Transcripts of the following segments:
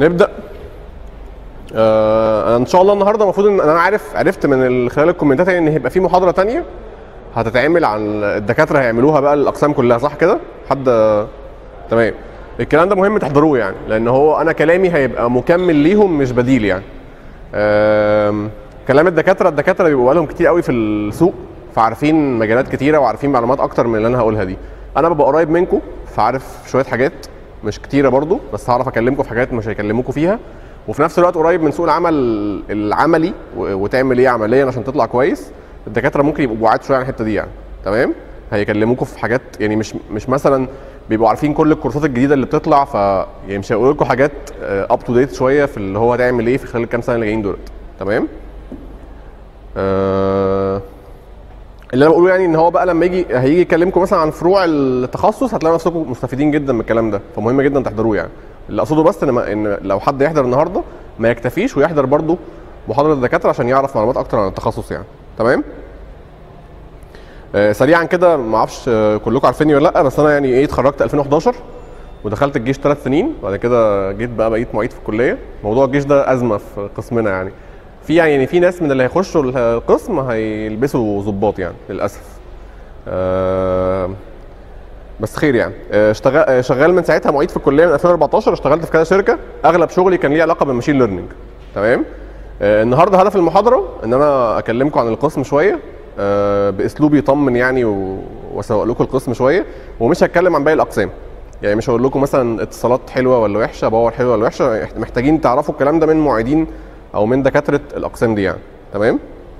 نبدا آه أنا ان شاء الله النهارده المفروض ان انا عارف عرفت من ال- خلال الكومنتات يعني ان هيبقى في محاضره تانية هتتعمل عن الدكاتره هيعملوها بقى الاقسام كلها صح كده حد تمام الكلام ده مهم تحضروه يعني لان هو انا كلامي هيبقى مكمل ليهم مش بديل يعني آم، كلام الدكاتره الدكاتره بيبقوا بقالهم كتير قوي في السوق فعارفين مجالات كتيره وعارفين معلومات اكتر من اللي انا هقولها دي انا ببقى قريب منكم فعارف شويه حاجات مش كتيره برضو بس هعرف اكلمكم في حاجات مش هيكلموكم فيها وفي نفس الوقت قريب من سوق العمل العملي و- وتعمل ايه عمليا عشان تطلع كويس الدكاتره ممكن يبقوا بعاد شويه عن الحته دي يعني تمام هيكلموكم في حاجات يعني مش مش مثلا بيبقوا عارفين كل الكورسات الجديده اللي بتطلع ف يعني مش هيقولوا لكم حاجات اب تو ديت شويه في اللي هو هتعمل ايه في خلال الكام سنه اللي جايين دولت تمام آه اللي انا بقوله يعني ان هو بقى لما يجي هيجي يكلمكم مثلا عن فروع التخصص هتلاقوا نفسكم مستفيدين جدا من الكلام ده فمهم جدا تحضروه يعني اللي اقصده بس ان, ما ان لو حد يحضر النهارده ما يكتفيش ويحضر برضه محاضره الدكاتره عشان يعرف معلومات اكتر عن التخصص يعني تمام آه سريعا كده ما اعرفش آه، كلكم عارفيني ولا لا بس انا يعني ايه اتخرجت 2011 ودخلت الجيش ثلاث سنين وبعد كده جيت بقى بقيت معيد في الكليه موضوع الجيش ده ازمه في قسمنا يعني في يعني يعني في ناس من اللي هيخشوا القسم هيلبسوا ضباط يعني للاسف آه بس خير يعني آه، اشتغل آه، شغال من ساعتها معيد في الكليه من 2014 اشتغلت في كذا شركه اغلب شغلي كان ليه علاقه بالماشين ليرنينج تمام آه، النهارده هدف المحاضره ان انا اكلمكم عن القسم شويه آه، باسلوب يطمن يعني و- واسوق لكم القسم شويه ومش هتكلم عن باقي الاقسام يعني مش هقول لكم مثلا اتصالات حلوه ولا وحشه باور حلوه ولا وحشه محتاجين تعرفوا الكلام ده من معيدين او من دكاتره الاقسام دي يعني تمام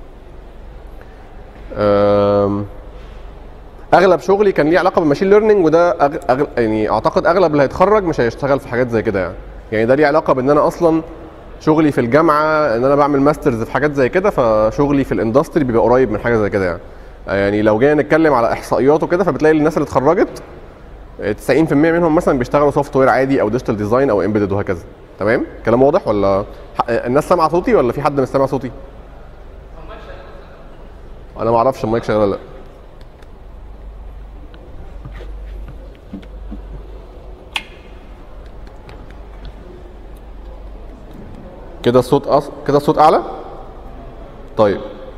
آم، اغلب شغلي كان ليه علاقه بالماشين ليرنينج وده أغ... أغ... يعني اعتقد اغلب اللي هيتخرج مش هيشتغل في حاجات زي كده يعني يعني ده ليه علاقه بان انا اصلا شغلي في الجامعه ان انا بعمل ماسترز في حاجات زي كده فشغلي في الاندستري بيبقى قريب من حاجه زي كده يعني يعني لو جينا نتكلم على احصائيات وكده فبتلاقي الناس اللي اتخرجت 90% منهم مثلا بيشتغلوا سوفت وير عادي او ديجيتال ديزاين او امبيدد وهكذا تمام كلام واضح ولا ح- الناس سامعه صوتي ولا في حد مش سامع صوتي انا ما اعرفش المايك شغال ولا لا كده الصوت أص... كده الصوت اعلى طيب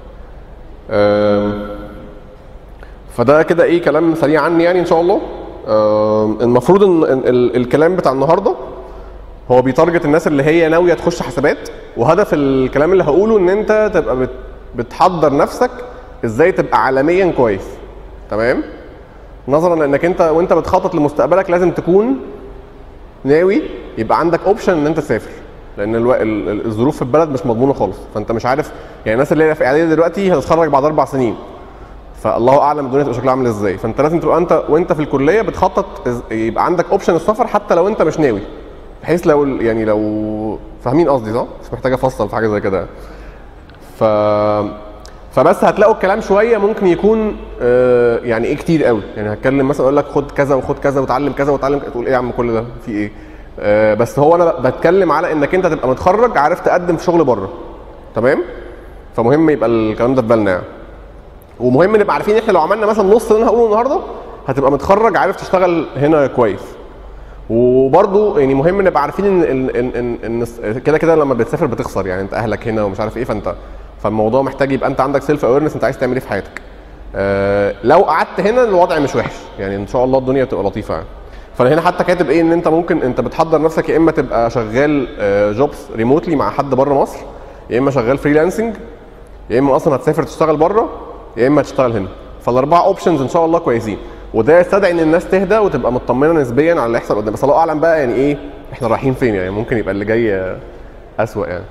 أم... فده كده ايه كلام سريع عني يعني ان شاء الله أم... المفروض ان ال... ال... الكلام بتاع النهارده هو بيتارجت الناس اللي هي ناويه تخش حسابات وهدف الكلام اللي هقوله ان انت تبقى بت... بتحضر نفسك ازاي تبقى عالميا كويس تمام نظرا لانك انت وانت بتخطط لمستقبلك لازم تكون ناوي يبقى عندك اوبشن ان انت تسافر لان الو... ال- ال- الظروف في البلد مش مضمونه خالص فانت مش عارف يعني الناس اللي هي في اعدادي دلوقتي هتتخرج بعد اربع سنين فالله اعلم الدنيا تبقى شكلها عامل ازاي فانت لازم تبقى انت وانت في الكليه بتخطط إز- يبقى عندك اوبشن السفر حتى لو انت مش ناوي بحيث لو ال- يعني لو فاهمين قصدي صح مش محتاج افصل في حاجه زي كده ف فبس هتلاقوا الكلام شويه ممكن يكون آه، يعني ايه كتير قوي يعني هتكلم مثلا اقول لك خد كذا وخد كذا وتعلم كذا وتعلم كذا. تقول ايه يا عم كل ده في ايه آه، بس هو انا بتكلم على انك انت تبقى متخرج عارف تقدم في شغل بره تمام فمهم يبقى الكلام ده في بالنا يعني ومهم نبقى عارفين احنا لو عملنا مثلا نص اللي انا هقوله النهارده هتبقى متخرج عارف تشتغل هنا كويس وبرضه يعني مهم نبقى عارفين ان ان ان, إن, إن كده كده لما بتسافر بتخسر يعني انت اهلك هنا ومش عارف ايه فانت فالموضوع محتاج يبقى انت عندك سيلف اويرنس انت عايز تعمل ايه في حياتك. آه لو قعدت هنا الوضع مش وحش يعني ان شاء الله الدنيا تبقى لطيفه يعني. فانا هنا حتى كاتب ايه ان انت ممكن انت بتحضر نفسك يا اما تبقى شغال جوبس ريموتلي مع حد بره مصر يا اما شغال فريلانسنج يا اما اصلا هتسافر تشتغل بره يا اما هتشتغل هنا فالاربعه اوبشنز ان شاء الله كويسين وده يستدعي ان الناس تهدى وتبقى مطمنه نسبيا على اللي يحصل قدام بس الله اعلم بقى يعني ايه احنا رايحين فين يعني ممكن يبقى اللي جاي اسوأ يعني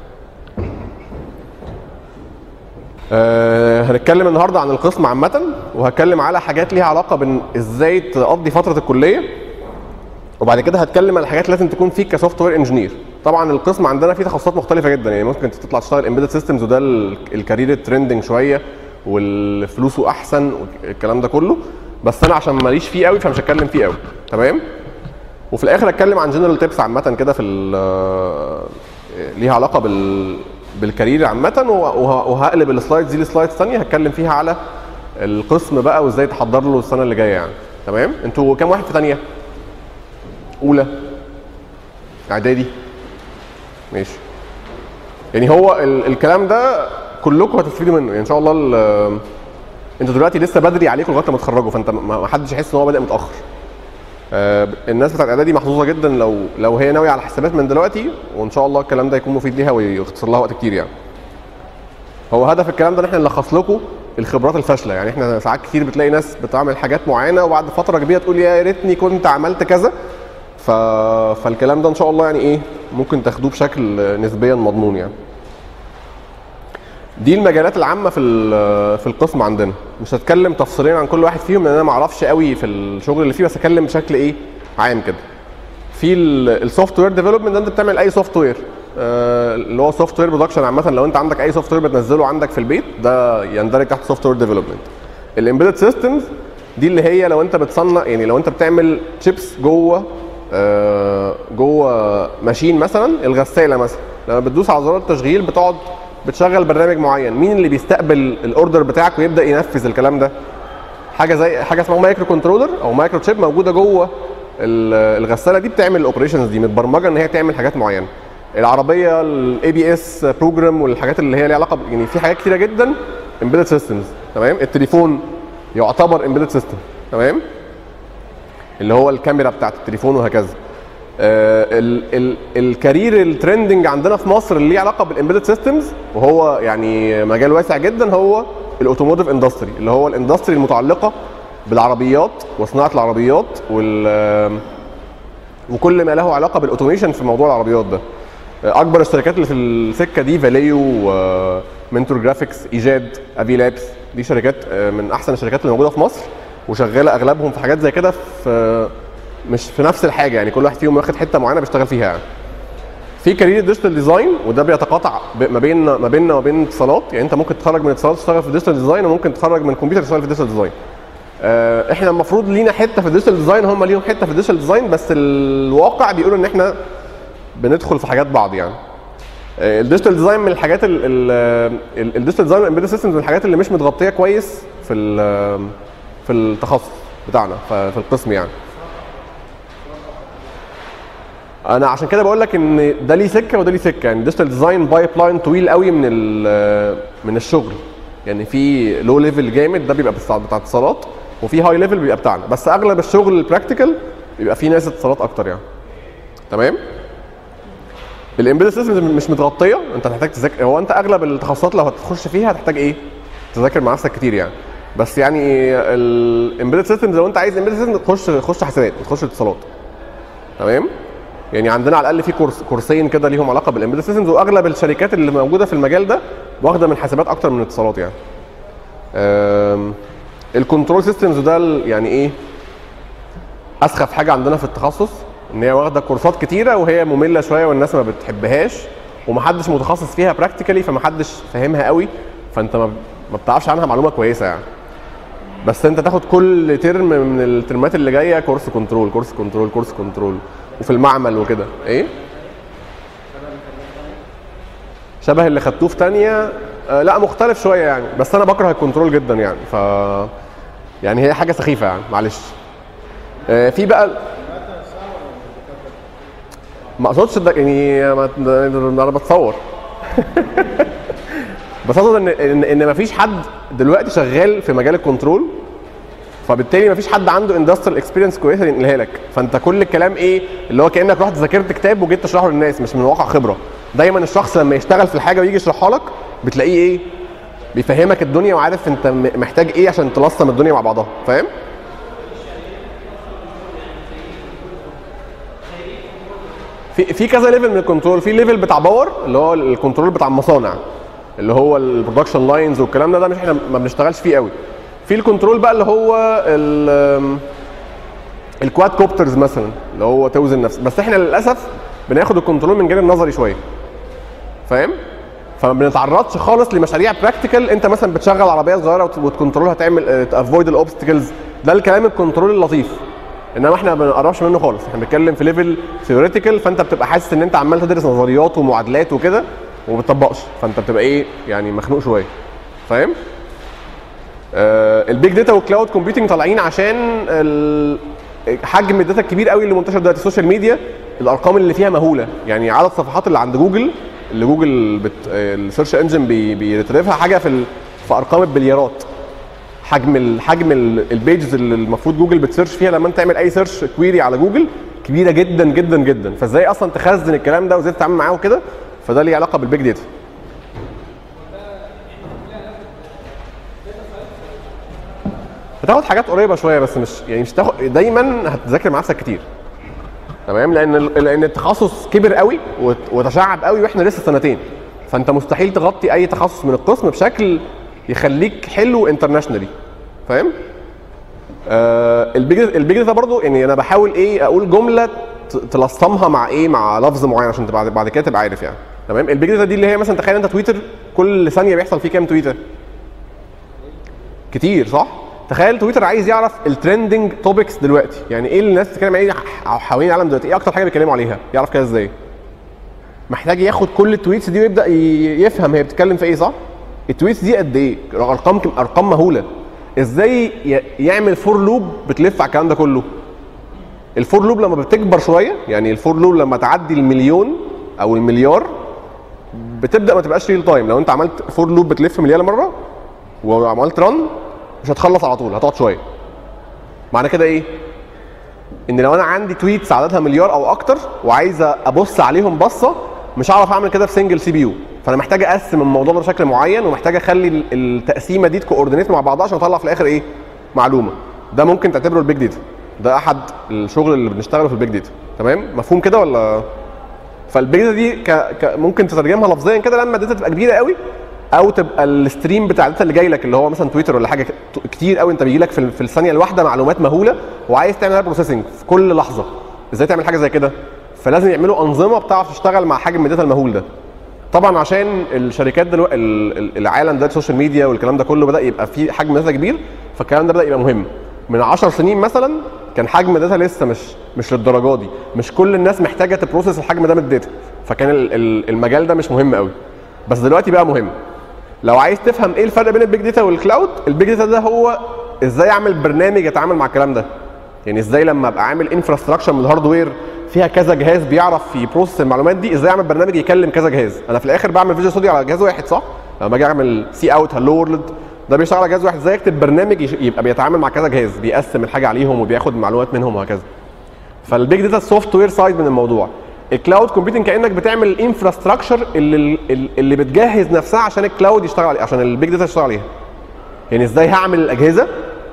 أه هنتكلم النهارده عن القسم عامه وهتكلم على حاجات ليها علاقه بان ازاي تقضي فتره الكليه وبعد كده هتكلم على حاجات لازم تكون فيك كسوفت وير انجينير طبعا القسم عندنا فيه تخصصات مختلفه جدا يعني ممكن تطلع تشتغل امبيدد سيستمز وده ال- الكارير الترندنج شويه والفلوسه احسن والكلام ده كله بس انا عشان ماليش فيه قوي فمش هتكلم فيه قوي تمام وفي الاخر اتكلم عن جنرال تيبس عامه كده في ال- ليها علاقه بال بالكارير عامه وه- وهقلب السلايدز دي لسلايدز ثانيه هتكلم فيها على القسم بقى وازاي تحضر له السنه اللي جايه يعني تمام انتوا كام واحد في ثانيه اولى اعدادي ماشي يعني هو ال الكلام ده كلكم هتستفيدوا منه يعني ان شاء الله ال- انتوا دلوقتي لسه بدري عليكم لغايه ما تتخرجوا فانت ما ما حدش يحس ان هو بادئ متاخر آه، الناس بتاعت الاعدادي محظوظه جدا لو لو هي ناويه على حسابات من دلوقتي وان شاء الله الكلام ده يكون مفيد ليها ويختصر لها وقت كتير يعني هو هدف الكلام ده ان احنا نلخص لكم الخبرات الفاشله يعني احنا ساعات كتير بتلاقي ناس بتعمل حاجات معينه وبعد فتره كبيره تقول يا ريتني كنت عملت كذا ف... فالكلام ده ان شاء الله يعني ايه ممكن تاخدوه بشكل نسبيا مضمون يعني دي المجالات العامه في ال- في القسم عندنا مش هتكلم تفصيليا عن كل واحد فيهم لان انا ما اعرفش قوي في الشغل اللي فيه بس هتكلم بشكل ايه عام كده في السوفت وير ديفلوبمنت انت بتعمل اي سوفت وير اللي هو سوفت وير برودكشن عامه لو انت عندك اي سوفت وير بتنزله عندك في البيت ده يندرج تحت سوفت وير ديفلوبمنت الامبيدد سيستمز دي اللي هي لو انت بتصنع يعني لو انت بتعمل شيبس جوه آه، جوه ماشين مثلا الغساله مثلا لما بتدوس على زرار التشغيل بتقعد بتشغل برنامج معين مين اللي بيستقبل الاوردر بتاعك ويبدا ينفذ الكلام ده حاجه زي حاجه اسمها مايكرو كنترولر او مايكرو تشيب موجوده جوه ال- الغساله دي بتعمل الاوبريشنز دي متبرمجه ان هي تعمل حاجات معينه العربيه الاي بي اس بروجرام والحاجات اللي هي ليها علاقه ب- يعني في حاجات كتيره جدا امبيدد سيستمز تمام التليفون يعتبر امبيدد سيستم تمام اللي هو الكاميرا بتاعت التليفون وهكذا آه، ال- ال- الكارير الترندنج عندنا في مصر اللي ليه علاقه بالامبيدد سيستمز وهو يعني مجال واسع جدا هو الاوتوموتيف اندستري اللي هو الاندستري المتعلقه بالعربيات وصناعه العربيات وال وكل ما له علاقه بالاوتوميشن في موضوع العربيات ده آه، اكبر الشركات اللي في السكه دي فاليو منتور جرافيكس ايجاد افي لابس دي شركات آه، من احسن الشركات اللي موجوده في مصر وشغاله اغلبهم في حاجات زي كده في مش في نفس الحاجه يعني كل واحد فيهم واخد حته معينه بيشتغل فيها يعني في كارير ديجيتال ديزاين وده بيتقاطع ب- ما بين ما بيننا وبين اتصالات يعني انت ممكن تتخرج من اتصالات تشتغل في ديجيتال ديزاين وممكن تتخرج من كمبيوتر تشتغل في ديجيتال ديزاين آه، احنا المفروض لينا حته في الديجيتال ديزاين هم ليهم حته في الديجيتال ديزاين بس الواقع بيقول ان احنا بندخل في حاجات بعض يعني آه، الديجيتال ديزاين من الحاجات الديجيتال ديزاين والامبيدد سيستمز من الحاجات اللي مش متغطيه كويس في ال- في التخصص بتاعنا ف- في القسم يعني انا عشان كده بقول لك ان ده ليه سكه وده ليه سكه يعني ديجيتال ديزاين بايب لاين طويل قوي من ال- من الشغل يعني في لو ليفل جامد ده بيبقى بتاع بتاع اتصالات وفي هاي ليفل بيبقى بتاعنا بس اغلب الشغل البراكتيكال بيبقى فيه ناس اتصالات اكتر يعني تمام الامبيدد سيستمز مش متغطيه انت هتحتاج تذاكر هو انت اغلب التخصصات لو هتخش فيها هتحتاج ايه تذاكر مع نفسك كتير يعني بس يعني الامبيدد سيستمز لو انت عايز امبيدد سيستم تخش خش حسابات ما تخش اتصالات تمام يعني عندنا على الاقل في كورس كورسين كده ليهم علاقه بالامبيدد سيستمز واغلب الشركات اللي موجوده في المجال ده واخده من حسابات اكتر من اتصالات يعني أم، الكنترول سيستمز ده ال- يعني ايه اسخف حاجه عندنا في التخصص ان هي واخده كورسات كتيره وهي ممله شويه والناس ما بتحبهاش ومحدش متخصص فيها براكتيكالي فمحدش فاهمها قوي فانت ما ما بتعرفش عنها معلومه كويسه يعني بس انت تاخد كل ترم من الترمات اللي جايه كورس كنترول كورس كنترول كورس كنترول وفي المعمل وكده ايه شبه اللي خدتوه في تانية آه لا مختلف شويه يعني بس انا بكره الكنترول جدا يعني ف يعني هي حاجه سخيفه يعني معلش آه في بقى ما اقصدش ده يعني ما انا بتصور بس اقصد ان ان, إن مفيش حد دلوقتي شغال في مجال الكنترول فبالتالي مفيش حد عنده اندستريال اكسبيرينس كويسه ينقلها لك فانت كل الكلام ايه اللي هو كانك رحت ذاكرت كتاب وجيت تشرحه للناس مش من واقع خبره دايما الشخص لما يشتغل في الحاجه ويجي يشرحها لك بتلاقيه ايه بيفهمك الدنيا وعارف انت م- محتاج ايه عشان تلصم الدنيا مع بعضها فاهم في في كذا ليفل من الكنترول في ليفل بتاع باور اللي هو الكنترول بتاع المصانع اللي هو البرودكشن لاينز والكلام ده ده مش احنا ما بنشتغلش فيه قوي في الكنترول بقى اللي هو ال- الكواد كوبترز مثلا اللي هو توزن نفس بس احنا للاسف بناخد الكنترول من جانب نظري شويه فاهم فما بنتعرضش خالص لمشاريع براكتيكال انت مثلا بتشغل عربيه صغيره وت- وتكنترولها تعمل تافويد الاوبستكلز ده الكلام الكنترول اللطيف انما احنا ما بنقربش منه خالص احنا بنتكلم في ليفل ثيوريتيكال فانت بتبقى حاسس ان انت عمال تدرس نظريات ومعادلات وكده وما بتطبقش فانت بتبقى ايه يعني مخنوق شويه فاهم آه البيج داتا والكلاود كومبيوتنج طالعين عشان ال- حجم الداتا الكبير قوي اللي منتشر دلوقتي السوشيال ميديا الارقام اللي فيها مهوله يعني عدد الصفحات اللي عند جوجل اللي جوجل بت... السيرش انجن بي... بيرترفها حاجه في ال... في ارقام البليارات حجم ال... حجم ال- البيجز اللي المفروض جوجل بتسيرش فيها لما انت تعمل اي سيرش كويري على جوجل كبيره جدا جدا جدا فازاي اصلا تخزن الكلام ده وازاي تتعامل معاه وكده فده ليه علاقه بالبيج داتا بتاخد حاجات قريبه شويه بس مش يعني مش تاخد دايما هتذاكر مع نفسك كتير تمام لان ال- لان التخصص كبر قوي وت- وتشعب قوي واحنا لسه سنتين فانت مستحيل تغطي اي تخصص من القسم بشكل يخليك حلو انترناشونالي فاهم آه البيج البيج داتا برضو يعني انا بحاول ايه اقول جمله ت- تلصمها مع ايه مع لفظ معين عشان تبقى بعد كده تبقى عارف يعني تمام البيج داتا دي اللي هي مثلا تخيل انت تويتر كل ثانيه بيحصل فيه كام تويتر كتير صح تخيل تويتر عايز يعرف الترندنج توبكس دلوقتي يعني ايه اللي الناس بتتكلم عليه ح- حوالين العالم دلوقتي ايه اكتر حاجه بيتكلموا عليها يعرف كده ازاي محتاج ياخد كل التويتس دي ويبدا ي- يفهم هي بتتكلم في ايه صح التويتس دي قد ايه ارقام ارقام مهوله ازاي ي- يعمل فور لوب بتلف على الكلام ده كله الفور لوب لما بتكبر شويه يعني الفور لوب لما تعدي المليون او المليار بتبدا ما تبقاش ريل تايم لو انت عملت فور لوب بتلف مليار مره وعملت رن مش هتخلص على طول هتقعد شويه معنى كده ايه ان لو انا عندي تويتس عددها مليار او اكتر وعايز ابص عليهم بصه مش هعرف اعمل كده في سنجل سي بي يو فانا محتاج اقسم الموضوع ده بشكل معين ومحتاج اخلي ال- التقسيمه دي تكوردينيت مع بعضها عشان اطلع في الاخر ايه معلومه ده ممكن تعتبره البيج داتا ده احد الشغل اللي بنشتغله في البيج داتا تمام مفهوم كده ولا فالبيج داتا دي ك... ك... ممكن تترجمها لفظيا كده لما الداتا تبقى كبيره قوي او تبقى الستريم بتاع الداتا اللي جاي لك اللي هو مثلا تويتر ولا حاجه ك- كتير قوي انت بيجي لك في, في الثانيه الواحده معلومات مهوله وعايز تعمل بروسيسنج في كل لحظه ازاي تعمل حاجه زي كده فلازم يعملوا انظمه بتعرف تشتغل مع حجم الداتا المهول ده طبعا عشان الشركات دلوقتي العالم ده السوشيال ميديا والكلام ده كله بدا يبقى فيه حجم داتا كبير فالكلام ده بدا يبقى مهم من 10 سنين مثلا كان حجم الداتا لسه مش مش للدرجه دي مش كل الناس محتاجه تبروسس الحجم ده من الداتا فكان ال- ال- المجال ده مش مهم قوي بس دلوقتي بقى مهم لو عايز تفهم ايه الفرق بين البيج داتا والكلاود البيج داتا ده هو ازاي اعمل برنامج يتعامل مع الكلام ده يعني ازاي لما ابقى عامل انفراستراكشر من الهاردوير فيها كذا جهاز بيعرف يبروسس المعلومات دي ازاي اعمل برنامج يكلم كذا جهاز انا في الاخر بعمل فيجوال ستوديو على جهاز واحد صح لما اجي اعمل سي اوت هالو وورلد ده بيشتغل على جهاز واحد ازاي اكتب برنامج يش- يبقى بيتعامل مع كذا جهاز بيقسم الحاجه عليهم وبياخد معلومات منهم وهكذا فالبيج داتا السوفت وير سايد من الموضوع الكلاود كومبيوتنج كانك بتعمل الانفراستراكشر اللي اللي بتجهز نفسها عشان الكلاود يشتغل عليه عشان البيج داتا يشتغل عليها يعني ازاي هعمل الاجهزه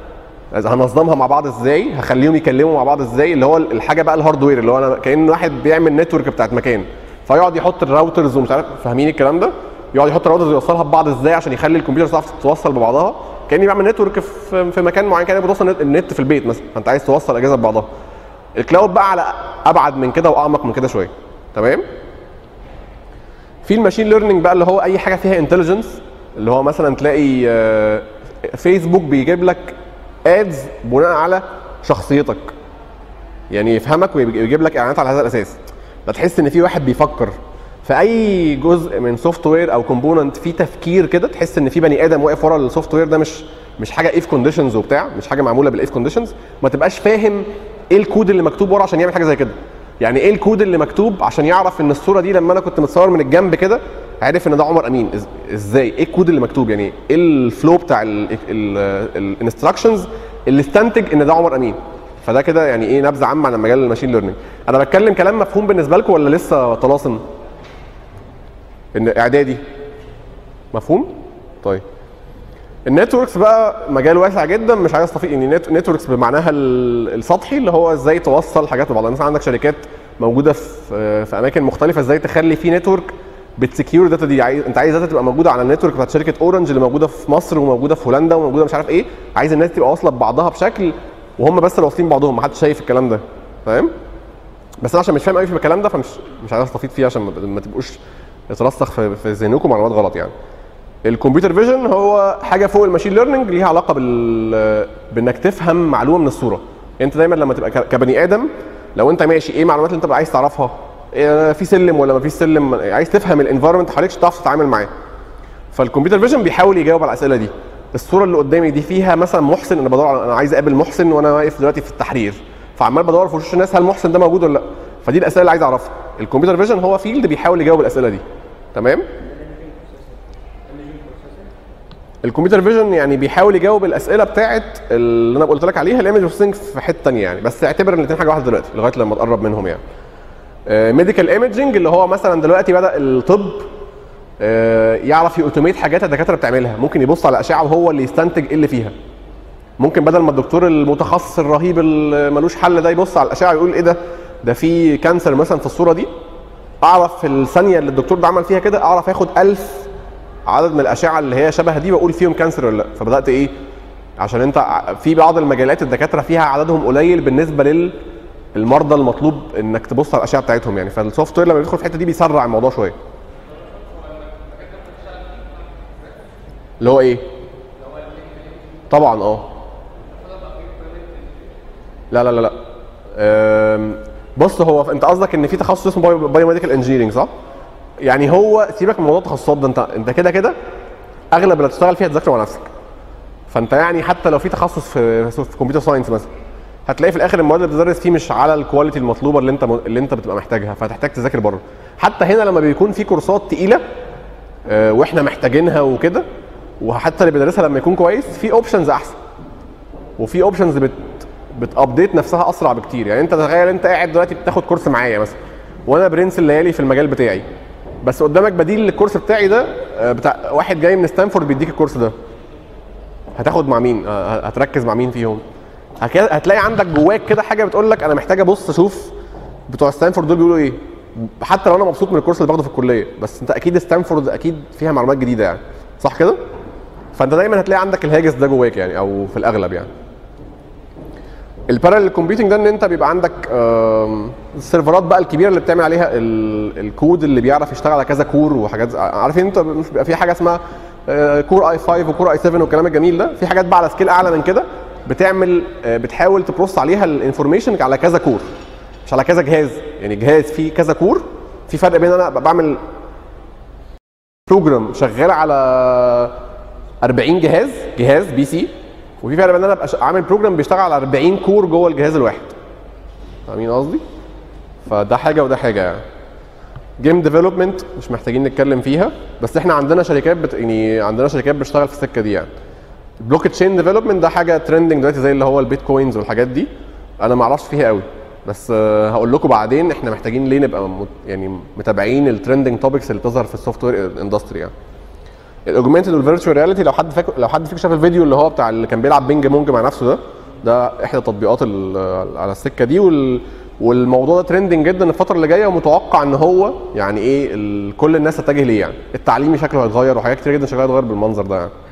هنظمها مع بعض ازاي هخليهم يكلموا مع بعض ازاي اللي هو الحاجه بقى الهاردوير اللي هو انا كان واحد بيعمل نتورك بتاعت مكان فيقعد يحط الراوترز ومش عارف فاهمين الكلام ده يقعد يحط الراوترز ويوصلها ببعض ازاي عشان يخلي الكمبيوتر تعرف تتوصل ببعضها كاني بعمل نتورك في في مكان معين كان بتوصل النت- النت في البيت مثلا فانت عايز توصل اجهزه ببعضها الكلاود بقى على ابعد من كده واعمق من كده شويه تمام في الماشين ليرنينج بقى اللي هو اي حاجه فيها انتليجنس اللي هو مثلا تلاقي آه، فيسبوك بيجيب لك ادز بناء على شخصيتك يعني يفهمك ويجيب لك اعلانات على هذا الاساس فتحس ان في واحد بيفكر في اي جزء من سوفت وير او كومبوننت فيه تفكير كده تحس ان في بني ادم واقف ورا السوفت وير ده مش مش حاجه اف كونديشنز وبتاع مش حاجه معموله بالاف كونديشنز ما تبقاش فاهم ايه الكود اللي مكتوب ورا عشان يعمل حاجه زي كده يعني ايه الكود اللي مكتوب عشان يعرف ان الصوره دي لما انا كنت متصور من الجنب كده عارف ان ده عمر امين إز- ازاي ايه الكود اللي مكتوب يعني ايه الفلو بتاع الانستراكشنز اللي استنتج ان ده عمر امين فده كده يعني ايه نبذه عامه عن مجال الماشين ليرنينج انا بتكلم كلام مفهوم بالنسبه لكم ولا لسه طلاسم ان اعدادي مفهوم طيب النتوركس بقى مجال واسع جدا مش عايز استفيد يعني نتوركس بمعناها ال- السطحي اللي هو ازاي توصل حاجات لبعض مثلا عندك شركات موجوده في في اماكن مختلفه ازاي تخلي في نتورك بتسكيور الداتا دي عايز انت عايز داتا تبقى موجوده على النتورك بتاعت شركه اورنج اللي موجوده في مصر وموجوده في هولندا وموجوده مش عارف ايه عايز الناس تبقى واصله ببعضها بشكل وهم بس اللي واصلين بعضهم ما حدش شايف الكلام ده فاهم بس انا عشان مش فاهم قوي في الكلام ده فمش مش عايز استفيد فيه عشان ما- ما تبقوش يترسخ في في ذهنكم معلومات غلط يعني الكمبيوتر فيجن هو حاجه فوق الماشين ليرنينج ليها علاقه بال بانك تفهم معلومه من الصوره انت دايما لما تبقى ك- كبني ادم لو انت ماشي ايه المعلومات اللي انت بقى عايز تعرفها إيه في سلم ولا ما فيش سلم عايز تفهم الانفايرمنت حواليك عشان تعرف تتعامل معاه فالكمبيوتر فيجن بيحاول يجاوب على الاسئله دي الصوره اللي قدامي دي فيها مثلا محسن انا بدور على انا عايز اقابل محسن وانا واقف دلوقتي في التحرير فعمال بدور في وشوش الناس هل محسن ده موجود ولا لا فدي الاسئله اللي عايز اعرفها الكمبيوتر فيجن هو فيلد بيحاول يجاوب الاسئله دي تمام الكمبيوتر فيجن يعني بيحاول يجاوب الاسئله بتاعه اللي انا قلت لك عليها الايمج بروسيسنج في حته ثانيه يعني بس اعتبر ان الاثنين حاجه واحده دلوقتي لغايه لما تقرب منهم يعني ميديكال ايمجنج اللي هو مثلا دلوقتي بدا الطب آه، يعرف يوتوميت حاجات الدكاتره بتعملها ممكن يبص على الاشعه وهو اللي يستنتج ايه اللي فيها ممكن بدل ما الدكتور المتخصص الرهيب اللي ملوش حل ده يبص على الاشعه ويقول ايه ده ده في كانسر مثلا في الصوره دي اعرف في الثانيه اللي الدكتور ده عمل فيها كده اعرف اخد 1000 عدد من الاشعه اللي هي شبه دي واقول فيهم كانسر ولا لا فبدات ايه عشان انت ع- في بعض المجالات الدكاتره فيها عددهم قليل بالنسبه لل المرضى المطلوب انك تبص على الاشعه بتاعتهم يعني فالسوفت وير لما بيدخل في الحته دي بيسرع الموضوع شويه اللي هو ايه طبعا اه لا لا لا لا أم، بص هو انت قصدك ان في تخصص اسمه بايو ميديكال انجينيرنج صح؟ يعني هو سيبك من موضوع التخصصات ده انت انت كده كده اغلب اللي هتشتغل فيها تذاكره مع نفسك فانت يعني حتى لو في تخصص في في كمبيوتر ساينس مثلا هتلاقي في الاخر المواد اللي بتدرس فيه مش على الكواليتي المطلوبه اللي انت اللي انت بتبقى محتاجها فهتحتاج تذاكر بره حتى هنا لما بيكون في كورسات تقيله آه، واحنا محتاجينها وكده وحتى اللي بيدرسها لما يكون كويس في اوبشنز احسن وفي اوبشنز بت بتابديت نفسها اسرع بكتير يعني انت تخيل انت قاعد دلوقتي بتاخد كورس معايا مثلا وانا برنس الليالي في المجال بتاعي بس قدامك بديل للكورس بتاعي ده آه، بتاع واحد جاي من ستانفورد بيديك الكورس ده هتاخد مع مين آه، هتركز مع مين فيهم هك- هتلاقي عندك جواك كده حاجه بتقول لك انا محتاج ابص اشوف بتوع ستانفورد دول بيقولوا ايه حتى لو انا مبسوط من الكورس اللي باخده في الكليه بس انت اكيد ستانفورد اكيد فيها معلومات جديده يعني صح كده فانت دايما هتلاقي عندك الهاجس ده جواك يعني او في الاغلب يعني البارallel كومبيوتنج ده ان انت بيبقى عندك آم، السيرفرات بقى الكبيره اللي بتعمل عليها ال- الكود اللي بيعرف يشتغل على كذا كور وحاجات عارفين انت مش بيبقى في حاجه اسمها آه، كور اي 5 وكور اي 7 والكلام الجميل ده في حاجات بقى على سكيل اعلى من كده بتعمل آه، بتحاول تبروس عليها الانفورميشن على كذا كور مش على كذا جهاز يعني جهاز فيه كذا كور في فرق بين انا أبقى بعمل بروجرام شغال على 40 جهاز جهاز بي سي وفي فرق بين ان انا ابقى ش- عامل بروجرام بيشتغل على 40 كور جوه الجهاز الواحد فاهمين قصدي؟ فده حاجه وده حاجه يعني جيم ديفلوبمنت مش محتاجين نتكلم فيها بس احنا عندنا شركات بت... يعني عندنا شركات بتشتغل في السكه دي يعني بلوك تشين ديفلوبمنت ده حاجه ترندنج دلوقتي زي اللي هو البيتكوينز والحاجات دي انا ما اعرفش فيها قوي بس آه، هقول لكم بعدين احنا محتاجين ليه نبقى مت... يعني متابعين الترندنج توبكس اللي بتظهر في السوفت وير اندستري يعني الاوجمانتد والفيرتشوال رياليتي لو حد فاكر لو حد فيكم شاف الفيديو اللي هو بتاع اللي كان بيلعب بينج مونج مع نفسه ده ده احدى التطبيقات ال- على السكه دي وال والموضوع ده ترندنج جدا الفتره اللي جايه ومتوقع ان هو يعني ايه ال... كل الناس تتجه ليه يعني التعليمي شكله هيتغير وحاجات كتير جدا شكلها هيتغير بالمنظر ده يعني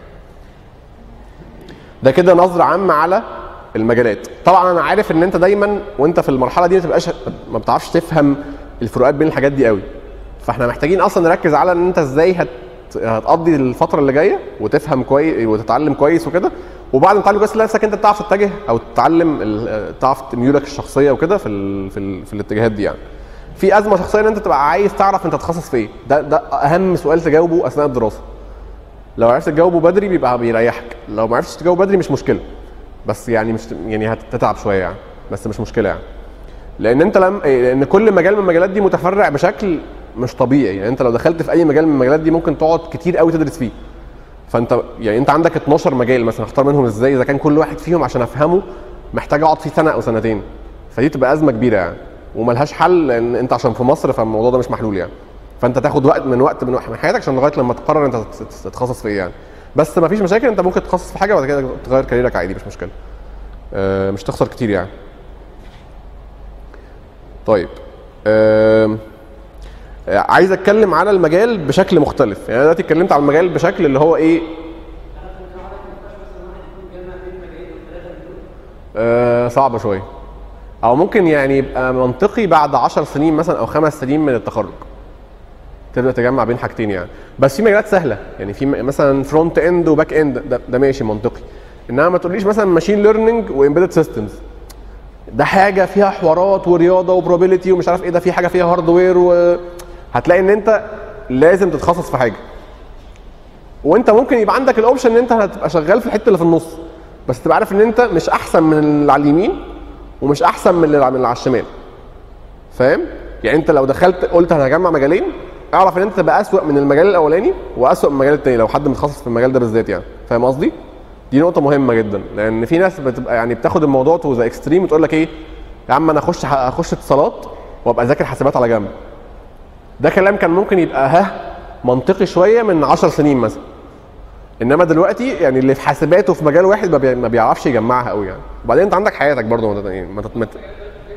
ده كده نظره عامه على المجالات طبعا انا عارف ان انت دايما وانت في المرحله دي ما تبقاش ما بتعرفش تفهم الفروقات بين الحاجات دي قوي فاحنا محتاجين اصلا نركز على ان انت ازاي هت هتقضي الفتره اللي جايه وتفهم كويس وتتعلم كويس وكده وبعد ما تتعلم كويس تلاقي نفسك انت بتعرف تتجه او تتعلم ال- تعرف ميولك الشخصيه وكده في ال... في, ال... في الاتجاهات دي يعني في ازمه شخصيه ان انت تبقى عايز تعرف انت تتخصص في ايه ده ده اهم سؤال تجاوبه اثناء الدراسه لو عرفت تجاوبه بدري بيبقى بيريحك لو ما عرفتش تجاوبه بدري مش مشكله بس يعني مش يعني هتتعب شويه يعني بس مش مشكله يعني لان انت لم لان كل مجال من المجالات دي متفرع بشكل مش طبيعي يعني انت لو دخلت في اي مجال من المجالات دي ممكن تقعد كتير قوي تدرس فيه فانت يعني انت عندك 12 مجال مثلا اختار منهم ازاي اذا كان كل واحد فيهم عشان افهمه محتاج اقعد فيه سنه او سنتين فدي تبقى ازمه كبيره يعني وملهاش حل لان انت عشان في مصر فالموضوع ده مش محلول يعني فانت تاخد وقت من وقت من وقت من حياتك عشان لغايه لما تقرر انت تت- تتخصص في ايه يعني بس ما فيش مشاكل انت ممكن تتخصص في حاجه وبعد كده تغير كاريرك عادي مش مشكله آه، مش تخسر كتير يعني طيب آم، آه، عايز اتكلم على المجال بشكل مختلف يعني انا دلوقتي اتكلمت على المجال بشكل اللي هو ايه آه صعبة شوية او ممكن يعني يبقى منطقي بعد 10 سنين مثلا او خمس سنين من التخرج تبدا تجمع بين حاجتين يعني بس في مجالات سهله يعني في م- مثلا فرونت اند وباك اند ده, ده ماشي منطقي انما ما تقوليش مثلا ماشين ليرنينج وامبيدد سيستمز ده حاجه فيها حوارات ورياضه وبروبابيلتي ومش عارف ايه ده في حاجه فيها هاردوير و... هتلاقي ان انت لازم تتخصص في حاجه وانت ممكن يبقى عندك الاوبشن ان انت هتبقى شغال في الحته اللي في النص بس تبقى عارف ان انت مش احسن من اللي على اليمين ومش احسن من اللي من اللي على الشمال فاهم يعني انت لو دخلت قلت انا هجمع مجالين اعرف ان انت تبقى اسوأ من المجال الاولاني واسوأ من المجال التاني لو حد متخصص في المجال ده بالذات يعني فاهم قصدي دي نقطه مهمه جدا لان في ناس بتبقى يعني بتاخد الموضوع تو ذا اكستريم وتقول لك ايه يا عم انا اخش اخش اتصالات وابقى اذاكر حاسبات على جنب ده كلام كان ممكن يبقى ها منطقي شويه من 10 سنين مثلا انما دلوقتي يعني اللي في حاسبات وفي مجال واحد ما بي- ما بيعرفش يجمعها قوي يعني وبعدين انت عندك حياتك برضه ما تت- يعني ما تت- ما تت-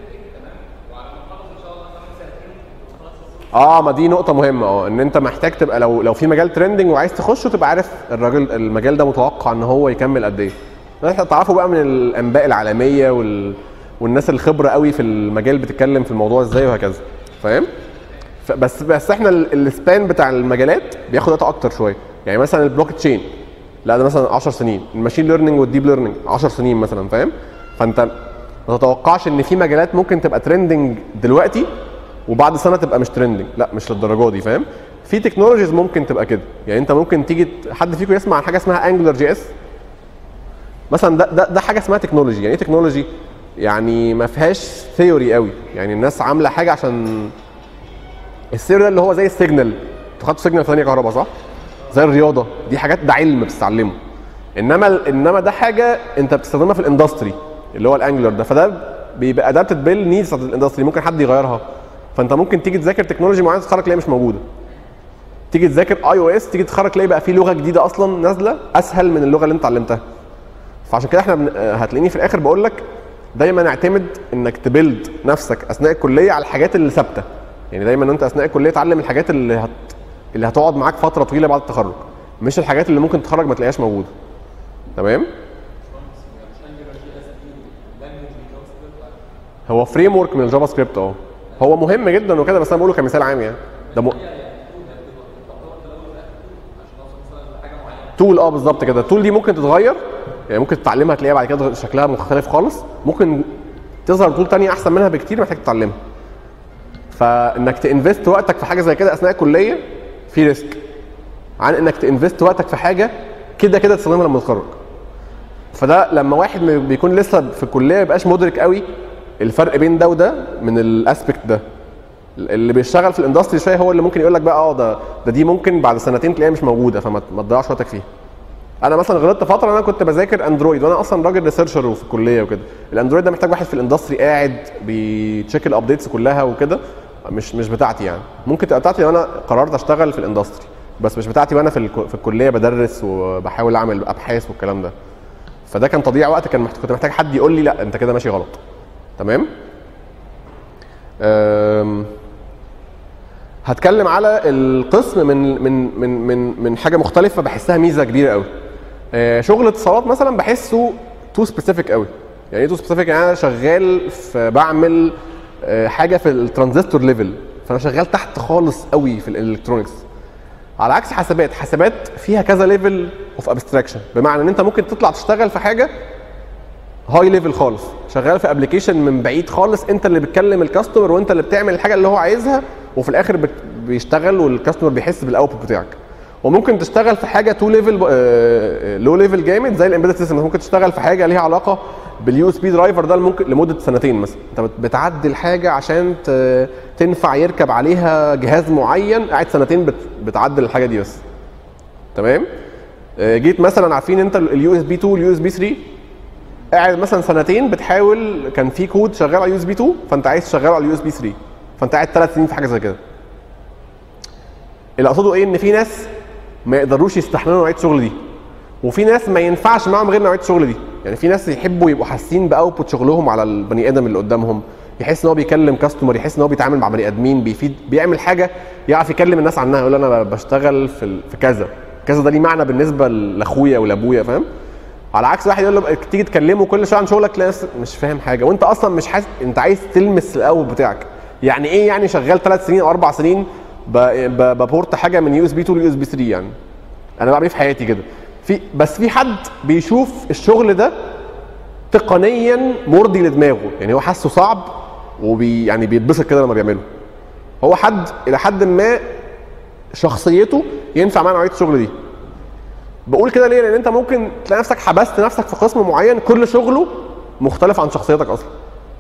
اه ما دي نقطة مهمة اه ان انت محتاج تبقى لو لو في مجال ترندنج وعايز تخشه تبقى عارف الراجل المجال ده متوقع ان هو يكمل قد ايه. ده احنا تعرفوا بقى من الانباء العالمية وال والناس الخبرة قوي في المجال بتتكلم في الموضوع ازاي وهكذا. فاهم؟ ف- بس بس احنا ال- السبان بتاع المجالات بياخد وقت اكتر شوية. يعني مثلا البلوك تشين لا ده مثلا 10 سنين، الماشين ليرنينج والديب ليرنينج 10 سنين مثلا فاهم؟ فانت ما تتوقعش ان في مجالات ممكن تبقى ترندنج دلوقتي وبعد سنه تبقى مش ترندنج لا مش للدرجه دي فاهم في تكنولوجيز ممكن تبقى كده يعني انت ممكن تيجي ت- حد فيكم يسمع عن حاجه اسمها انجلر جي اس مثلا ده ده, ده حاجه اسمها تكنولوجي يعني ايه تكنولوجي يعني ما فيهاش ثيوري قوي يعني الناس عامله حاجه عشان الثيوري ده اللي هو زي السيجنال انتوا خدتوا سيجنال ثانيه كهرباء صح زي الرياضه دي حاجات ده علم بتتعلمه انما انما ده حاجه انت بتستخدمها في الاندستري اللي هو الانجلر ده فده بيبقى ادابتد بيل نيدز بتاعت الاندستري ممكن حد يغيرها فانت ممكن تيجي تذاكر تكنولوجي معينه تتخرج تلاقيها مش موجوده تيجي تذاكر اي او اس تيجي تتخرج تلاقي بقى في لغه جديده اصلا نازله اسهل من اللغه اللي انت علمتها فعشان كده احنا بن... آه، هتلاقيني في الاخر بقول لك دايما اعتمد انك تبيلد نفسك اثناء الكليه على الحاجات اللي ثابته يعني دايما انت اثناء الكليه تعلم الحاجات اللي هت... اللي هتقعد معاك فتره طويله بعد التخرج مش الحاجات اللي ممكن تتخرج ما تلاقيهاش موجوده تمام هو فريم ورك من الجافا سكريبت اه هو مهم جدا وكده بس انا بقوله كمثال عام يعني ده م... تول اه بالظبط كده التول دي ممكن تتغير يعني ممكن تتعلمها تلاقيها بعد كده شكلها مختلف خالص ممكن تظهر تول تانية احسن منها بكتير محتاج تتعلمها فانك تنفست وقتك في حاجه زي كده اثناء الكليه في ريسك عن انك تنفست وقتك في حاجه كده كده تستخدمها لما تتخرج فده لما واحد ما بيكون لسه في الكليه ما يبقاش مدرك قوي الفرق بين ده وده من الاسبكت ده اللي بيشتغل في الاندستري شويه هو اللي ممكن يقول لك بقى اه ده ده دي ممكن بعد سنتين تلاقيها مش موجوده فما ما تضيعش وقتك فيها انا مثلا غلطت فتره انا كنت بذاكر اندرويد وانا اصلا راجل ريسيرشر وفي الكليه وكده الاندرويد ده محتاج واحد في الاندستري قاعد بيتشيك الابديتس كلها وكده مش مش بتاعتي يعني ممكن تبقى بتاعتي لو انا قررت اشتغل في الاندستري بس مش بتاعتي وانا في الك- في الكليه بدرس وبحاول اعمل ابحاث والكلام ده فده كان تضييع وقت كان محت... كنت محتاج حد يقول لي لا انت كده ماشي غلط تمام أم... هتكلم على القسم من من من من من حاجه مختلفه بحسها ميزه كبيره قوي آه، شغل اتصالات مثلا بحسه تو سبيسيفيك قوي يعني ايه تو سبيسيفيك يعني انا شغال في بعمل آه، حاجه في الترانزستور ليفل فانا شغال تحت خالص قوي في الالكترونكس على عكس حسابات حسابات فيها كذا ليفل اوف ابستراكشن بمعنى ان انت ممكن تطلع تشتغل في حاجه هاي ليفل خالص شغال في ابلكيشن من بعيد خالص انت اللي بتكلم الكاستمر وانت اللي بتعمل الحاجه اللي هو عايزها وفي الاخر بت- بيشتغل والكاستمر بيحس بالاوتبوت بتاعك وممكن تشتغل في حاجه تو ليفل لو ليفل جامد زي الامبيدد سيستم ممكن تشتغل في حاجه ليها علاقه باليو اس بي درايفر ده ممكن لمده سنتين مثلا انت بت- بتعدل حاجه عشان ت- تنفع يركب عليها جهاز معين قاعد سنتين بت- بتعدل الحاجه دي بس تمام آه، جيت مثلا عارفين انت اليو اس بي 2 واليو اس بي 3 قاعد مثلا سنتين بتحاول كان في كود شغال على اليو اس بي 2 فانت عايز تشغله على اليو اس بي 3 فانت قاعد ثلاث سنين في حاجه زي كده اللي اقصده ايه ان في ناس ما يقدروش يستحملوا نوعيه الشغل دي وفي ناس ما ينفعش معاهم غير نوعيه الشغل دي يعني في ناس يحبوا يبقوا حاسين باوتبوت شغلهم على البني ادم اللي قدامهم يحس ان هو بيكلم كاستمر يحس ان هو بيتعامل مع بني ادمين بيفيد بيعمل حاجه يعرف يكلم الناس عنها يقول انا بشتغل في ال- في كذا كذا ده ليه معنى بالنسبه لاخويا ولابويا فاهم على عكس واحد يقول له تيجي تكلمه كل شويه عن شغلك تلاقي نفسك مش فاهم حاجه وانت اصلا مش حاسس انت عايز تلمس الاول بتاعك يعني ايه يعني شغال ثلاث سنين او اربع سنين ب- ب- ببورت حاجه من يو اس بي 2 ليو اس بي 3 يعني انا بعمل ايه في حياتي كده في بس في حد بيشوف الشغل ده تقنيا مرضي لدماغه يعني هو حاسه صعب وبي يعني بيتبسط كده لما بيعمله هو حد الى حد ما شخصيته ينفع مع نوعيه الشغل دي بقول كده ليه لان انت ممكن تلاقي نفسك حبست نفسك في قسم معين كل شغله مختلف عن شخصيتك اصلا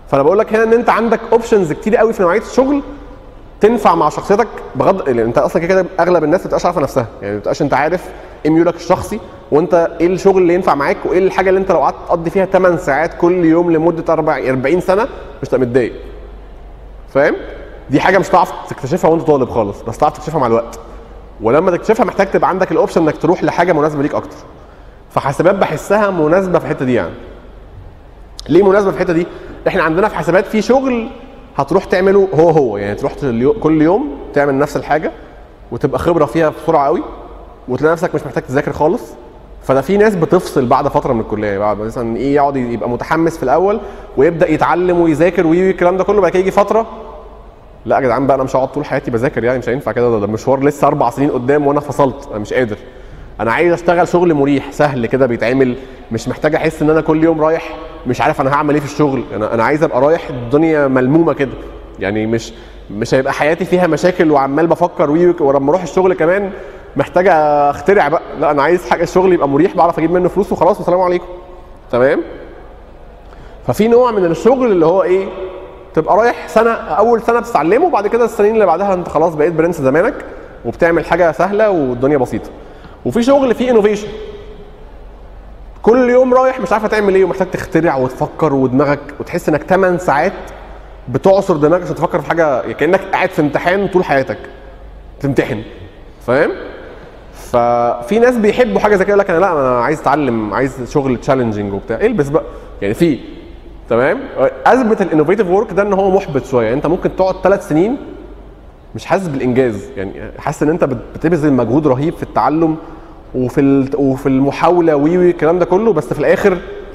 فانا بقول لك هنا ان انت عندك اوبشنز كتير قوي في نوعيه الشغل تنفع مع شخصيتك بغض لان انت اصلا كده كده اغلب الناس ما بتبقاش عارفه نفسها يعني ما بتبقاش انت عارف ايه ميولك الشخصي وانت ايه الشغل اللي ينفع معاك وايه الحاجه اللي انت لو قعدت تقضي فيها 8 ساعات كل يوم لمده 40 سنه مش هتبقى متضايق فاهم دي حاجه مش هتعرف تكتشفها وانت طالب خالص بس تعرف تكتشفها مع الوقت ولما تكتشفها محتاج تبقى عندك الاوبشن انك تروح لحاجه مناسبه ليك اكتر فحاسبات بحسها مناسبه في الحته دي يعني ليه مناسبه في الحته دي احنا عندنا في حسابات في شغل هتروح تعمله هو هو يعني تروح اليو- كل يوم تعمل نفس الحاجه وتبقى خبره فيها بسرعه قوي وتلاقي نفسك مش محتاج تذاكر خالص فده في ناس بتفصل بعد فتره من الكليه بعد مثلا ايه يقعد يبقى متحمس في الاول ويبدا يتعلم ويذاكر وي الكلام ده كله بعد كده يجي فتره لا يا جدعان بقى انا مش هقعد طول حياتي بذاكر يعني مش هينفع كده ده, ده مشوار لسه اربع سنين قدام وانا فصلت انا مش قادر انا عايز اشتغل شغل مريح سهل كده بيتعمل مش محتاج احس ان انا كل يوم رايح مش عارف انا هعمل ايه في الشغل انا انا عايز ابقى رايح الدنيا ملمومه كده يعني مش مش هيبقى حياتي فيها مشاكل وعمال بفكر وي ولما اروح الشغل كمان محتاج اخترع بقى لا انا عايز حاجه الشغل يبقى مريح بعرف اجيب منه فلوس وخلاص والسلام عليكم تمام ففي نوع من الشغل اللي هو ايه تبقى رايح سنه اول سنه بتتعلمه وبعد كده السنين اللي بعدها انت خلاص بقيت برنس زمانك وبتعمل حاجه سهله والدنيا بسيطه وفي شغل فيه انوفيشن كل يوم رايح مش عارف هتعمل ايه ومحتاج تخترع وتفكر ودماغك وتحس انك 8 ساعات بتعصر دماغك عشان تفكر في حاجه كانك قاعد في امتحان طول حياتك تمتحن فاهم ففي ناس بيحبوا حاجه زي كده يقول لك انا لا انا عايز اتعلم عايز شغل تشالنجينج وبتاع البس بقى يعني في تمام اثبت الانوفيتيف ورك ده ان هو محبط شويه يعني انت ممكن تقعد ثلاث سنين مش حاسس بالانجاز يعني حاسس ان انت بت- بتبذل مجهود رهيب في التعلم وفي ال- وفي المحاوله وي وي الكلام ده كله بس في الاخر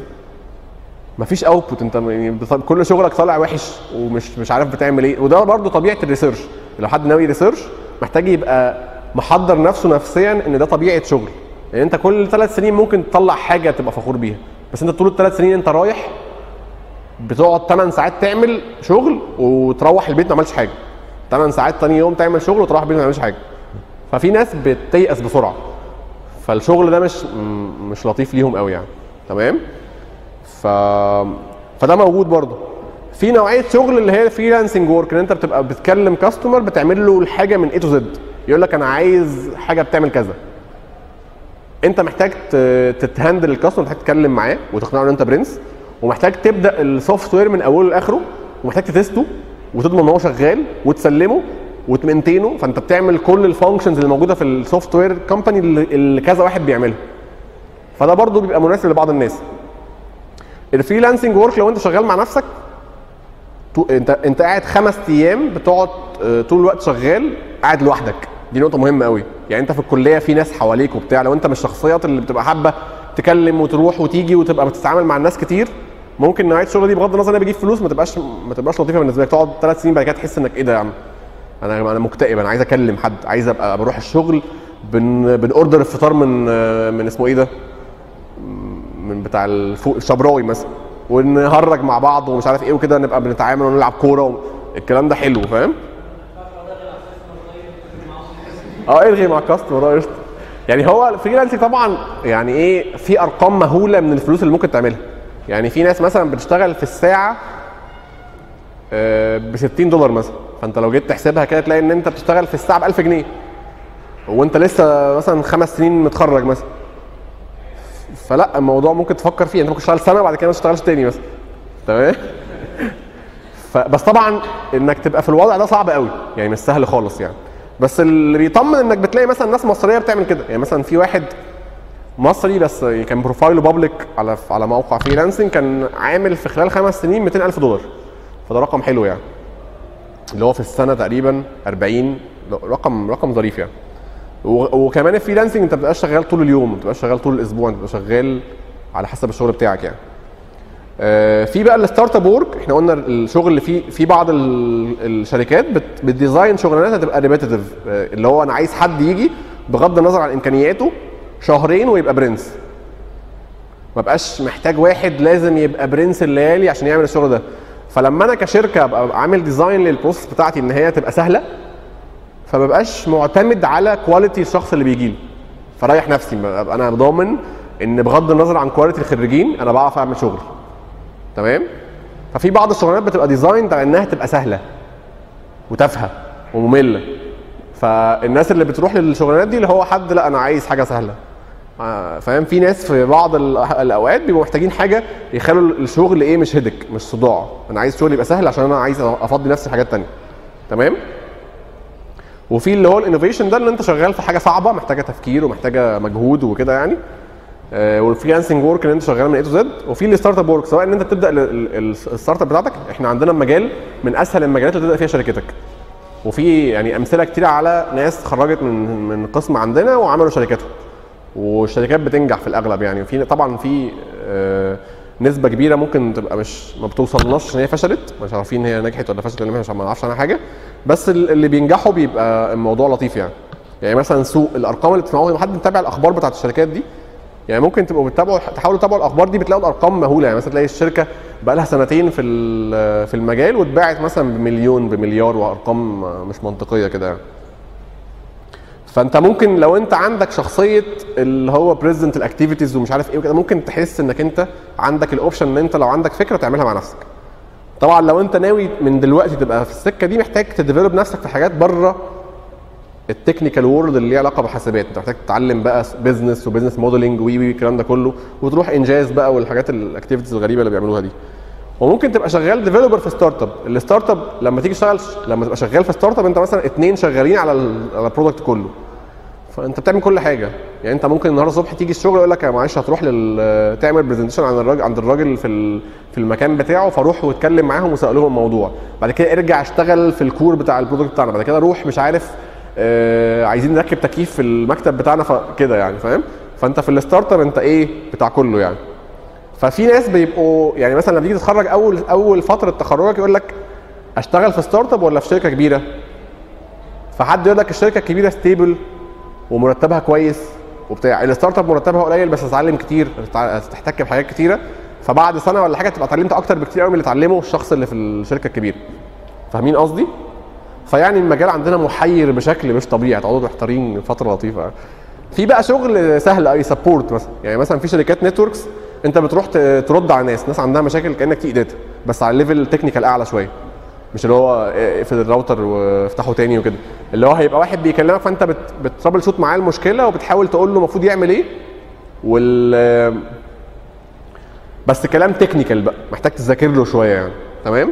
مفيش اوتبوت انت يعني بط- كل شغلك طالع وحش ومش مش عارف بتعمل ايه وده برضو طبيعه الريسيرش لو حد ناوي ريسيرش محتاج يبقى محضر نفسه نفسيا ان ده طبيعه شغل يعني انت كل ثلاث سنين ممكن تطلع حاجه تبقى فخور بيها بس انت طول الثلاث سنين انت رايح بتقعد 8 ساعات تعمل شغل وتروح البيت ما عملتش حاجه 8 ساعات تاني يوم تعمل شغل وتروح البيت ما تعملش حاجه ففي ناس بتيأس بسرعه فالشغل ده مش م- مش لطيف ليهم قوي يعني تمام ف فده موجود برضه في نوعيه شغل اللي هي فريلانسنج ورك ان انت بتبقى بتكلم كاستمر بتعمل له الحاجه من اي تو زد يقول لك انا عايز حاجه بتعمل كذا انت محتاج ت- تتهندل الكاستمر محتاج تتكلم معاه وتقنعه ان انت برنس ومحتاج تبدا السوفت وير من اوله لاخره ومحتاج تتسته وتضمن ان هو شغال وتسلمه وتمنتينه فانت بتعمل كل الفانكشنز اللي موجوده في السوفت وير كومباني اللي اللي كذا واحد بيعملها فده برضو بيبقى مناسب لبعض الناس الفريلانسنج ورك لو انت شغال مع نفسك تو- انت انت قاعد خمس ايام بتقعد آه، طول الوقت شغال قاعد لوحدك دي نقطه مهمه قوي يعني انت في الكليه في ناس حواليك وبتاع لو انت مش الشخصيات اللي بتبقى حابه تكلم وتروح وتيجي وتبقى بتتعامل مع الناس كتير ممكن نوعيه الشغل دي بغض النظر انها بتجيب فلوس ما تبقاش ما تبقاش لطيفه بالنسبه لك تقعد ثلاث سنين بعد كده تحس انك ايه ده يا عم انا انا مكتئب انا عايز اكلم حد عايز ابقى بروح الشغل بن بنوردر الفطار من آه، من اسمه ايه ده من بتاع الفوق الشبراوي مثلا ونهرج مع بعض ومش عارف ايه وكده نبقى بنتعامل ونلعب كوره و... الكلام ده حلو فاهم؟ اه الغي مع الكاستمر اه قشطة. يعني هو الفريلانسنج طبعا يعني ايه في ارقام مهوله من الفلوس اللي ممكن تعملها يعني في ناس مثلا بتشتغل في الساعه ب 60 دولار مثلا فانت لو جيت تحسبها كده تلاقي ان انت بتشتغل في الساعه ب 1000 جنيه وانت لسه مثلا خمس سنين متخرج مثلا فلا الموضوع ممكن تفكر فيه انت ممكن تشتغل سنه وبعد كده ما تشتغلش تاني مثلا تمام فبس طبعا انك تبقى في الوضع ده صعب قوي يعني مش سهل خالص يعني بس اللي بيطمن انك بتلاقي مثلا ناس مصريه بتعمل كده يعني مثلا في واحد مصري بس كان بروفايله بابليك على على موقع فريلانسنج كان عامل في خلال خمس سنين 200 الف دولار فده رقم حلو يعني اللي هو في السنه تقريبا 40 رقم رقم ظريف يعني و- وكمان الفريلانسنج انت ما بتبقاش شغال طول اليوم ما بتبقاش شغال طول الاسبوع انت بتبقى شغال على حسب الشغل بتاعك يعني آه، في بقى الستارت اب وورك احنا قلنا الشغل اللي فيه في بعض ال- الشركات بت- بتديزاين شغلانات هتبقى ريبيتيتيف اللي هو انا عايز حد يجي بغض النظر عن امكانياته شهرين ويبقى برنس ما بقاش محتاج واحد لازم يبقى برنس الليالي عشان يعمل الشغل ده فلما انا كشركه ابقى عامل ديزاين للبروسيس بتاعتي ان هي تبقى سهله فما بقاش معتمد على كواليتي الشخص اللي بيجي لي فريح نفسي ابقى انا ضامن ان بغض النظر عن كواليتي الخريجين انا بعرف اعمل شغل تمام ففي بعض الشغلانات بتبقى ديزايند على انها تبقى سهله وتافهه وممله فالناس اللي بتروح للشغلانات دي اللي هو حد لا انا عايز حاجه سهله آه، فاهم في ناس في بعض ال- الاوقات بيبقوا محتاجين حاجه يخلوا الشغل ايه مش هدك مش صداع انا عايز شغل يبقى سهل عشان انا عايز افضي نفسي حاجات تانية تمام وفي اللي هو الانوفيشن ده اللي انت شغال في حاجه صعبه محتاجه تفكير ومحتاجه مجهود وكده يعني آه، والفريلانسنج ورك ان انت شغال من اي تو زد وفي الستارت اب ورك سواء ان انت بتبدا ال- ال- الستارت اب بتاعتك احنا عندنا مجال من اسهل المجالات اللي تبدا فيها شركتك وفي يعني امثله كتير على ناس خرجت من من قسم عندنا وعملوا شركاتهم والشركات بتنجح في الاغلب يعني في طبعا في آه، نسبه كبيره ممكن تبقى مش ما بتوصلناش ان هي فشلت مش عارفين هي نجحت ولا فشلت ولا مش ما نعرفش عنها حاجه بس ال- اللي بينجحوا بيبقى الموضوع لطيف يعني يعني مثلا سوق الارقام اللي بتسمعوها حد متابع الاخبار بتاعت الشركات دي يعني ممكن تبقوا بتتابعوا تحاولوا تتابعوا الاخبار دي بتلاقوا الارقام مهوله يعني مثلا تلاقي الشركه بقى لها سنتين في ال- في المجال واتباعت مثلا بمليون بمليار وارقام مش منطقيه كده يعني. فانت ممكن لو انت عندك شخصيه اللي هو بريزنت الاكتيفيتيز ومش عارف ايه وكده ممكن تحس انك انت عندك الاوبشن ان انت لو عندك فكره تعملها مع نفسك طبعا لو انت ناوي من دلوقتي تبقى في السكه دي محتاج تديفلوب نفسك في حاجات بره التكنيكال وورلد اللي ليها علاقه بالحاسبات انت محتاج تتعلم بقى بزنس وبزنس موديلنج وي وي الكلام ده كله وتروح انجاز بقى والحاجات الاكتيفيتيز الغريبه اللي بيعملوها دي وممكن تبقى شغال ديفلوبر في ستارت اب الستارت اب لما تيجي تشتغل لما تبقى شغال في ستارت اب انت مثلا اتنين شغالين على ال- على البرودكت كله فانت بتعمل كل حاجه يعني انت ممكن النهارده الصبح تيجي الشغل يقول لك يا معلش هتروح لل تعمل برزنتيشن عن الراجل عند الراجل في ال... في المكان بتاعه فروح واتكلم معاهم وسالهم الموضوع بعد كده ارجع اشتغل في الكور بتاع البرودكت بتاعنا بعد كده روح مش عارف آه عايزين نركب تكييف في المكتب بتاعنا فكده يعني فاهم فانت في الستارت اب انت ايه بتاع كله يعني ففي ناس بيبقوا يعني مثلا لما تيجي تتخرج اول اول فتره تخرجك يقول لك اشتغل في ستارت اب ولا في شركه كبيره فحد يقول لك الشركه الكبيره ستيبل ومرتبها كويس وبتاع الستارت اب مرتبها قليل بس هتتعلم كتير هتتع- هتحتك بحاجات كتيره فبعد سنه ولا حاجه تبقى اتعلمت اكتر بكتير قوي من اللي اتعلمه الشخص اللي في الشركه الكبيره فاهمين قصدي فيعني المجال عندنا محير بشكل مش طبيعي هتقعدوا محتارين فتره لطيفه في بقى شغل سهل قوي سبورت مثلا يعني مثلا في شركات نتوركس انت بتروح ت- ترد على ناس ناس عندها مشاكل كانك تي داتا بس على ليفل تكنيكال اعلى شويه مش اللي هو اقفل الراوتر وافتحه تاني وكده اللي هو هيبقى واحد بيكلمك فانت بت بترابل شوت معاه المشكله وبتحاول تقول له المفروض يعمل ايه وال بس كلام تكنيكال بقى محتاج تذاكر له شويه يعني تمام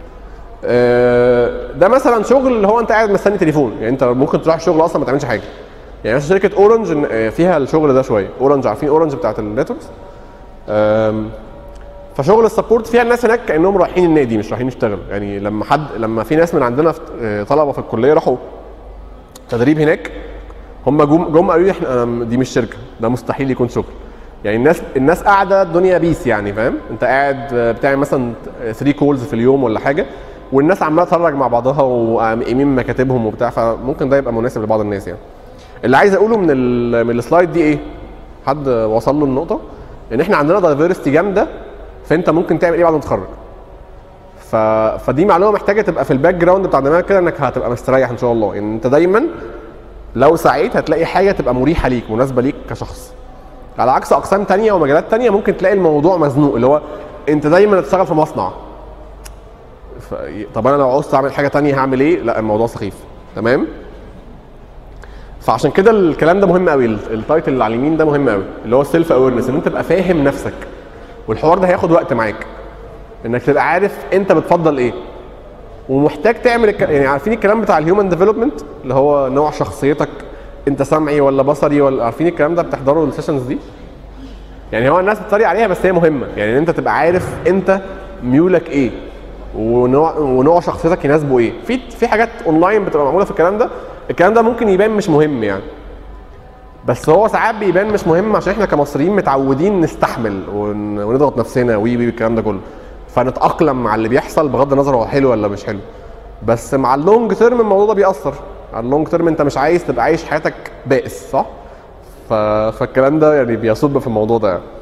آه، ده مثلا شغل اللي هو انت قاعد مستني تليفون يعني انت ممكن تروح الشغل اصلا ما تعملش حاجه يعني مثلا شركه اورنج آه، فيها الشغل ده شويه اورنج عارفين اورنج بتاعت النتوركس آم، فشغل السبورت فيها الناس هناك كانهم رايحين النادي مش رايحين يشتغلوا يعني لما حد لما في ناس من عندنا في- آه، طلبه في الكليه راحوا تدريب هناك هم جم جم قالوا لي احنا أنا دي مش شركه ده مستحيل يكون شغل يعني الناس الناس قاعده الدنيا بيس يعني فاهم انت قاعد آه، بتعمل مثلا 3 كولز في اليوم ولا حاجه والناس عماله تتفرج مع بعضها وقايمين مكاتبهم وبتاع فممكن ده يبقى مناسب لبعض الناس يعني اللي عايز اقوله من ال من السلايد دي ايه حد وصل له النقطه ان احنا عندنا دايفرستي جامده فانت ممكن تعمل ايه بعد ما تتخرج ف... فدي معلومه محتاجه تبقى في الباك جراوند بتاع دماغك كده انك هتبقى مستريح ان شاء الله ان انت دايما لو سعيت هتلاقي حاجه تبقى مريحه ليك مناسبه ليك كشخص على عكس اقسام تانية ومجالات تانية ممكن تلاقي الموضوع مزنوق اللي هو انت دايما تشتغل في مصنع ف... طب انا لو عاوز اعمل حاجه تانية هعمل ايه لا الموضوع سخيف تمام فعشان كده الكلام ده مهم قوي التايتل اللي على اليمين ده مهم قوي اللي هو السيلف اويرنس ان انت تبقى فاهم نفسك والحوار ده هياخد وقت معاك انك تبقى عارف انت بتفضل ايه ومحتاج تعمل الك... يعني عارفين الكلام بتاع الهيومن ديفلوبمنت اللي هو نوع شخصيتك انت سمعي ولا بصري ولا عارفين الكلام ده بتحضروا السيشنز دي يعني هو الناس بتتريق عليها بس هي مهمه يعني ان انت تبقى عارف انت ميولك ايه ونوع ونوع شخصيتك يناسبه ايه في في حاجات اونلاين بتبقى معموله في الكلام ده الكلام ده ممكن يبان مش مهم يعني بس هو ساعات بيبان مش مهم عشان احنا كمصريين متعودين نستحمل ون- ونضغط نفسنا وي وي الكلام ده كله فنتاقلم مع اللي بيحصل بغض النظر هو حلو ولا مش حلو بس مع اللونج تيرم الموضوع ده بيأثر على اللونج تيرم انت مش عايز تبقى عايش حياتك بائس صح؟ ف... فالكلام ده يعني بيصب في الموضوع ده يعني.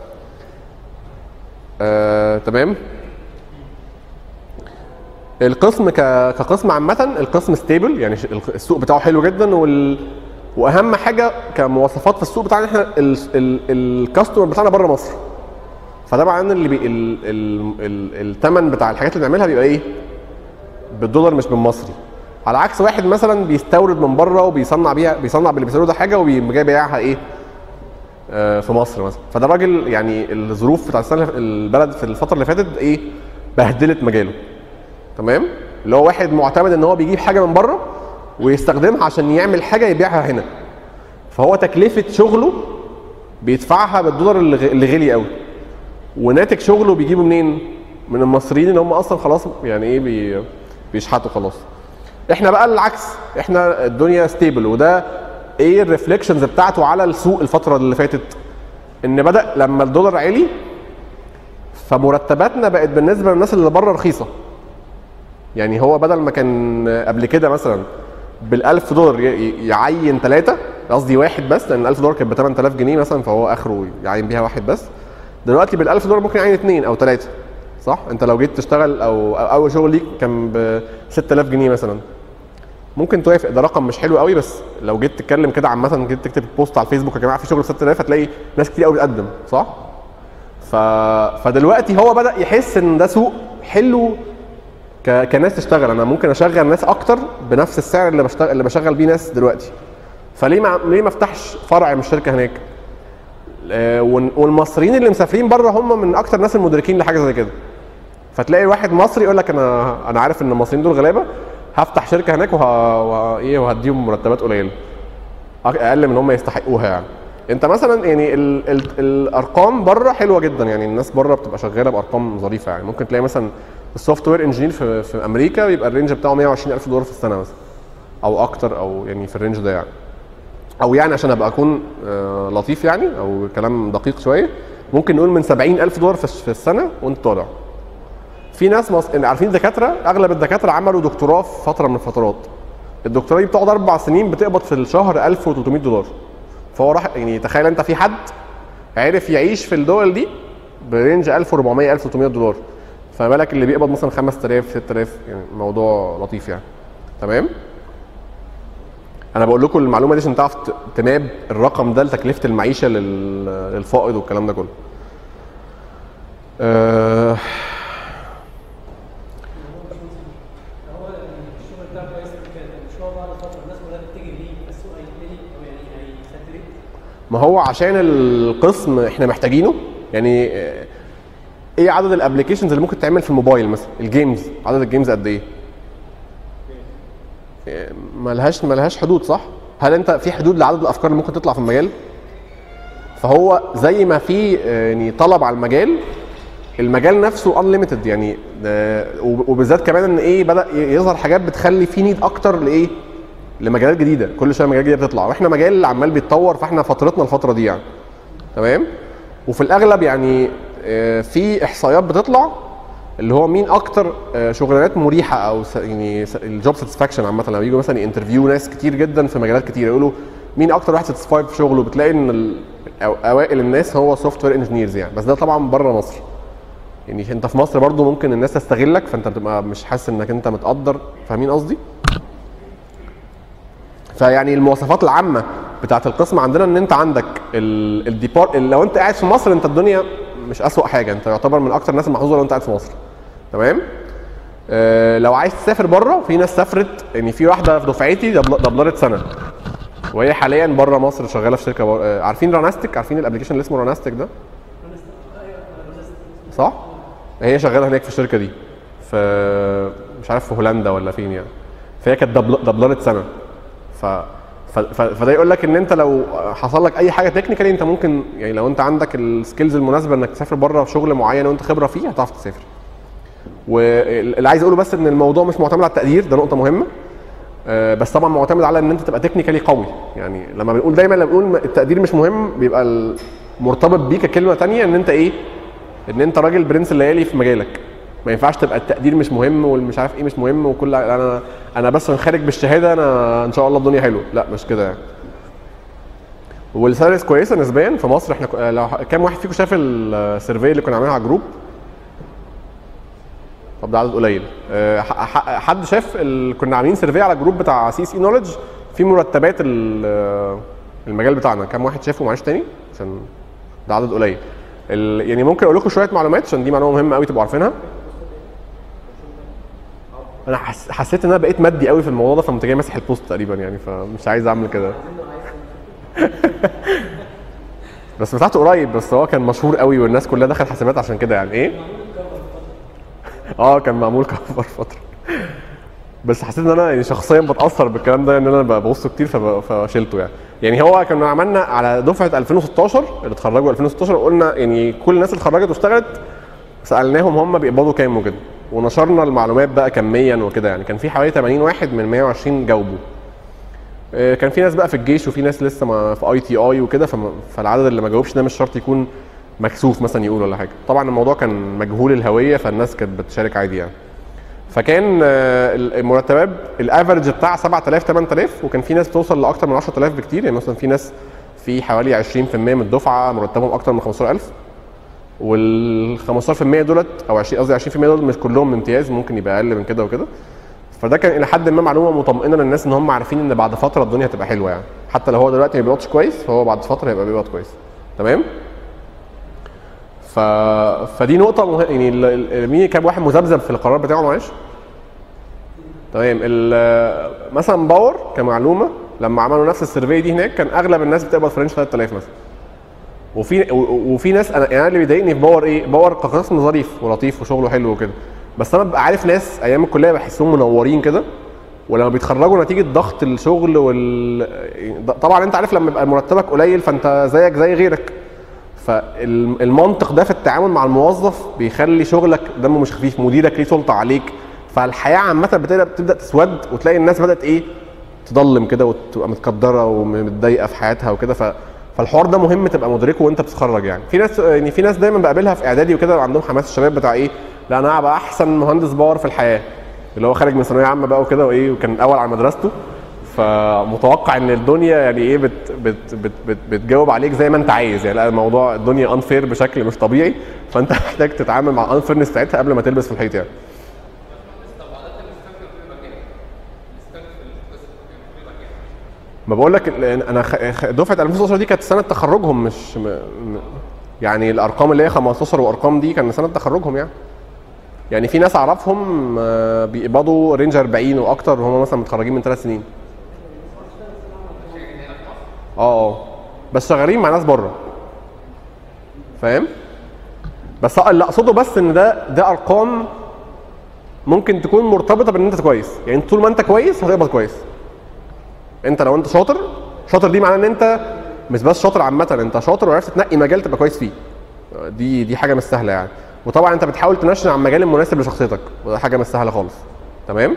آه، تمام القسم ك... كقسم عامة القسم ستيبل يعني ش- الق- السوق بتاعه حلو جدا وال... واهم حاجة كمواصفات في السوق بتاعنا احنا ال... ال... الكاستمر بتاعنا بره مصر فده معناه ان اللي بي ال ال ال الثمن بتاع الحاجات اللي بنعملها بيبقى ايه بالدولار مش بالمصري على عكس واحد مثلا بيستورد من بره وبيصنع بيها بيصنع باللي بيستورده ده حاجه وبيجي جاي بيبيعها ايه آه، في مصر مثلا فده راجل يعني الظروف بتاع السنه البلد في الفتره اللي فاتت ايه بهدلت مجاله تمام اللي هو واحد معتمد ان هو بيجيب حاجه من بره ويستخدمها عشان يعمل حاجه يبيعها هنا فهو تكلفه شغله بيدفعها بالدولار اللي غ- اللي غالي قوي وناتج شغله بيجيبه منين من المصريين اللي هم اصلا خلاص يعني ايه بي بيشحتوا خلاص احنا بقى العكس احنا الدنيا ستيبل وده ايه الريفليكشنز بتاعته على السوق الفتره اللي فاتت ان بدا لما الدولار عالي فمرتباتنا بقت بالنسبه للناس اللي بره رخيصه يعني هو بدل ما كان قبل كده مثلا بال 1000 دولار ي- ي- يعين ثلاثه قصدي واحد بس لان ال 1000 دولار كانت ب 8000 جنيه مثلا فهو اخره يعين بيها واحد بس دلوقتي بال 1000 دولار ممكن يعين اثنين او ثلاثه صح انت لو جيت تشتغل او أو اول شغل ليك كان ب 6000 جنيه مثلا ممكن توافق ده رقم مش حلو قوي بس لو جيت تتكلم كده عامه جيت تكتب بوست على الفيسبوك يا جماعه في شغل ب 6000 هتلاقي ناس كتير قوي بتقدم صح؟ ف... فدلوقتي هو بدا يحس ان ده سوق حلو ك... كناس تشتغل انا ممكن اشغل ناس اكتر بنفس السعر اللي بشتغل اللي بشغل بيه ناس دلوقتي فليه ما ليه ما افتحش فرع من الشركه هناك آه، وال- والمصريين اللي مسافرين بره هم من اكتر الناس المدركين لحاجه زي كده فتلاقي واحد مصري يقول لك انا انا عارف ان المصريين دول غلابه هفتح شركه هناك وه... وه... ايه وهديهم مرتبات قليله أق- اقل من هم يستحقوها يعني انت مثلا يعني ال... ال... الارقام بره حلوه جدا يعني الناس بره بتبقى شغاله بارقام ظريفه يعني ممكن تلاقي مثلا السوفت وير انجينير في... في امريكا بيبقى الرينج بتاعه 120 الف دولار في السنه مثلا او اكتر او يعني في الرينج ده يعني او يعني عشان ابقى اكون آه، لطيف يعني او كلام دقيق شويه ممكن نقول من 70 الف دولار في في السنه وانت طالع في ناس مص... عارفين الدكاتره اغلب الدكاتره عملوا دكتوراه في فتره من الفترات الدكتوراه دي بتقعد اربع سنين بتقبض في الشهر 1300 دولار فهو راح يعني تخيل انت في حد عرف يعيش في الدول دي برينج 1400 1300 دولار فما بالك اللي بيقبض مثلا 5000 6000 يعني موضوع لطيف يعني تمام انا بقول لكم المعلومه دي عشان تعرف ت- تماب الرقم ده لتكلفه المعيشه لل- للفائض والكلام ده كله أه هو الشغل بتاعه كويس كده مش هو بعد فتره الناس كلها بتتجه ليه السوق هيتملي او يعني هيساتوريت ما هو عشان القسم احنا محتاجينه يعني آه، ايه عدد الابلكيشنز اللي ممكن تعمل في الموبايل مثلا الجيمز عدد الجيمز قد ايه آه، ملهاش ملهاش حدود صح هل انت في حدود لعدد الافكار اللي ممكن تطلع في المجال فهو زي ما في آه، يعني طلب على المجال المجال نفسه انليمتد يعني آه، وب- وبالذات كمان ان ايه بدا ي- يظهر حاجات بتخلي في نيد اكتر لايه لمجالات جديده كل شويه مجالات جديده بتطلع واحنا مجال عمال بيتطور فاحنا فترتنا الفتره دي يعني تمام وفي الاغلب يعني آه، في احصائيات بتطلع اللي هو مين اكتر آه، شغلانات مريحه او س- يعني الجوب ساتسفاكشن عامه لما يجوا مثلا انترفيو ناس كتير جدا في مجالات كتير يقولوا مين اكتر واحد ساتسفايد في شغله بتلاقي ان ال- أو- اوائل الناس هو سوفت وير انجينيرز يعني بس ده طبعا بره مصر يعني انت في مصر برضو ممكن الناس تستغلك فانت بتبقى مش حاسس انك انت متقدر فاهمين قصدي فيعني المواصفات العامه بتاعت القسم عندنا ان انت عندك ال- الديبار لو انت قاعد في مصر انت الدنيا مش اسوأ حاجه انت يعتبر من اكتر الناس المحظوظه لو انت قاعد في مصر تمام آه لو عايز تسافر بره في ناس سافرت يعني في واحده في دفعتي دبل- دبلرت سنه وهي حاليا بره مصر شغاله في شركه بر... آه عارفين راناستيك عارفين الابلكيشن اللي اسمه راناستيك ده صح هي شغاله هناك في الشركه دي في مش عارف في هولندا ولا فين يعني فهي كانت دبل- دبلرت سنه ف ف- ف- فده يقول لك ان انت لو حصل لك اي حاجه تكنيكالي انت ممكن يعني لو انت عندك السكيلز المناسبه انك تسافر بره في شغل معين وانت خبره فيه هتعرف تسافر واللي عايز اقوله بس ان الموضوع مش معتمد على التقدير ده نقطه مهمه آه، بس طبعا معتمد على ان انت تبقى تكنيكالي قوي يعني لما بنقول دايما لما بنقول التقدير مش مهم بيبقى ال- مرتبط بيه ككلمه تانية ان انت ايه ان انت راجل برنس الليالي في مجالك ما ينفعش تبقى التقدير مش مهم والمش عارف ايه مش مهم وكل انا انا بس خارج بالشهاده انا ان شاء الله الدنيا حلوه لا مش كده يعني والسالاريز كويسه نسبيا في مصر احنا ك- لو كام واحد فيكم شاف السيرفي اللي كنا عاملينها على الجروب طب ده عدد قليل أه، ح- ح- حد شاف ال... كنا عاملين سيرفي على الجروب بتاع سي سي نولج في مرتبات ال- المجال بتاعنا كام واحد شافه معلش تاني عشان ده عدد قليل ال... يعني ممكن اقول لكم شويه معلومات عشان دي معلومه مهمه قوي تبقوا عارفينها انا حس... حسيت ان انا بقيت مادي قوي في الموضوع ده فقمت جاي ماسح البوست تقريبا يعني فمش عايز اعمل كده بس فتحته قريب بس هو كان مشهور قوي والناس كلها دخلت حسابات عشان كده يعني ايه اه كان معمول كفر فتره بس حسيت ان انا يعني شخصيا بتاثر بالكلام ده ان انا ببص كتير فب- فشلته يعني يعني هو كنا عملنا على دفعه 2016 اللي اتخرجوا 2016 قلنا يعني كل الناس اللي اتخرجت واشتغلت سالناهم هم بيقبضوا كام وكده ونشرنا المعلومات بقى كميا وكده يعني كان في حوالي 80 واحد من 120 جاوبوا آه، كان في ناس بقى في الجيش وفي ناس لسه ما في اي تي اي وكده فما- فالعدد اللي ما جاوبش ده مش شرط يكون مكسوف مثلا يقول ولا حاجه طبعا الموضوع كان مجهول الهويه فالناس كانت بتشارك عادي يعني فكان آه، المرتبات الافرج بتاع 7000 8000 وكان في ناس بتوصل لاكتر من 10000 بكتير يعني مثلا في ناس في حوالي 20% من الدفعه مرتبهم اكتر من 15000 وال 15% دولت او 20 قصدي 20% دول مش كلهم امتياز ممكن يبقى اقل من كده وكده فده كان الى حد ما معلومه مطمئنه للناس ان هم عارفين ان بعد فتره الدنيا هتبقى حلوه يعني حتى لو هو دلوقتي ما بيقبضش كويس فهو بعد فتره هيبقى بيقبض كويس تمام ف... فدي نقطه مه... يعني ال- ال- مين كام واحد مذبذب في القرار بتاعه معلش تمام ال... مثلا باور كمعلومه لما عملوا نفس السيرفي دي هناك كان اغلب الناس بتقبض في رينج 3000 مثلا وفي و- وفي ناس انا يعني أنا اللي بيضايقني في باور ايه باور كقسم ظريف ولطيف وشغله حلو وكده بس انا ببقى عارف ناس ايام الكليه بحسهم منورين كده ولما بيتخرجوا نتيجه ضغط الشغل وال طبعا انت عارف لما يبقى مرتبك قليل فانت زيك زي غيرك فالمنطق ده في التعامل مع الموظف بيخلي شغلك دمه مش خفيف مديرك ليه سلطه عليك فالحياه عامه بتبدا بتبدا تسود وتلاقي الناس بدات ايه تضلم كده وتبقى متقدره ومتضايقه في حياتها وكده ف فالحوار ده مهم تبقى مدركه وانت بتتخرج يعني في ناس يعني في ناس دايما بقابلها في اعدادي وكده عندهم حماس الشباب بتاع ايه لا انا هبقى احسن مهندس باور في الحياه اللي هو خارج من ثانويه عامه بقى وكده وايه وكان الاول على مدرسته فمتوقع ان الدنيا يعني ايه بت بت بت بت بتجاوب عليك زي ما انت عايز يعني لا الموضوع الدنيا انفير بشكل مش طبيعي فانت محتاج تتعامل مع الانفيرنس بتاعتها قبل ما تلبس في الحيط يعني ما بقول لك ال- انا خ- خ- دفعه 2016 دي كانت سنه تخرجهم مش م... م... يعني الارقام اللي هي 15 وارقام دي كان سنه تخرجهم يعني يعني في ناس اعرفهم آه، بيقبضوا رينج 40 واكتر وهم مثلا متخرجين من ثلاث سنين اه اه بس شغالين مع ناس بره فاهم بس اللي اقصده بس ان ده ده ارقام ممكن تكون مرتبطه بان انت كويس يعني طول ما انت كويس هتقبض كويس انت لو انت شاطر شاطر دي معناه ان انت مش بس شاطر عامه انت شاطر وعرفت تنقي مجال تبقى كويس فيه دي دي حاجه مش سهله يعني وطبعا انت بتحاول تنشن على المجال المناسب لشخصيتك وده حاجه مش سهله خالص تمام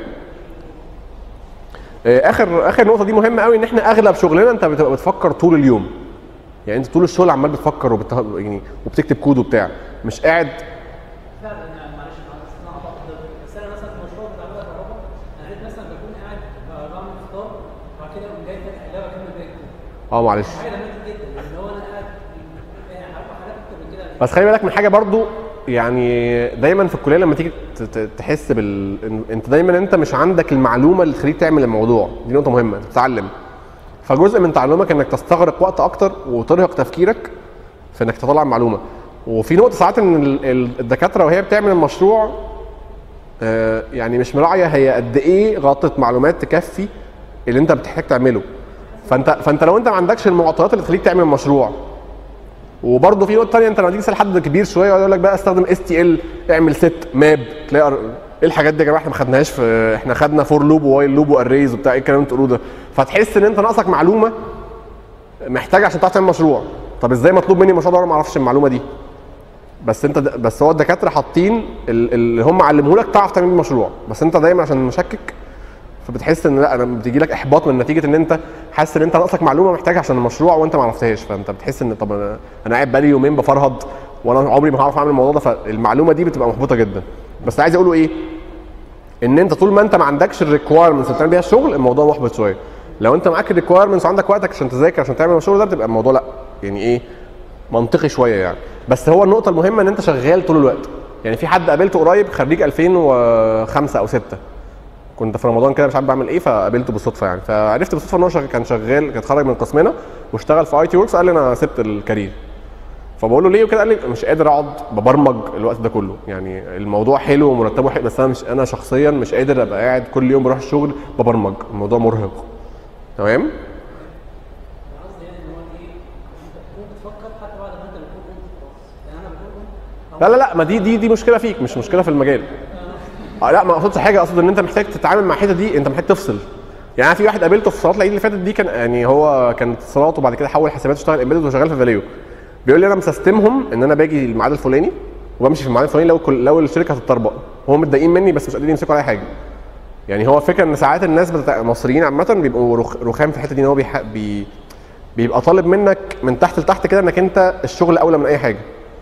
آه، اخر اخر نقطه دي مهمه قوي ان احنا اغلب شغلنا انت بتبقى بتفكر طول اليوم يعني انت طول الشغل عمال بتفكر وبت... يعني وبتكتب كود وبتاع مش قاعد فعلا يعني معلش معلش انا هقطع حضرتك بس انا مثلا في المشروع بتاع بلد الكهرباء انا لقيت مثلا بكون قاعد ب- بعمل فطار وبعد كده اقوم جاي فاتح اللعبه اكمل باقي الكود اه معلش حاجه جميله جدا لان هو انا قاعد يعني عارف حاجات اكتر من كده بس خلي بالك من حاجه برضو يعني دايما في الكليه لما تيجي ت- ت- تحس بال إن- انت دايما انت مش عندك المعلومه اللي تخليك تعمل الموضوع دي نقطه مهمه انت بتتعلم فجزء من تعلمك انك تستغرق وقت اكتر وترهق تفكيرك في انك تطلع معلومه وفي نقطه ساعات ان ال- ال- الدكاتره وهي بتعمل المشروع آه، يعني مش مراعيه هي قد ايه غطت معلومات تكفي اللي انت بتحتاج تعمله فانت فانت لو انت ما عندكش المعطيات اللي تخليك تعمل مشروع وبرضه في نقطه ثانيه انت لما تيجي تسال حد كبير شويه يقعد يقول لك بقى استخدم اس تي ال اعمل ست ماب تلاقي أر- ايه الحاجات دي يا جماعه احنا ما خدناهاش في احنا خدنا فور لوب ووايل لوب واريز وبتاع ايه الكلام اللي انتوا بتقولوه ده فتحس ان انت ناقصك معلومه محتاج عشان تعرف تعمل مشروع طب ازاي مطلوب مني مشروع ده وانا ما اعرفش المعلومه دي بس انت د- بس هو الدكاتره حاطين ال- اللي هم علموه لك تعرف تعمل بيه مشروع بس انت دايما عشان مشكك فبتحس ان لا انا بتيجي لك احباط من نتيجه ان انت حاسس ان انت ناقصك معلومه محتاجها عشان المشروع وانت ما عرفتهاش فانت بتحس ان طب انا انا قاعد بقالي يومين بفرهد وانا عمري ما هعرف اعمل الموضوع ده فالمعلومه دي بتبقى محبطه جدا بس عايز اقوله ايه ان انت طول ما انت ما عندكش الريكوايرمنتس اللي بتعمل بيها الشغل الموضوع محبط شويه لو انت معاك الريكوايرمنتس وعندك وقتك عشان تذاكر عشان تعمل الشغل ده بتبقى الموضوع لا يعني ايه منطقي شويه يعني بس هو النقطه المهمه ان انت شغال طول الوقت يعني في حد قابلته قريب خريج 2005 او 6 كنت في رمضان كده مش عارف بعمل ايه فقابلته بالصدفه يعني فعرفت بالصدفه ان هو شغ- كان شغال كان اتخرج من قسمنا واشتغل في اي تي وركس قال لي انا سبت الكارير فبقول له ليه وكده قال لي مش قادر اقعد ببرمج الوقت ده كله يعني الموضوع حلو ومرتبه حلو بس انا مش انا شخصيا مش قادر ابقى قاعد كل يوم بروح الشغل ببرمج الموضوع مرهق تمام انا قصدي يعني ان هو ايه انت تكون بتفكر حتى بعد ما انت بتكون قمت خلاص يعني انا بكون قمت لا لا لا ما دي دي دي مشكله فيك مش مشكله في المجال آه لا ما اقصدش حاجه اقصد ان انت محتاج تتعامل مع الحته دي انت محتاج تفصل يعني انا في واحد قابلته في صلاه العيد اللي فاتت دي كان يعني هو كان اتصالات وبعد كده حول حسابات واشتغل امبيدد وشغال في فاليو بيقول لي انا مسستمهم ان انا باجي الميعاد الفلاني وبمشي في الميعاد الفلاني لو كل لو الشركه هتطربق هم متضايقين مني بس مش قادرين يمسكوا على حاجه يعني هو فكره ان ساعات الناس بتاع المصريين عامه بيبقوا رخ- رخام في الحته دي ان هو بيح... بي... بيبقى طالب منك من تحت لتحت كده انك انت الشغل اولى من اي حاجه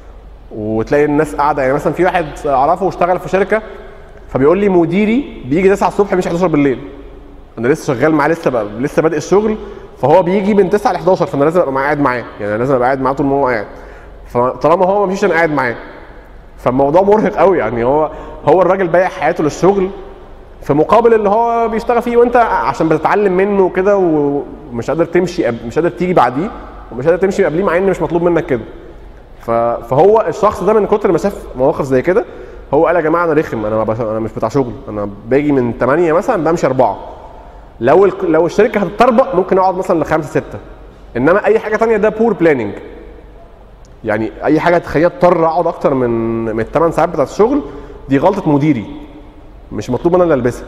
وتلاقي الناس قاعده يعني مثلا في واحد اعرفه واشتغل في شركه فبيقول لي مديري بيجي 9 الصبح مش 11 بالليل انا لسه شغال معاه لسه بقى لسه بادئ الشغل فهو بيجي من 9 ل 11 فانا لازم ابقى قاعد معاه يعني أنا لازم ابقى قاعد معاه طول ما هو قاعد فطالما هو ما مشيش انا قاعد معاه فالموضوع مرهق قوي يعني هو هو الراجل بايع حياته للشغل في مقابل اللي هو بيشتغل فيه وانت عشان بتتعلم منه كده ومش قادر تمشي قب- مش قادر تيجي بعديه ومش قادر تمشي قبليه مع ان مش مطلوب منك كده ف- فهو الشخص ده من كتر ما شاف مواقف زي كده هو قال يا جماعه انا رخم انا ما بش- انا مش بتاع شغل انا باجي من 8 مثلا بمشي 4 لو ال- لو الشركه هتطربق ممكن اقعد مثلا لخمسه سته انما اي حاجه تانية ده بور بلاننج يعني اي حاجه تخليني اضطر اقعد اكتر من من الثمان ساعات بتاعت الشغل دي غلطه مديري مش مطلوب انا اللي البسها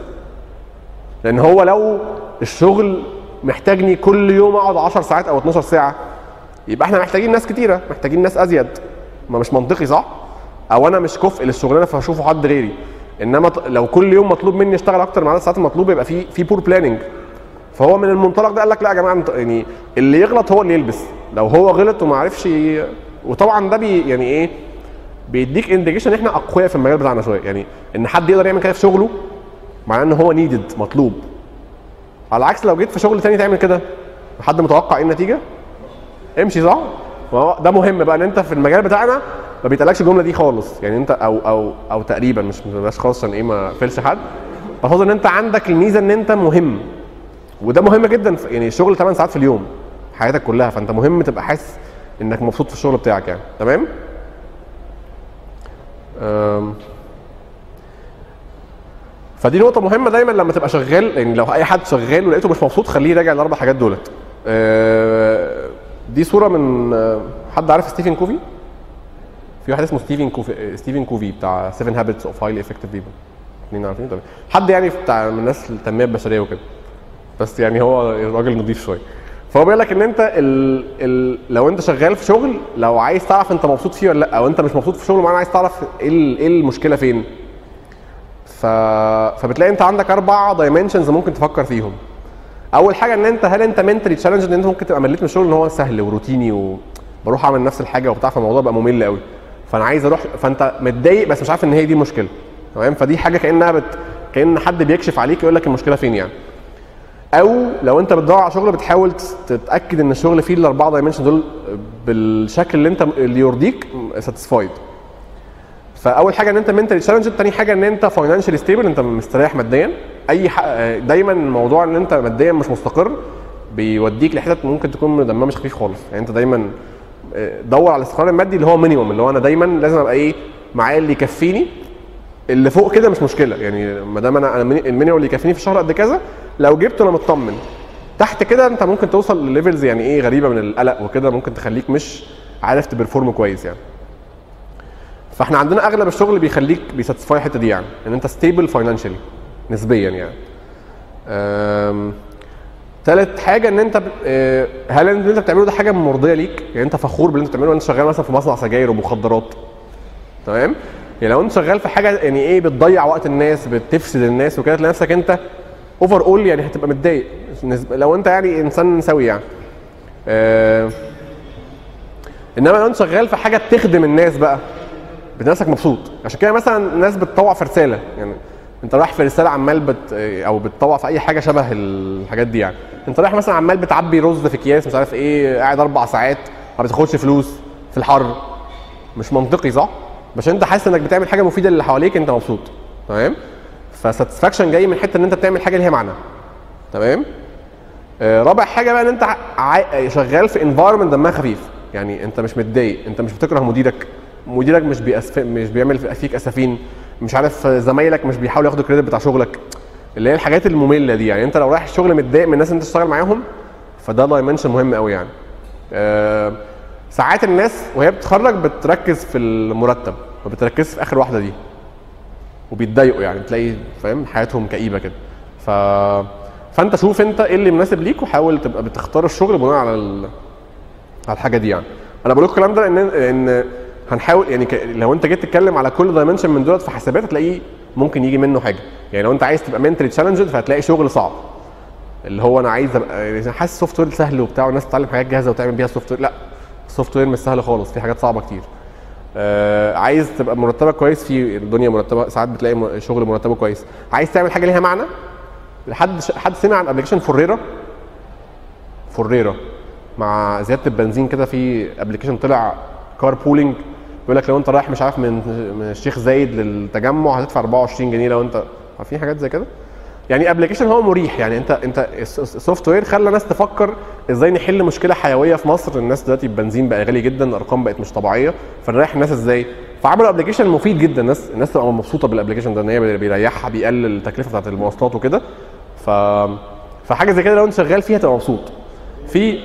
لان هو لو الشغل محتاجني كل يوم اقعد 10 ساعات او 12 ساعه يبقى احنا محتاجين ناس كتيره محتاجين ناس ازيد ما مش منطقي صح او انا مش كفء للشغلانه فهشوفه حد غيري انما ط- لو كل يوم مطلوب مني اشتغل اكتر من عدد الساعات المطلوبه يبقى في في بور بلاننج فهو من المنطلق ده قال لك لا يا جماعه انت- يعني اللي يغلط هو اللي يلبس لو هو غلط وما عرفش ي- وطبعا ده بي يعني ايه بيديك انديكيشن ان احنا اقوياء في المجال بتاعنا شويه يعني ان حد يقدر يعمل كده في شغله معناه ان هو نيدد مطلوب على العكس لو جيت في شغل تاني تعمل كده حد متوقع ايه النتيجه امشي صح فهو ده مهم بقى ان انت في المجال بتاعنا ما بيتقالكش الجمله دي خالص يعني انت او او او تقريبا مش مش خالص عشان ايه ما اقفلش حد المفروض ان انت عندك الميزه ان انت مهم وده مهم جدا في يعني الشغل 8 ساعات في اليوم حياتك كلها فانت مهم تبقى حاسس انك مبسوط في الشغل بتاعك يعني تمام أم. فدي نقطة مهمة دايما لما تبقى شغال يعني لو أي حد شغال ولقيته مش مبسوط خليه يراجع الأربع حاجات دولت. أه، دي صورة من أه، حد عارف ستيفن كوفي؟ في واحد اسمه ستيفن كوفي ستيفن كوفي بتاع 7 هابتس اوف هايلي افكتيف بيبل. اثنين عارفين طبعا. حد يعني بتاع من الناس التنمية البشرية وكده. بس يعني هو راجل نضيف شوية. فهو بيقول لك ان انت ال... ال... لو انت شغال في شغل لو عايز تعرف انت مبسوط فيه ولا لا او انت مش مبسوط في شغل معين عايز تعرف ايه ال- ايه المشكله فين ف... فبتلاقي انت عندك اربع دايمنشنز ممكن تفكر فيهم اول حاجه ان انت هل انت منتلي تشالنج ان انت ممكن تبقى مليت من الشغل ان هو سهل وروتيني وبروح اعمل نفس الحاجه وبتاع فالموضوع بقى ممل قوي فانا عايز اروح فانت متضايق بس مش عارف ان هي دي المشكله تمام فدي حاجه كانها بت... كان حد بيكشف عليك يقول لك المشكله فين يعني او لو انت بتدور على شغل بتحاول تس- تتاكد ان الشغل فيه الاربعه دايمنشن دول بالشكل اللي انت اللي يرضيك ساتيسفايد فاول حاجه ان انت منتالي تشالنج تاني حاجه ان انت فاينانشالي ستيبل انت مستريح ماديا اي ح... دايما موضوع ان انت ماديا مش مستقر بيوديك لحتت ممكن تكون دمها مش خفيف خالص يعني انت دايما آه، دور على الاستقرار المادي اللي هو مينيموم اللي هو انا دايما لازم ابقى ايه معايا اللي يكفيني اللي فوق كده مش مشكله يعني ما دام انا أنا الميني- المينيموم اللي يكفيني في الشهر قد كذا لو جبته انا مطمن تحت كده انت ممكن توصل لليفلز يعني ايه غريبه من القلق وكده ممكن تخليك مش عارف تبرفورم كويس يعني فاحنا عندنا اغلب الشغل بيخليك بيساتسفاي الحته دي يعني ان انت ستيبل فاينانشالي نسبيا يعني أم، تالت حاجه ان انت ب- آه، هل اللي انت بتعمله ده حاجه مرضيه ليك يعني انت فخور باللي انت بتعمله انت شغال مثلا في مصنع سجاير ومخدرات تمام يعني لو انت شغال في حاجه يعني ايه بتضيع وقت الناس بتفسد الناس وكده تلاقي نفسك انت اوفر اول يعني هتبقى متضايق نسب- لو انت يعني انسان سوي يعني آه انما لو انت شغال في حاجه بتخدم الناس بقى بنفسك مبسوط عشان كده مثلا الناس بتطوع في رساله يعني انت رايح في رساله عمال بت او بتطوع في اي حاجه شبه الحاجات دي يعني انت رايح مثلا عمال بتعبي رز في اكياس مش عارف ايه قاعد اربع ساعات ما بتاخدش فلوس في الحر مش منطقي صح؟ بس انت حاسس انك بتعمل حاجه مفيده للي حواليك انت مبسوط تمام؟ فساتسفاكشن جاي من حته ان انت بتعمل حاجه ليها معنى تمام؟ آه، رابع حاجه بقى ان انت ع- شغال في انفايرمنت دمها خفيف يعني انت مش متضايق انت مش بتكره مديرك مديرك مش بيأسف... مش بيعمل فيك اسفين مش عارف زمايلك مش بيحاولوا ياخدوا الكريدت بتاع شغلك اللي هي الحاجات الممله دي يعني انت لو رايح الشغل متضايق من الناس اللي انت تشتغل معاهم فده دايمنشن مهم قوي يعني آه ساعات الناس وهي بتتخرج بتركز في المرتب ما بتركزش في اخر واحده دي وبيتضايقوا يعني تلاقي فاهم حياتهم كئيبه كده ف فانت شوف انت ايه اللي مناسب ليك وحاول تبقى بتختار الشغل بناء على ال... على الحاجه دي يعني انا بقول لكم الكلام ده ان ان هنحاول يعني ك... لو انت جيت تتكلم على كل دايمنشن من دولت في حسابات هتلاقيه ممكن يجي منه حاجه يعني لو انت عايز تبقى منتلي تشالنجد فهتلاقي شغل صعب اللي هو انا عايز ابقى يعني حاسس سوفت وير سهل وبتاع والناس تتعلم حاجات جاهزه وتعمل بيها سوفت وير لا السوفت وير مش سهل خالص في حاجات صعبه كتير آه عايز تبقى مرتبك كويس في الدنيا مرتبه ساعات بتلاقي م- شغل مرتبه كويس عايز تعمل حاجه ليها معنى حد حد سمع عن ابلكيشن فوريرا فوريرا مع زياده البنزين كده في ابلكيشن طلع كار بولينج بيقول لك لو انت رايح مش عارف من من الشيخ زايد للتجمع هتدفع 24 جنيه لو انت عارفين حاجات زي كده يعني ابلكيشن هو مريح يعني انت انت السوفت وير خلى ناس تفكر ازاي نحل مشكله حيويه في مصر الناس دلوقتي البنزين بقى غالي جدا الارقام بقت مش طبيعيه فنريح الناس ازاي فعملوا ابلكيشن مفيد جدا الناس الناس تبقى مبسوطه بالابلكيشن ده ان هي بيريحها بيقلل التكلفه بتاعت المواصلات وكده ف فحاجه زي كده لو انت شغال فيها تبقى مبسوط في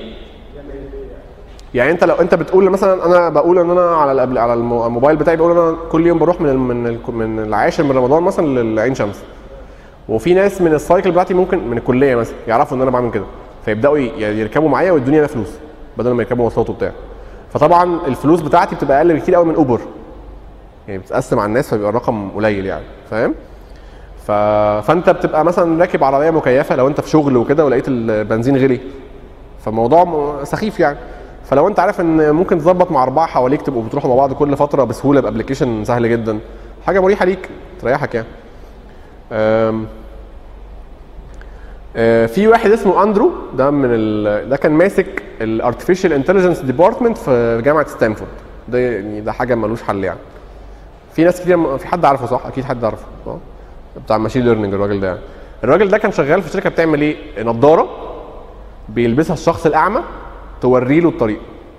يعني انت لو انت بتقول مثلا انا بقول ان انا على الأبل- على المو- الموبايل بتاعي بقول انا كل يوم بروح من ال- من ال- من العاشر من رمضان مثلا للعين شمس وفي ناس من السايكل بتاعتي ممكن من الكليه مثلا يعرفوا ان انا بعمل كده فيبداوا ي- يركبوا معايا ويدوني انا فلوس بدل ما يركبوا مواصلات وبتاع فطبعا الفلوس بتاعتي بتبقى اقل بكتير قوي من اوبر يعني بتتقسم على الناس فبيبقى الرقم قليل يعني فاهم ف... فانت بتبقى مثلا راكب عربيه مكيفه لو انت في شغل وكده ولقيت البنزين غلي فالموضوع م- سخيف يعني فلو انت عارف ان ممكن تظبط مع اربعه حواليك تبقوا بتروحوا مع بعض كل فتره بسهوله بابلكيشن سهل جدا حاجه مريحه ليك تريحك يعني أم... آه، في واحد اسمه اندرو ده من ال... ده كان ماسك الارتفيشال انتليجنس ديبارتمنت في جامعه ستانفورد ده يعني ده حاجه ملوش حل يعني في ناس كتير في حد عارفه صح اكيد حد عارفه اه بتاع ماشين ليرنينج الراجل ده يعني الراجل ده كان شغال في شركه بتعمل ايه نظاره بيلبسها الشخص الاعمى توري له الطريق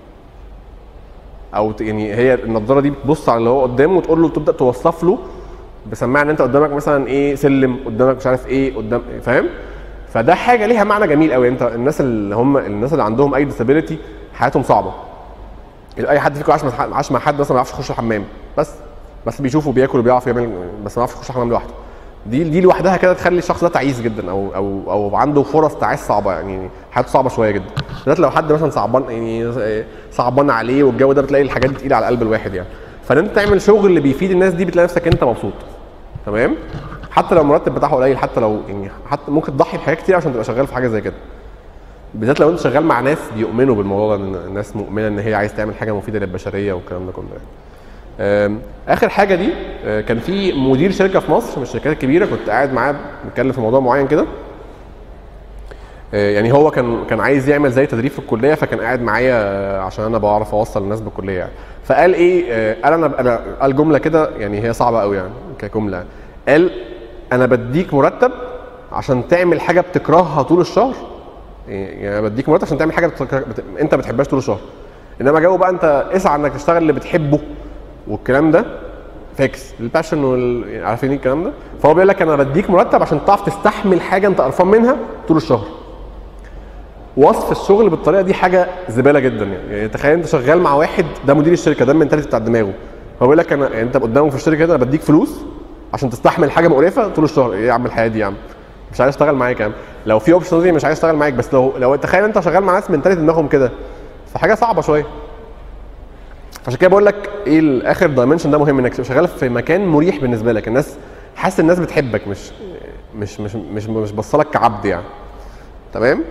او ت- يعني هي النضاره دي بتبص على اللي هو قدامه وتقول له تبدا توصف له بسماعه ان انت قدامك مثلا ايه سلم قدامك مش عارف ايه قدام فاهم فده حاجه ليها معنى جميل قوي انت الناس اللي هم الناس اللي عندهم اي ديسابيلتي حياتهم صعبه اي حد فيكم عاش مع حد- عاش مع حد مثلا ما يعرفش يخش الحمام بس بس بيشوف وبياكل وبيعرف يعمل بس ما يعرفش يخش الحمام لوحده دي دي لوحدها كده تخلي الشخص ده تعيس جدا او او او عنده فرص تعيس صعبه يعني حياته صعبه شويه جدا بالذات لو حد مثلا صعبان يعني صعبان عليه والجو ده بتلاقي الحاجات دي تقيله على قلب الواحد يعني فان انت تعمل شغل اللي بيفيد الناس دي بتلاقي نفسك انت مبسوط تمام حتى لو المرتب بتاعه قليل حتى لو يعني حتى ممكن تضحي بحاجات كتير عشان تبقى شغال في حاجه زي كده بالذات لو انت شغال مع ناس بيؤمنوا بالموضوع ده ان الناس مؤمنه ان هي عايز تعمل حاجه مفيده للبشريه والكلام ده كله يعني. آم، اخر حاجه دي آه، كان في مدير شركه في مصر من الشركات الكبيره كنت قاعد معاه بنتكلم في موضوع معين كده آه، يعني هو كان كان عايز يعمل زي تدريب في الكليه فكان قاعد معايا آه، عشان انا بعرف اوصل الناس بالكليه يعني فقال ايه آه، قال انا انا قال جمله كده يعني هي صعبه قوي يعني كجمله قال انا بديك مرتب عشان تعمل حاجه بتكرهها طول الشهر يعني أنا بديك مرتب عشان تعمل حاجه بتكره... بت... انت ما بتحبهاش طول الشهر انما جو بقى انت اسعى انك تشتغل اللي بتحبه والكلام ده فيكس الباشن وال... يعني عارفين إيه الكلام ده فهو بيقول لك انا بديك مرتب عشان تعرف تستحمل حاجه انت قرفان منها طول الشهر وصف الشغل بالطريقه دي حاجه زباله جدا يعني, يعني تخيل انت شغال مع واحد ده مدير الشركه ده المنتاليتي بتاع دماغه هو بيقول لك انا يعني انت قدامه في الشركه كده انا بديك فلوس عشان تستحمل حاجه مقرفه طول الشهر ايه يا عم الحياه دي يا عم مش عايز اشتغل معاك يا عم لو في اوبشن دي مش عايز اشتغل معاك بس لو لو تخيل انت شغال مع ناس منتاليتي دماغهم كده فحاجه صعبه شويه عشان كده بقول لك ايه الاخر دايمنشن ده مهم انك تبقى شغال في مكان مريح بالنسبه لك الناس حاسس الناس بتحبك مش مش مش مش مش بصلك كعبد يعني تمام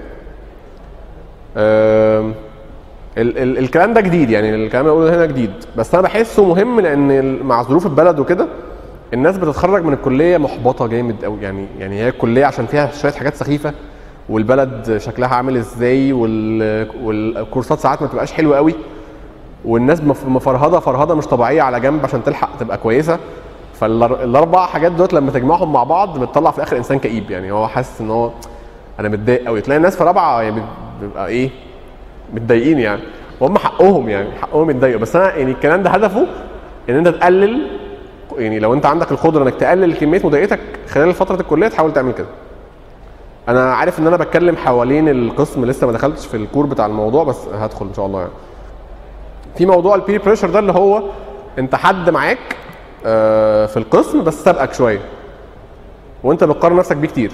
آم، ال ال الكلام ده جديد يعني الكلام اللي بقوله هنا جديد بس انا بحسه مهم لان ال- مع ظروف البلد وكده الناس بتتخرج من الكليه محبطه جامد قوي يعني يعني هي الكليه عشان فيها شويه حاجات سخيفه والبلد شكلها عامل ازاي وال والكورسات ساعات ما تبقاش حلوه قوي والناس مف- مفرهده فرهده مش طبيعيه على جنب عشان تلحق تبقى كويسه فالاربع حاجات دول لما تجمعهم مع بعض بتطلع في الاخر انسان كئيب يعني هو حاسس ان هو انا متضايق قوي تلاقي الناس في رابعه يعني بت- بيبقى ايه متضايقين يعني وهم حقهم يعني حقهم يتضايقوا بس انا يعني الكلام ده هدفه ان انت تقلل يعني لو انت عندك القدره انك تقلل كميه مضايقتك خلال فتره الكليه تحاول تعمل كده انا عارف ان انا بتكلم حوالين القسم لسه ما دخلتش في الكور بتاع الموضوع بس هدخل ان شاء الله يعني في موضوع البير بريشر ده اللي هو انت حد معاك آه، في القسم بس سابقك شويه وانت بتقارن نفسك بيه كتير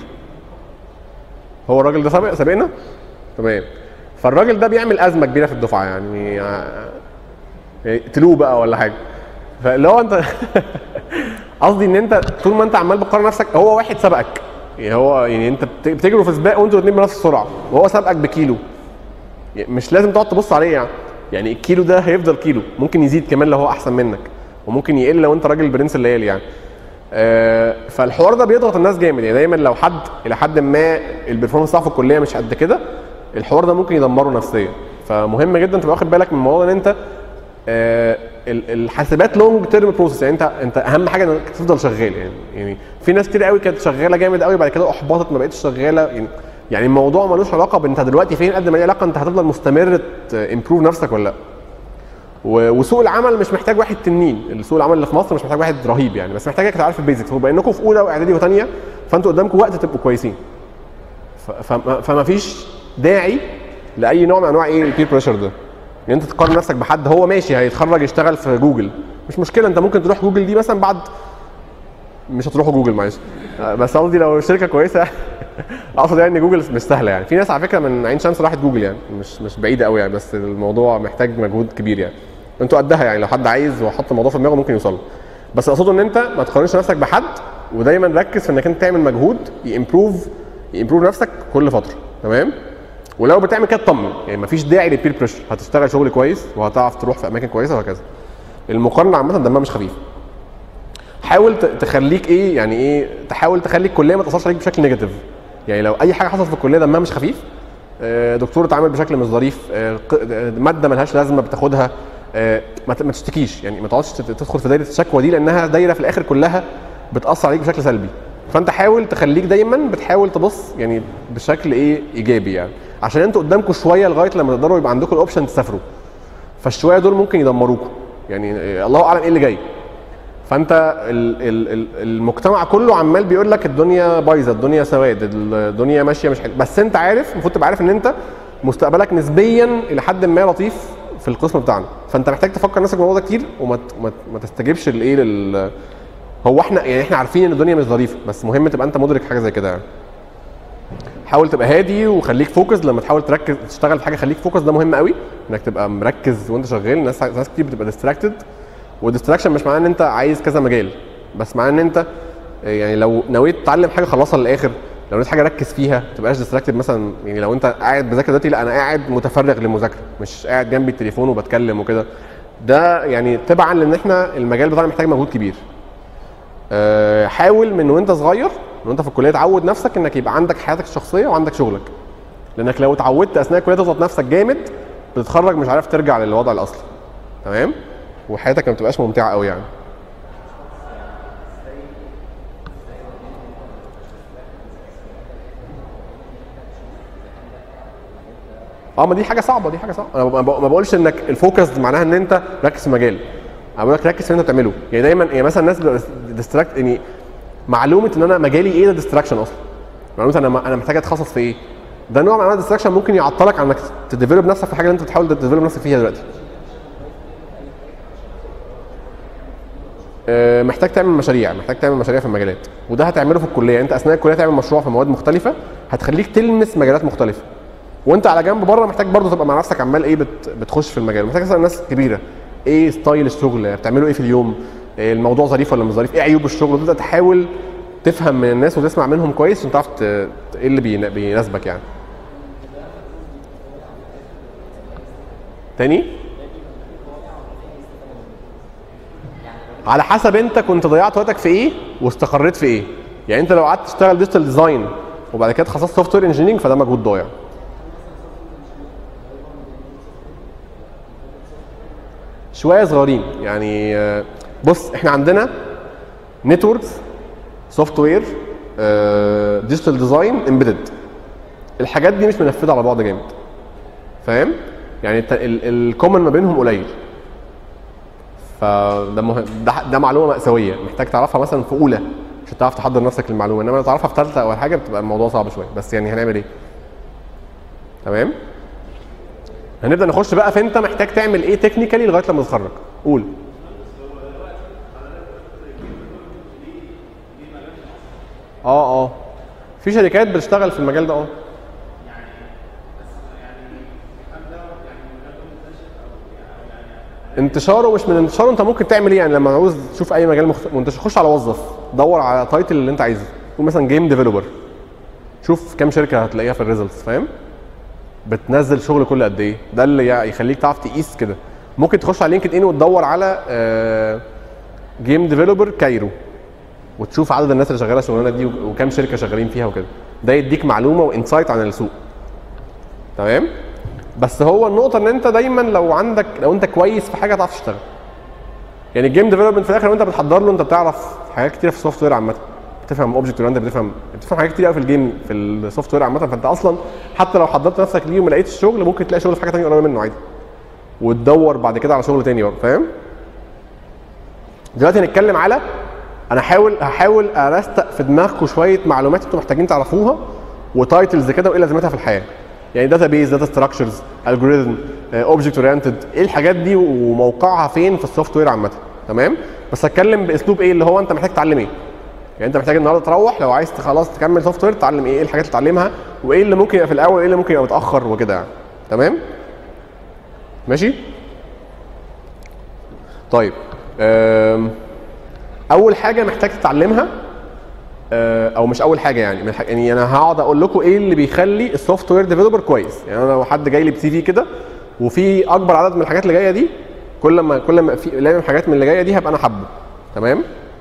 هو الراجل ده سابق سابقنا تمام فالراجل ده بيعمل ازمه كبيره في الدفعه يعني آه، يقتلوه بقى ولا حاجه فاللي هو انت قصدي ان انت طول ما انت عمال بتقارن نفسك هو واحد سبقك يعني هو يعني انت بت- بتجروا في سباق وانتوا الاثنين بنفس السرعه وهو سابقك بكيلو يعني مش لازم تقعد تبص عليه يعني يعني الكيلو ده هيفضل كيلو ممكن يزيد كمان لو هو احسن منك وممكن يقل لو انت راجل برنس الليالي يعني آه، فالحوار ده بيضغط الناس جامد يعني دايما لو حد الى حد ما البرفورمانس بتاعه في الكليه مش قد كده الحوار ده ممكن يدمره نفسيا فمهم جدا تبقى واخد بالك من الموضوع ده ان انت آه، ال- الحاسبات لونج تيرم بروسيس يعني انت انت اهم حاجه انك تفضل شغال يعني يعني في ناس كتير قوي كانت شغاله جامد قوي بعد كده احبطت ما بقتش شغاله يعني يعني الموضوع ملوش علاقه بانت دلوقتي فين قد ما ليه علاقه انت هتفضل مستمر امبروف نفسك ولا لا و- وسوق العمل مش محتاج واحد تنين سوق العمل اللي في مصر مش محتاج واحد رهيب يعني بس محتاجك تعرف البيزكس وبما انكم في اولى واعدادي وثانيه فانتوا قدامكم وقت تبقوا كويسين ف- فما فما فيش داعي لاي نوع من انواع ايه البير بريشر ده ان انت تقارن نفسك بحد هو ماشي هيتخرج يشتغل في جوجل مش مشكله انت ممكن تروح جوجل دي مثلا بعد مش هتروحوا جوجل معلش آه، بس قصدي لو شركه كويسه اقصد يعني ان جوجل مش سهله يعني في ناس على فكره من عين شمس راحت جوجل يعني مش مش بعيده قوي يعني بس الموضوع محتاج مجهود كبير يعني انتوا قدها يعني لو حد عايز وحط الموضوع في دماغه ممكن يوصل له. بس اقصده ان انت ما تقارنش نفسك بحد ودايما ركز في انك انت تعمل مجهود يمبروف يمبروف نفسك كل فتره تمام ولو بتعمل كده اطمن يعني مفيش داعي للبير بريشر هتشتغل شغل كويس وهتعرف تروح في اماكن كويسه وهكذا المقارنه عامه دمها مش خفيف حاول ت- تخليك ايه يعني ايه تحاول تخلي الكليه ما تاثرش عليك بشكل نيجاتيف يعني لو اي حاجه حصلت في الكليه دمها مش خفيف آه، دكتور اتعامل بشكل مش ظريف آه، ق- آه، ماده ملهاش لازمه بتاخدها آه، ما ت- ما تشتكيش يعني ما تقعدش تت- تدخل في دايره الشكوى دي لانها دايره في الاخر كلها بتاثر عليك بشكل سلبي فانت حاول تخليك دايما بتحاول تبص يعني بشكل ايه ايجابي يعني عشان انتوا قدامكم شويه لغايه لما تقدروا يبقى عندكم الاوبشن تسافروا فالشويه دول ممكن يدمروكم يعني آه، الله اعلم ايه اللي جاي فانت ال ال ال المجتمع كله عمال بيقول لك الدنيا بايظه الدنيا سواد الدنيا ماشيه مش حلو بس انت عارف المفروض تبقى عارف ان انت مستقبلك نسبيا الى حد ما لطيف في القسم بتاعنا فانت محتاج تفكر نفسك في الموضوع ده كتير وما ت- ما ت- ما تستجيبش لايه لل هو احنا يعني احنا عارفين ان الدنيا مش ظريفه بس مهم تبقى انت مدرك حاجه زي كده يعني حاول تبقى هادي وخليك فوكس لما تحاول تركز تشتغل في حاجه خليك فوكس ده مهم قوي انك تبقى مركز وانت شغال ناس ناس كتير بتبقى ديستراكتد والديستراكشن مش معناه ان انت عايز كذا مجال بس معناه ان انت آه، يعني لو نويت تتعلم حاجه خلصها للاخر لو نويت حاجه ركز فيها ما تبقاش ديستراكتد مثلا يعني لو انت قاعد بذاكر دلوقتي لا انا قاعد متفرغ للمذاكره مش قاعد جنبي التليفون وبتكلم وكده ده يعني تبعا لان احنا المجال بتاعنا محتاج مجهود كبير آه، حاول من وانت صغير من وانت في الكليه تعود نفسك انك يبقى عندك حياتك الشخصيه وعندك شغلك لانك لو اتعودت اثناء الكليه تضغط نفسك جامد بتتخرج مش عارف ترجع للوضع الاصلي تمام وحياتك ما بتبقاش ممتعه قوي يعني اه ما دي حاجه صعبه دي حاجه صعبه انا ما بق- ما بقولش انك الفوكس معناها ان انت ركز في مجال انا بقول لك ركز في اللي انت بتعمله يعني دايما يعني مثلا الناس ديستراكت يعني معلومه ان انا مجالي ايه ده ديستراكشن اصلا معلومه انا انا محتاج اتخصص في ايه ده نوع من انواع الديستراكشن ممكن يعطلك عن انك تديفلوب نفسك في الحاجه اللي انت بتحاول تديفلوب نفسك فيها دلوقتي آه، محتاج تعمل مشاريع محتاج تعمل مشاريع في المجالات وده هتعمله في الكليه انت اثناء الكليه تعمل مشروع في مواد مختلفه هتخليك تلمس مجالات مختلفه وانت على جنب بره محتاج برضه تبقى مع نفسك عمال ايه بت بتخش في المجال محتاج تسال ناس كبيره ايه ستايل الشغل بتعملوا ايه في اليوم إيه الموضوع ظريف ولا مش ظريف ايه عيوب الشغل وتبدا تحاول تفهم من الناس وتسمع منهم كويس عشان تعرف ت- ايه اللي بين- بيناسبك يعني تاني على حسب انت كنت ضيعت وقتك في ايه واستقريت في ايه يعني انت لو قعدت تشتغل ديجيتال ديزاين وبعد كده اتخصصت سوفت وير انجينيرنج فده مجهود ضايع شويه صغيرين يعني آه، بص احنا عندنا نتوركس سوفت وير ديجيتال ديزاين امبيدد الحاجات دي مش منفذه على بعض جامد فاهم يعني الكومن ما بينهم قليل فده مهم ده, ده معلومه مأساويه محتاج تعرفها مثلا في اولى عشان تعرف تحضر نفسك للمعلومه انما لو تعرفها في ثالثه او حاجه بتبقى الموضوع صعب شويه بس يعني هنعمل ايه تمام هنبدا نخش بقى في انت محتاج تعمل ايه تكنيكالي لغايه لما تتخرج قول اه اه في شركات بتشتغل في المجال ده اه انتشاره مش من انتشاره انت ممكن تعمل ايه يعني لما عاوز تشوف اي مجال مخت... منتشر خش على وظف دور على تايتل اللي انت عايزه قول مثلا جيم ديفلوبر شوف كام شركه هتلاقيها في الريزلتس فاهم بتنزل شغل كل قد ايه ده اللي يع- يخليك تعرف تقيس كده ممكن تخش على لينكد ان وتدور على جيم ديفلوبر كايرو وتشوف عدد الناس اللي شغاله الشغلانه دي و- وكام شركه شغالين فيها وكده ده يديك معلومه وانسايت عن السوق تمام بس هو النقطه ان انت دايما لو عندك لو انت كويس في حاجه تعرف تشتغل يعني الجيم ديفلوبمنت في الاخر وانت بتحضر له انت بتعرف حاجات كتير في السوفت وير عامه بتفهم اوبجكت اورينتد بتفهم بتفهم حاجات كتير قوي في الجيم في السوفت وير عامه فانت اصلا حتى لو حضرت نفسك ليه وما لقيتش شغل ممكن تلاقي شغل في حاجه ثانيه قريبه منه عادي وتدور بعد كده على شغل تاني برضه فاهم دلوقتي هنتكلم على انا هحاول هحاول ارستق في دماغكم شويه معلومات انتوا محتاجين تعرفوها وتايتلز كده وايه لازمتها في الحياه يعني داتا بيز داتا ستراكشرز الجوريزم اوبجكت اورينتد ايه الحاجات دي وموقعها فين في السوفت وير عامه تمام بس هتكلم باسلوب ايه اللي هو انت محتاج تتعلم ايه يعني انت محتاج النهارده تروح لو عايز خلاص تكمل سوفت وير تتعلم ايه ايه الحاجات اللي تتعلمها وايه اللي ممكن يبقى في الاول وايه اللي ممكن يبقى متاخر وكده يعني تمام ماشي طيب أم، اول حاجه محتاج تتعلمها آه، او مش اول حاجه يعني من الح- يعني انا هقعد اقول لكم ايه اللي بيخلي السوفت وير ديفلوبر كويس يعني انا لو حد جاي لي بسي في كده وفي اكبر عدد من الحاجات اللي جايه دي كل ما كل ما في لازم حاجات من اللي جايه دي هبقى انا حابه تمام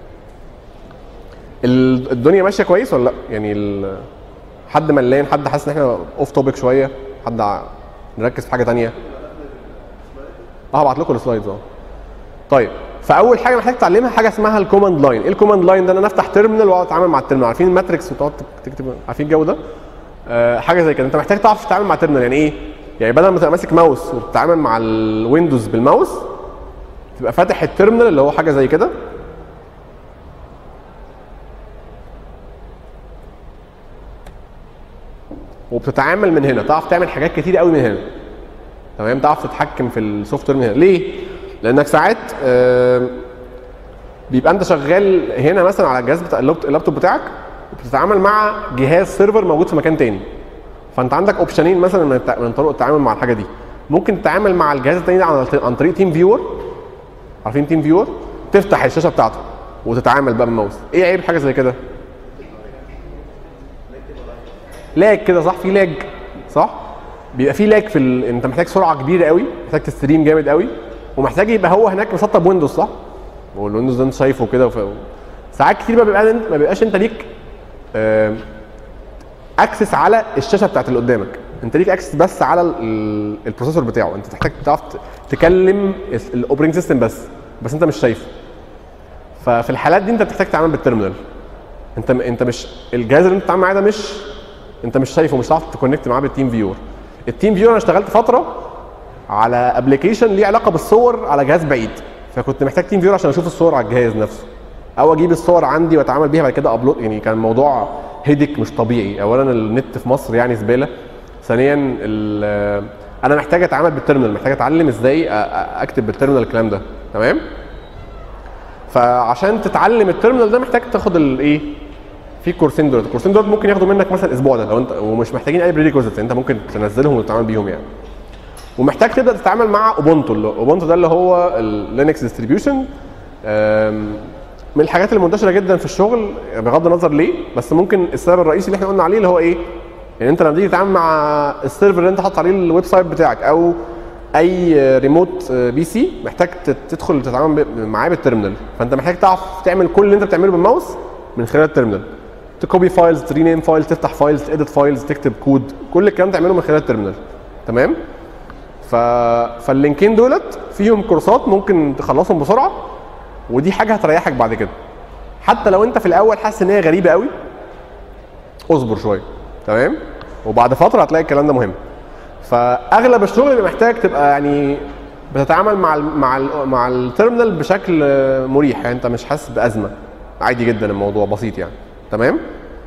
ال- الدنيا ماشيه كويس ولا لا يعني ال- حد ملان حد حاسس ان احنا اوف توبيك شويه حد ع- نركز في حاجه تانية اه هبعت لكم السلايدز اه طيب فاول حاجه محتاج تتعلمها حاجه اسمها الكوماند لاين ايه الكوماند لاين ده ان انا افتح تيرمينال واقعد اتعامل مع التيرمينال عارفين الماتريكس وتقعد تكتب عارفين الجو ده آه حاجه زي كده انت محتاج تعرف تتعامل مع تيرمينال يعني ايه يعني بدل ما تبقى ماسك ماوس وبتتعامل مع الويندوز بالماوس تبقى فاتح التيرمينال اللي هو حاجه زي كده وبتتعامل من هنا تعرف تعمل حاجات كتير قوي من هنا تمام تعرف تتحكم في السوفت وير من هنا ليه لانك ساعات آه، بيبقى انت شغال هنا مثلا على الجهاز بتاع اللابت- اللابتوب بتاعك وبتتعامل مع جهاز سيرفر موجود في مكان تاني فانت عندك اوبشنين مثلا من, التع... من طرق التعامل مع الحاجه دي ممكن تتعامل مع الجهاز التاني ده عن, عن طريق تيم فيور عارفين تيم فيور تفتح الشاشه بتاعته وتتعامل بقى بالماوس ايه عيب حاجه زي كده لاج كده صح في لاج صح بيبقى في لاج في ال... انت محتاج سرعه كبيره قوي محتاج تستريم جامد قوي ومحتاج يبقى هو هناك مسطب ويندوز صح والويندوز ده انت شايفه كده وف... ساعات كتير ما بيبقى انت ما بيبقاش انت ليك آه... اكسس على الشاشه بتاعت اللي قدامك انت ليك اكسس بس على ال- ال- البروسيسور بتاعه انت تحتاج تعرف ت- تكلم الاوبرينج سيستم بس بس انت مش شايفه ففي الحالات دي انت بتحتاج تتعامل بالترمينال انت انت مش الجهاز اللي انت بتتعامل معاه ده مش انت مش شايفه مش هتعرف تكونكت معاه بالتيم فيور التيم فيور انا اشتغلت فتره على ابلكيشن ليه علاقه بالصور على جهاز بعيد فكنت محتاج تيم فيور عشان اشوف الصور على الجهاز نفسه او اجيب الصور عندي واتعامل بيها بعد كده ابلود يعني كان الموضوع هيدك مش طبيعي اولا النت في مصر يعني زباله ثانيا ال- انا محتاج اتعامل بالترمينال محتاج اتعلم ازاي أ- أ- اكتب بالترمينال الكلام ده تمام فعشان تتعلم الترمينال ده محتاج تاخد الايه في كورسين دول الكورسين دول ممكن ياخدوا منك مثلا اسبوع ده لو انت ومش محتاجين اي بريكوزيتس انت ممكن تنزلهم وتتعامل بيهم يعني ومحتاج تبدا تتعامل مع اوبونتو اللي- اوبونتو ده اللي هو اللينكس ديستريبيوشن من الحاجات المنتشره جدا في الشغل بغض النظر ليه بس ممكن السبب الرئيسي اللي احنا قلنا عليه اللي هو ايه ان انت لما تيجي تتعامل مع السيرفر اللي انت حاطط عليه الويب سايت بتاعك او اي ريموت بي سي محتاج تت- تدخل تتعامل ب- معاه بالترمينال فانت محتاج تعرف تعمل كل اللي انت بتعمله بالماوس من خلال الترمينال تكوبي فايلز ترينيم فايلز تفتح فايلز تedit فايلز تكتب كود كل الكلام تعمله من خلال الترمينال تمام ف... فاللينكين دولت فيهم كورسات ممكن تخلصهم بسرعه ودي حاجه هتريحك بعد كده حتى لو انت في الاول حاسس ان هي غريبه قوي اصبر شويه تمام وبعد فتره هتلاقي الكلام ده مهم فاغلب الشغل بيبقى محتاج تبقى يعني بتتعامل مع ال مع ال مع التيرمينال بشكل آه، مريح يعني انت مش حاسس بازمه عادي جدا الموضوع بسيط يعني تمام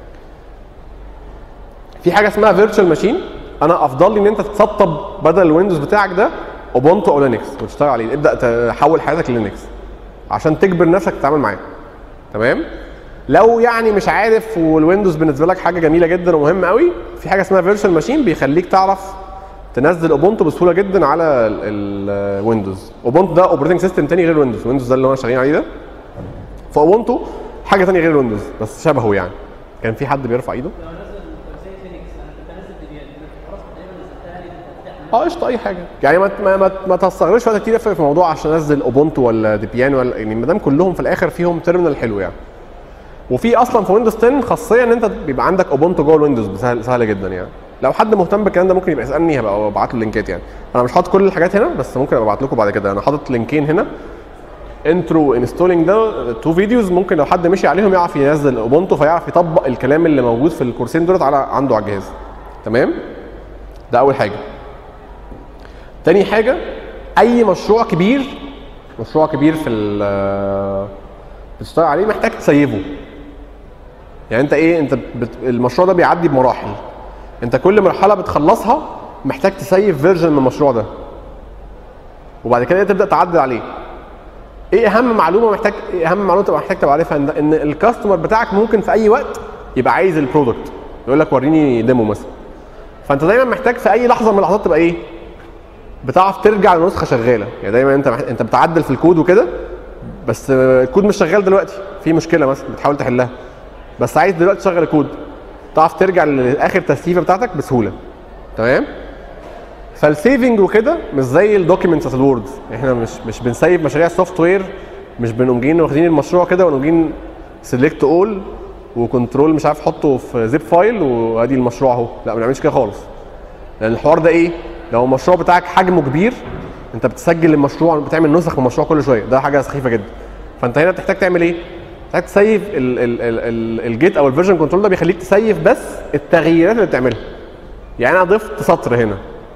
في حاجه اسمها فيرتشوال ماشين انا افضل لي ان انت تسطب بدل الويندوز بتاعك ده اوبونتو او لينكس وتشتغل عليه ابدا تحول حياتك للينكس عشان تجبر نفسك تتعامل معاه تمام لو يعني مش عارف والويندوز بالنسبه لك حاجه جميله جدا ومهمه قوي في حاجه اسمها فيرتشوال ماشين بيخليك تعرف تنزل اوبونتو بسهوله جدا على الويندوز اوبونتو ده اوبريتنج سيستم تاني غير ويندوز ويندوز ده اللي هو شغالين عليه ده فاوبونتو حاجه تانية غير ويندوز بس شبهه يعني كان في حد بيرفع ايده لو نزل تمثيل فينيكس انا كنت انزل ديبيان انا خلاص تقريبا نزلتها لي تفتح اه قشطه اي حاجه يعني ما ما ما, ما تستغرقش وقت كتير في الموضوع عشان انزل اوبونتو ولا ديبيان ولا يعني ما دام كلهم في الاخر فيهم تيرمينال حلو يعني وفي اصلا في ويندوز 10 خاصيه ان انت بيبقى عندك اوبونتو جوه الويندوز سهل سهله جدا يعني لو حد مهتم بالكلام ده ممكن يبقى يسالني هبقى ابعت له اللينكات يعني انا مش حاطط كل الحاجات هنا بس ممكن ابقى ابعت لكم بعد كده انا حاطط لينكين هنا انترو انستولينج ده تو فيديوز ممكن لو حد مشي عليهم يعرف ينزل اوبونتو فيعرف يطبق الكلام اللي موجود في الكورسين دولت على عنده على الجهاز تمام ده اول حاجه تاني حاجه اي مشروع كبير مشروع كبير في ال- بتشتغل عليه محتاج تسيفه يعني انت ايه انت بت... المشروع ده بيعدي بمراحل انت كل مرحله بتخلصها محتاج تسيف فيرجن من المشروع ده وبعد كده تبدا تعدل عليه ايه اهم معلومه محتاج ايه اهم معلومه تبقى محتاج تبقى عارفها ان, إن الكاستمر بتاعك ممكن في اي وقت يبقى عايز البرودكت يقول لك وريني ديمو مثلا فانت دايما محتاج في اي لحظه من اللحظات تبقى ايه بتعرف ترجع لنسخه شغاله يعني دايما انت محت... انت بتعدل في الكود وكده بس آه، الكود مش شغال دلوقتي في مشكله مثلا بتحاول تحلها بس عايز دلوقتي تشغل الكود تعرف ترجع لاخر تسييفه بتاعتك بسهوله تمام فالسيفنج وكده مش زي الدوكيومنتس بتاعت الوورد احنا مش مش بنسيف مشاريع السوفت وير مش بنقوم جايين واخدين المشروع كده ونقوم جايين سيلكت اول وكنترول مش عارف حطه في زيب فايل وادي المشروع اهو لا ما بنعملش كده خالص لان الحوار ده ايه لو المشروع بتاعك حجمه كبير انت بتسجل المشروع بتعمل نسخ من المشروع كل شويه ده حاجه سخيفه جدا فانت هنا بتحتاج تعمل ايه بتحتاج تسيف ال- ال- ال- ال- الجيت او الفيرجن كنترول ده بيخليك تسيف بس التغييرات اللي بتعملها يعني انا ضفت سطر هنا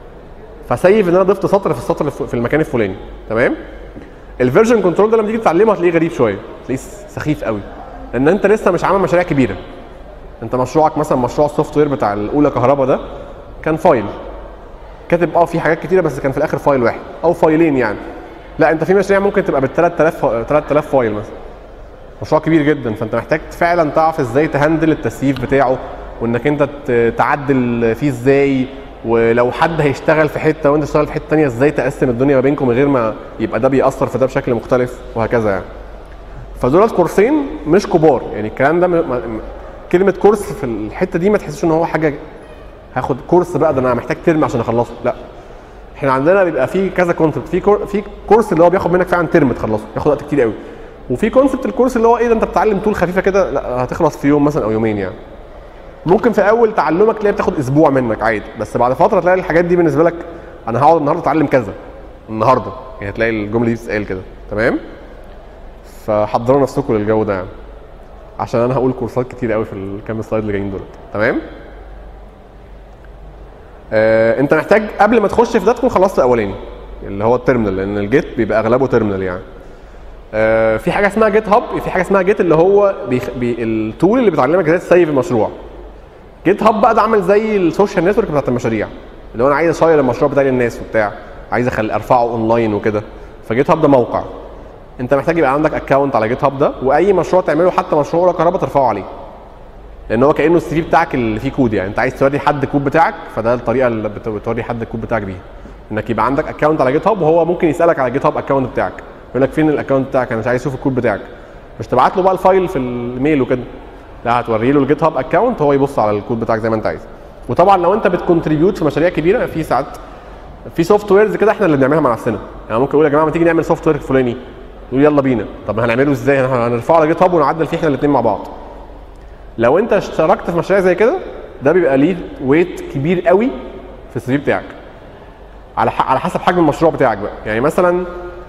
فسيف ان انا ضفت سطر في السطر الف- في المكان الفلاني تمام الفيرجن كنترول ده لما تيجي تتعلمه هتلاقيه غريب شويه تلاقيه سخيف قوي لان انت لسه مش عامل مشاريع كبيره انت مشروعك مثلا مشروع السوفت وير بتاع الاولى كهرباء ده كان فايل كاتب اه في حاجات كتيره بس كان في الاخر فايل واحد او فايلين يعني لا انت في مشاريع ممكن تبقى بال 3000 ف- 3000 فايل مثلا مشروع كبير جدا فانت محتاج فعلا تعرف ازاي تهندل التسييف بتاعه وانك انت ت- تعدل فيه ازاي ولو حد هيشتغل في حته وانت تشتغل في حته تانية ازاي تقسم الدنيا ما بينكم من غير ما يبقى ده بيأثر في ده بشكل مختلف وهكذا يعني فدولت كورسين مش كبار يعني الكلام ده م... م... كلمه كورس في الحته دي ما تحسش ان هو حاجه هاخد كورس بقى ده انا محتاج ترم عشان اخلصه لا احنا عندنا بيبقى في كذا كونسبت في كور... في كورس اللي هو بياخد منك فعلا ترم تخلصه ياخد وقت كتير قوي وفي كونسبت الكورس اللي هو ايه ده انت بتتعلم طول خفيفه كده لا هتخلص في يوم مثلا او يومين يعني ممكن في اول تعلمك تلاقي بتاخد اسبوع منك عادي بس بعد فتره تلاقي الحاجات دي بالنسبه لك انا هقعد النهارده اتعلم كذا النهارده يعني هتلاقي الجمله دي بتتقال كده تمام فحضروا نفسكم للجو ده يعني عشان انا هقول كورسات كتير قوي في الكام سلايد اللي جايين دول تمام آه انت محتاج قبل ما تخش في ده تكون خلصت الاولاني اللي هو التيرمينال لان الجيت بيبقى اغلبه تيرمينال يعني آه في حاجه اسمها جيت هاب في حاجه اسمها جيت اللي هو بيخ... بي... التول اللي بتعلمك ازاي تسيف المشروع جيت هاب بقى ده عامل زي السوشيال نتورك بتاعت المشاريع اللي هو انا عايز اشير المشروع بتاعي للناس وبتاع عايز اخل ارفعه اونلاين وكده فجيت هاب ده موقع انت محتاج يبقى عندك اكونت على جيت هاب ده واي مشروع تعمله حتى مشروع ولا كهرباء ترفعه عليه لان هو كانه السي في بتاعك اللي فيه كود يعني انت عايز توري حد الكود بتاعك فده الطريقه اللي بت- بتوري حد الكود بتاعك بيها انك يبقى عندك اكونت على جيت هاب وهو ممكن يسالك على جيت هاب اكونت بتاعك يقول لك فين الاكونت بتاعك انا مش عايز اشوف الكود بتاعك مش تبعت له بقى الفايل في الميل وكده لا هتوري له الجيت هاب اكونت هو يبص على الكود بتاعك زي ما انت عايز وطبعا لو انت بتكونتريبيوت في مشاريع كبيره في ساعات في سوفت ويرز كده احنا اللي بنعملها مع نفسنا يعني ممكن اقول يا جماعه ما تيجي نعمل سوفت وير فلاني يقول يلا بينا طب هنعمله ازاي احنا هنرفعه على جيت هاب ونعدل فيه احنا الاثنين مع بعض لو انت اشتركت في مشاريع زي كده ده بيبقى ليه ويت كبير قوي في السي في بتاعك على ح- على حسب حجم المشروع بتاعك بقى يعني مثلا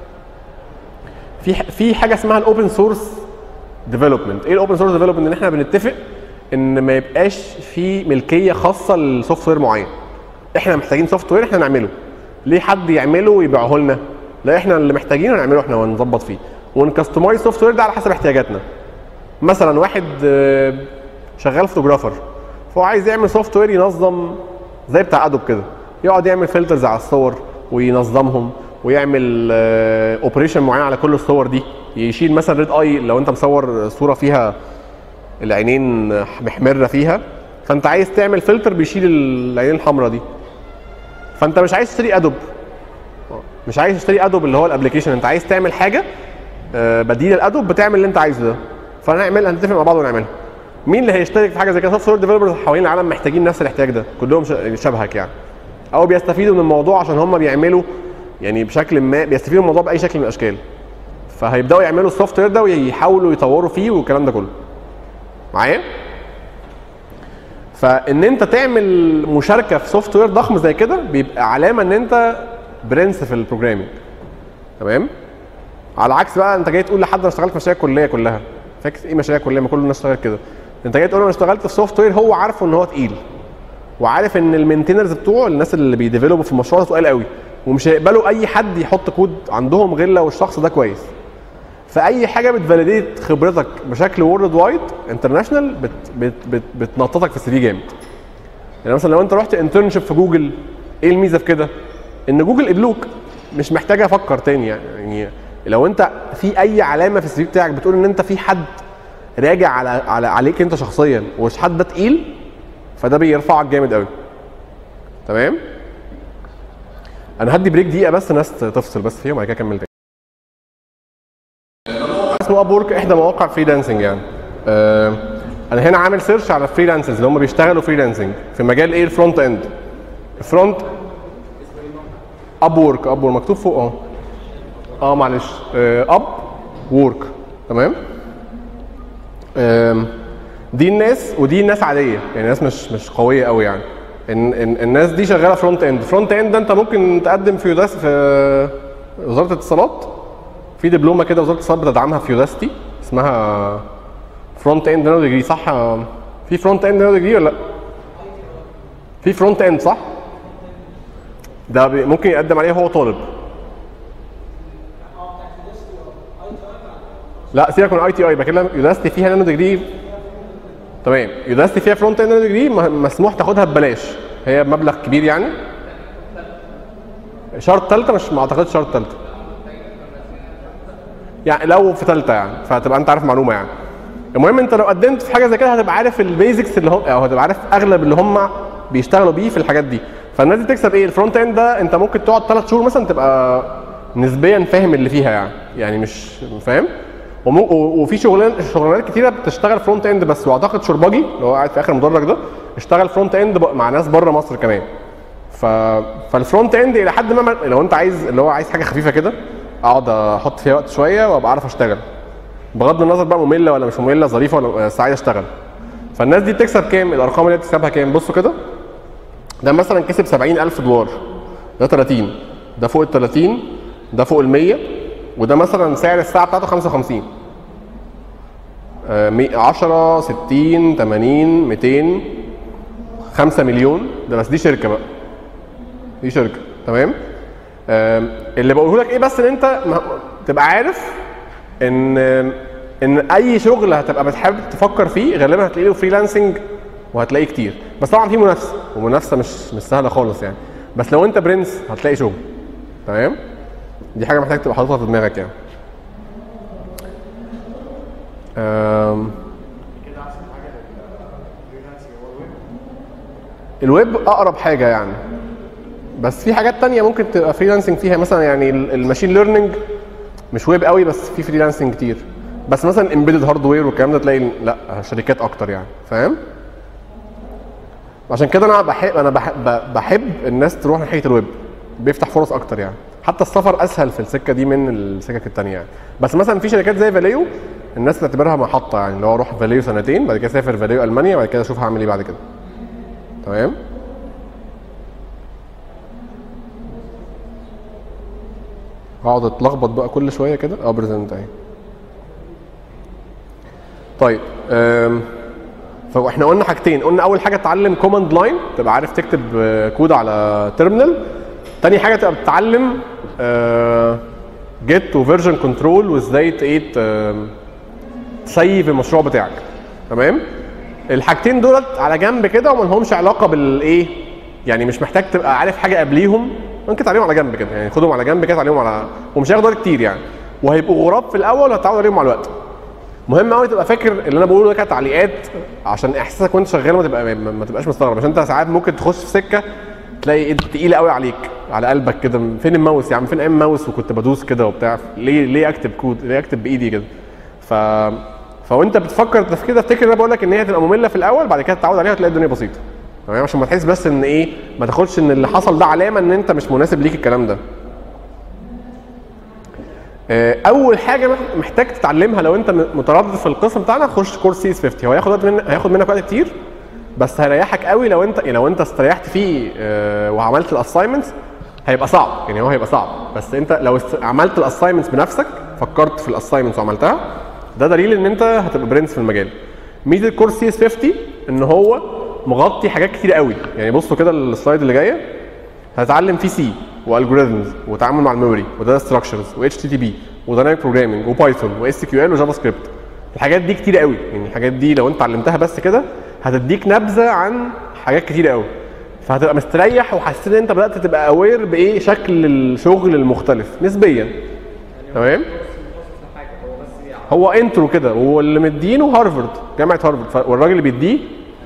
في ح- في حاجه اسمها الاوبن سورس ديفلوبمنت ايه الاوبن سورس ديفلوبمنت ان احنا بنتفق ان ما يبقاش في ملكيه خاصه لسوفت وير معين احنا محتاجين سوفت وير احنا نعمله ليه حد يعمله ويبيعه لنا لا احنا اللي محتاجينه نعمله احنا ونظبط فيه ونكستمايز سوفت وير ده على حسب احتياجاتنا مثلا واحد آه، شغال فوتوجرافر فهو عايز يعمل سوفت وير ينظم زي بتاع ادوب كده يقعد يعمل فلترز على الصور وينظمهم ويعمل اوبريشن معين على كل الصور دي يشيل مثلا ريد اي لو انت مصور صوره فيها العينين محمره فيها فانت عايز تعمل فلتر بيشيل العينين الحمراء دي فانت مش عايز تشتري ادوب مش عايز تشتري ادوب اللي هو الابلكيشن انت عايز تعمل حاجه آه، بديل الادوب بتعمل اللي انت عايزه ده فهنعمل هنتفق مع بعض ونعملها مين اللي هيشترك في حاجه زي كده سوفت وير ديفلوبرز حوالين العالم محتاجين نفس الاحتياج ده كلهم ش- شبهك يعني او بيستفيدوا من الموضوع عشان هم بيعملوا يعني بشكل ما بيستفيدوا من الموضوع باي شكل من الاشكال فهيبداوا يعملوا السوفت وير ده ويحاولوا يطوروا فيه والكلام ده كله معايا فان انت تعمل مشاركه في سوفت وير ضخم زي كده بيبقى علامه ان انت برنس في البروجرامينج تمام على عكس بقى انت جاي تقول لحد انا اشتغلت في مشاريع الكليه كلها فاكس ايه مشاريع الكليه ما كل الناس اشتغلت كده انت جاي تقول انا اشتغلت في سوفت وير هو عارفه ان هو تقيل وعارف ان المينتينرز بتوعه الناس اللي بيديفلوبوا في المشروع ده تقال قوي ومش هيقبلوا اي حد يحط كود عندهم غير لو الشخص ده كويس فاي حاجه بتفاليديت خبرتك بشكل وورلد وايد انترناشونال بت بت بت بتنططك في السي في جامد يعني مثلا لو انت رحت انترنشيب في جوجل ايه الميزه في كده ان جوجل قبلوك مش محتاج افكر تاني يعني يعني لو انت في اي علامه في السي في بتاعك بتقول ان انت في حد راجع على على عليك انت شخصيا والحد ده تقيل فده بيرفعك جامد قوي تمام انا هدي بريك دقيقه بس ناس تفصل بس فيهم وبعد كده اكمل تاني اسمه اب وورك احدى مواقع فريلانسنج يعني آه انا هنا عامل سيرش على فريلانسرز اللي هم بيشتغلوا فريلانسنج في مجال ايه الفرونت اند الفرونت اب وورك اب وورك مكتوب فوق اه اه معلش اب وورك تمام آم، دي الناس ودي الناس عاديه يعني ناس مش مش قويه قوي يعني إن إن الناس دي شغاله فرونت اند فرونت اند ده انت ممكن تقدم في يوداس في وزاره الاتصالات في دبلومه كده وزاره الاتصالات بتدعمها في يوداستي اسمها فرونت اند نانو ديجري صح في فرونت اند نانو ديجري ولا لا في فرونت اند صح ده بي- ممكن يقدم عليه هو طالب لا سيبك من اي تي اي بكلم يوداستي فيها نانو ديجري تمام يوداستي فيها فرونت اند نانو ديجري م- مسموح تاخدها ببلاش هي بمبلغ كبير يعني شرط ثالثه مش ما اعتقدش شرط ثالثه يعني لو في ثالثه يعني فتبقى انت عارف معلومه يعني المهم انت لو قدمت في حاجه زي كده هتبقى عارف البيزكس اللي هم او هتبقى عارف اغلب اللي هم بيشتغلوا بيه في الحاجات دي فالناس دي تكسب ايه الفرونت اند ده انت ممكن تقعد ثلاث شهور مثلا تبقى نسبيا فاهم اللي فيها يعني يعني مش فاهم ومو- و- وفي شغلان شغلانات كتيره بتشتغل فرونت اند بس واعتقد شربجي اللي هو قاعد في اخر المدرج ده اشتغل فرونت اند ب- مع ناس بره مصر كمان ف... فالفرونت اند الى حد ما لو انت عايز اللي هو عايز حاجه خفيفه كده اقعد احط فيها وقت شويه وابقى اعرف اشتغل بغض النظر بقى ممله ولا مش ممله ظريفه ولا بس عايز اشتغل فالناس دي بتكسب كام الارقام اللي هي بتكسبها كام بصوا كده ده مثلا كسب 70000 دولار ده 30 ده فوق ال 30 ده فوق ال 100 وده مثلا سعر الساعه بتاعته 55 آه، مي- 10 60 80 200 5 مليون ده بس دي شركه بقى دي شركه تمام آم، اللي بقوله لك ايه بس ان انت ما- تبقى عارف ان ان اي شغل هتبقى بتحب تفكر فيه غالبا هتلاقي له فريلانسنج وهتلاقيه كتير بس طبعا في منافسه ومنافسه مش مش سهله خالص يعني بس لو انت برنس هتلاقي شغل تمام دي حاجه محتاج تبقى حاططها في دماغك يعني أم. الويب اقرب حاجه يعني بس في حاجات تانية ممكن تبقى فريلانسنج فيها مثلا يعني ال- الماشين ليرنينج مش ويب قوي بس في فريلانسنج كتير بس مثلا امبيدد هاردوير والكلام ده تلاقي لا شركات اكتر يعني فاهم عشان كده انا بحب انا بحب, بحب الناس تروح ناحيه الويب بيفتح فرص اكتر يعني حتى السفر اسهل في السكه دي من السكك التانية يعني بس مثلا في شركات زي فاليو الناس تعتبرها محطه يعني اللي هو اروح فاليو سنتين بعد كده اسافر فاليو المانيا بعد كده اشوف هعمل ايه بعد كده تمام اقعد اتلخبط بقى كل شويه كده اه بريزنت اهي طيب أم، فاحنا قلنا حاجتين قلنا اول حاجه تتعلم كوماند لاين تبقى عارف تكتب آه، كود على تيرمينال تاني حاجه تبقى بتتعلم جيت وفيرجن كنترول وازاي ت- ايه ت- تسيف المشروع بتاعك تمام الحاجتين دولت على جنب كده وما لهمش علاقه بالايه يعني مش محتاج تبقى عارف حاجه قبليهم ممكن تعلمهم على جنب كده يعني خدهم على جنب كده تعلمهم على ومش هياخدوا وقت كتير يعني وهيبقوا غراب في الاول وهتتعود عليهم مع الوقت مهم قوي تبقى فاكر اللي انا بقوله ده كتعليقات عشان احساسك وانت شغال ما تبقى ما ما تبقاش مستغرب عشان انت ساعات ممكن تخش في سكه تلاقي ايد تقيله قوي عليك على قلبك كده فين الماوس يا عم فين ايام ماوس وكنت بدوس كده وبتاع ليه ليه اكتب كود ليه اكتب بايدي كده ف فوانت بتفكر التفكير ده افتكر ان انا بقول لك ان هي هتبقى ممله في الاول بعد كده تتعود عليها وتلاقي الدنيا بسيطه تمام عشان ما تحس بس ان ايه ما تاخدش ان اللي حصل ده علامه ان انت مش مناسب ليك الكلام ده آه، اول حاجه محتاج تتعلمها لو انت م- متردد في القسم بتاعنا خش كورس سي اس 50 هو هياخد وقت من هياخد منك وقت كتير بس هيريحك قوي لو انت لو انت استريحت فيه آه، وعملت الاساينمنتس هيبقى صعب يعني هو هيبقى صعب بس انت لو است- عملت الاساينمنتس بنفسك فكرت في الاساينمنتس وعملتها ده دليل ان انت هتبقى برنس في المجال ميزه الكورس سي اس 50 ان هو مغطي حاجات كتير قوي يعني بصوا كده السلايد اللي جايه هتتعلم فيه سي والجوريزمز وتعامل مع الميموري وداتا ستراكشرز و اتش تي تي بي ودايناميك بروجرامنج وبايثون واس كيو ال وجافا سكريبت الحاجات دي كتير قوي يعني الحاجات دي لو انت علمتها بس كده هتديك نبذه عن حاجات كتير قوي فهتبقى مستريح وحسيت ان انت بدات تبقى اوير بايه شكل الشغل المختلف نسبيا تمام هو انترو كده واللي مدينه هارفرد جامعه هارفرد ف- والراجل اللي بيديه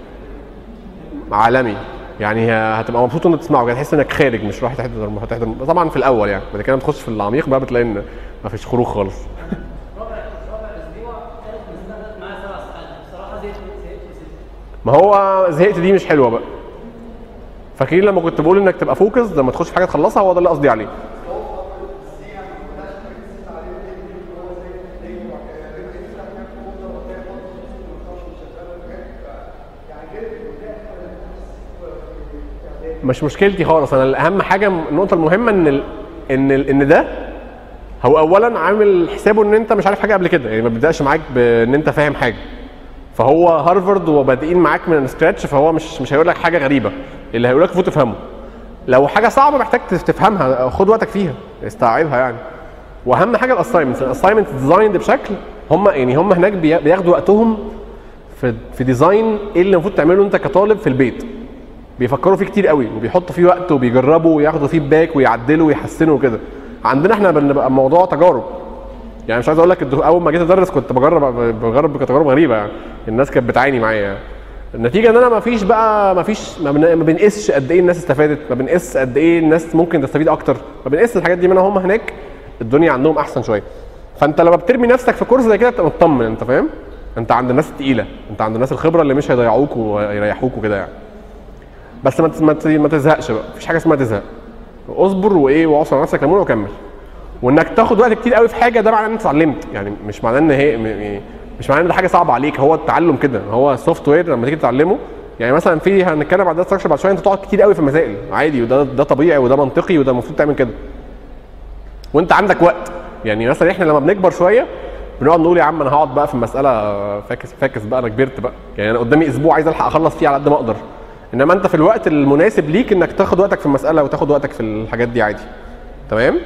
عالمي يعني ه- هتبقى مبسوط انك تسمعه كده تحس انك خارج مش رايح تحضر هتحضر طبعا في الاول يعني بعد كده بتخش في العميق بقى بتلاقي ان مفيش خروج خالص رابع رابع اسبوع ثالث مسألة معايا سبع ساعات بصراحه زهقت زهقت وسبت ما هو زهقت دي مش حلوه بقى فاكرين لما كنت بقول انك تبقى فوكس لما تخش في حاجه تخلصها هو ده اللي قصدي عليه مش مشكلتي خالص انا الاهم حاجه النقطه المهمه ان ال... ان ال... ان ده هو اولا عامل حسابه ان انت مش عارف حاجه قبل كده يعني ما بيبداش معاك بان انت فاهم حاجه فهو هارفارد وبادئين معاك من السكراتش فهو مش مش هيقول لك حاجه غريبه اللي هيقول لك المفروض تفهمه لو حاجه صعبه محتاج تفهمها خد وقتك فيها استوعبها يعني واهم حاجه الاساينمنتس الاساينمنت ديزايند بشكل هم يعني هم هناك بي- بياخدوا وقتهم في في ديزاين ايه اللي المفروض تعمله انت كطالب في البيت بيفكروا فيه كتير قوي وبيحطوا فيه وقت وبيجربوا وياخدوا فيدباك ويعدلوا ويحسنوا وكده عندنا احنا بنبقى موضوع تجارب يعني مش عايز اقول لك الدكتور- اول ما جيت ادرس كنت بجرب بجرب تجارب غريبه يعني الناس كانت بتعاني معايا يعني. النتيجه ان انا ما فيش بقى ما فيش ما بن- ما بنقيسش قد ايه الناس استفادت ما بنقيس قد ايه الناس ممكن تستفيد اكتر ما بنقيس الحاجات دي منها هم هناك الدنيا عندهم احسن شويه فانت لما بترمي نفسك في كورس زي كده تبقى مطمن انت فاهم انت عند الناس التقيله انت عند الناس الخبره اللي مش هيضيعوك ويريحوك وكده يعني بس ما تز- ما تز- ما تزهقش بقى مفيش حاجه اسمها تزهق اصبر وايه واعصر على نفسك ليمونه وكمل وانك تاخد وقت كتير قوي في حاجه ده معناه ان انت اتعلمت يعني مش معناه ان هي م- م- مش معناه ان ده حاجه صعبه عليك هو التعلم كده هو السوفت وير لما تيجي تتعلمه يعني مثلا في هنتكلم عن الداتا ستراكشر بعد شويه انت تقعد كتير قوي في المسائل عادي وده ده طبيعي وده منطقي وده المفروض تعمل كده وانت عندك وقت يعني مثلا احنا لما بنكبر شويه بنقعد نقول يا عم انا هقعد بقى في المساله فاكس فاكس بقى انا كبرت بقى يعني انا قدامي اسبوع عايز الحق اخلص فيه على قد ما اقدر انما انت في الوقت المناسب ليك انك تاخد وقتك في المساله وتاخد وقتك في الحاجات دي عادي تمام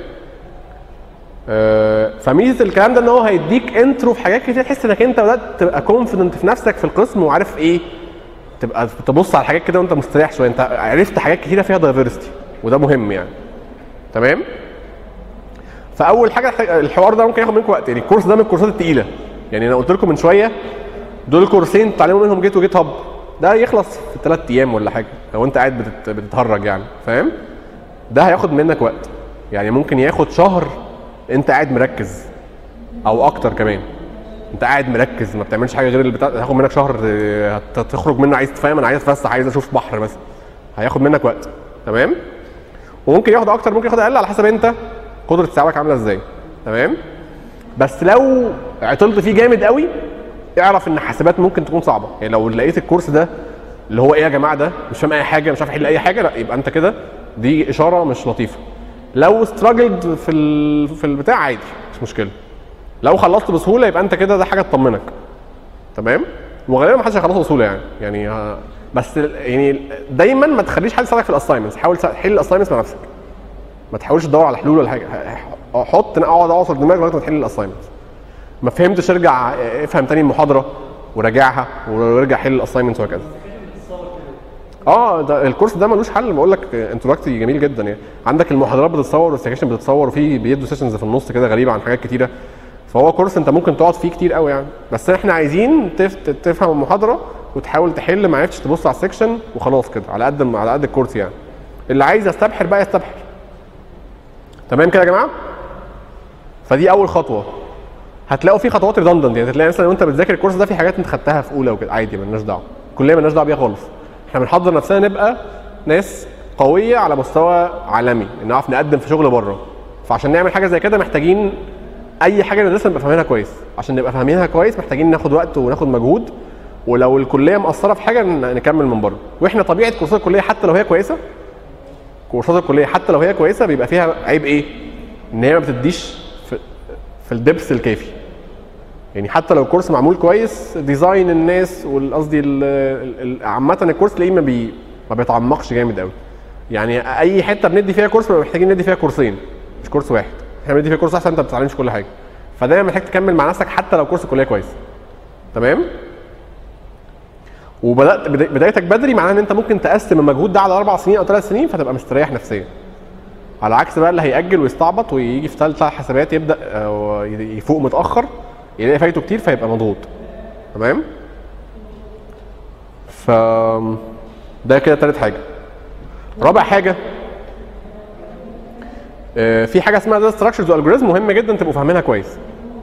آه، فميزه الكلام ده ان هو هيديك انترو في حاجات كتير تحس انك انت بدات تبقى كونفيدنت في نفسك في القسم وعارف ايه تبقى تبص على الحاجات كده وانت مستريح شويه انت عرفت حاجات كتيره فيها دايفرستي وده مهم يعني تمام فاول حاجه الحوار ده ممكن ياخد منكم وقت يعني الكورس ده من الكورسات التقيله يعني انا قلت لكم من شويه دول كورسين تتعلموا منهم جيت وجيت هاب ده يخلص في ثلاث ايام ولا حاجه لو انت قاعد بتت... بتتهرج يعني فاهم ده هياخد منك وقت يعني ممكن ياخد شهر انت قاعد مركز او اكتر كمان انت قاعد مركز ما بتعملش حاجه غير اللي بتاع هياخد منك شهر اه، هت- هتخرج منه عايز تفهم انا عايز اتفسح عايز اشوف بحر مثلا هياخد منك وقت تمام وممكن ياخد اكتر ممكن ياخد اقل على حسب انت قدره استيعابك عامله ازاي تمام بس لو عطلت فيه جامد قوي اعرف ان حاسبات ممكن تكون صعبه يعني لو لقيت الكورس ده اللي هو ايه يا جماعه ده مش فاهم اي حاجه مش عارف احل اي حاجه لا يبقى انت كده دي اشاره مش لطيفه لو استراجلد في ال... في البتاع عادي مش مشكله لو خلصت بسهوله يبقى انت كده ده حاجه تطمنك تمام وغالبا ما حدش هيخلصه بسهوله يعني يعني ها- بس ال- يعني دايما ما تخليش حد يساعدك في الاساينمنتس حاول تحل الاساينمنتس مع نفسك ما تحاولش تدور على حلول ولا حاجه ح- ح- حط اقعد اعصر دماغك لغايه ما تحل الاساينمنتس ما فهمتش ارجع افهم تاني المحاضره وراجعها وارجع حل الاساينمنتس وهكذا اه ده الكورس ده ملوش حل بقول لك انتراكتي جميل جدا يعني عندك المحاضرات بتتصور والسكاشن بتتصور وفي بيدوا سيشنز في النص كده غريبه عن حاجات كتيره فهو كورس انت ممكن تقعد فيه كتير قوي يعني بس احنا عايزين تف... تفهم المحاضره وتحاول تحل ما عرفتش تبص على السكشن وخلاص كده على قد على قد الكورس يعني اللي عايز يستبحر بقى يستبحر تمام كده يا جماعه فدي اول خطوه هتلاقوا في خطوات ريدندنت يعني هتلاقي مثلا وانت بتذاكر الكورس ده في حاجات انت خدتها في اولى وكده عادي مالناش دعوه كليه مالناش دعوه بيها خالص احنا بنحضر نفسنا نبقى ناس قويه على مستوى عالمي نعرف نقدم في شغل بره فعشان نعمل حاجه زي كده محتاجين اي حاجه ندرسها نبقى فاهمينها كويس عشان نبقى فاهمينها كويس محتاجين ناخد وقت وناخد مجهود ولو الكليه مقصره في حاجه ن- نكمل من بره واحنا طبيعه كورسات الكليه حتى لو هي كويسه كورسات الكليه حتى لو هي كويسه بيبقى فيها عيب ايه ان هي ما بتديش في, في الدبس الكافي يعني حتى لو الكورس معمول كويس ديزاين الناس والقصدي ال- ال- ال- عامه الكورس تلاقيه ما بي ما بيتعمقش جامد قوي يعني اي حته بندي فيها كورس بنبقى محتاجين ندي فيها كورسين مش كورس واحد احنا بندي فيها كورس احسن انت ما بتتعلمش كل حاجه فدايما محتاج تكمل مع نفسك حتى لو كورس الكليه كويس تمام وبدات بدا- بدايتك بدري معناها ان انت ممكن تقسم المجهود ده على اربع سنين او ثلاث سنين فتبقى مستريح نفسيا على عكس بقى اللي هيأجل ويستعبط ويجي في ثالثه حسابات يبدا آه، يفوق متاخر يلاقي فايته كتير فيبقى مضغوط تمام ف ده كده تالت حاجه رابع حاجه آه، في حاجه اسمها داتا ستراكشرز والجوريزم مهمه جدا تبقوا فاهمينها كويس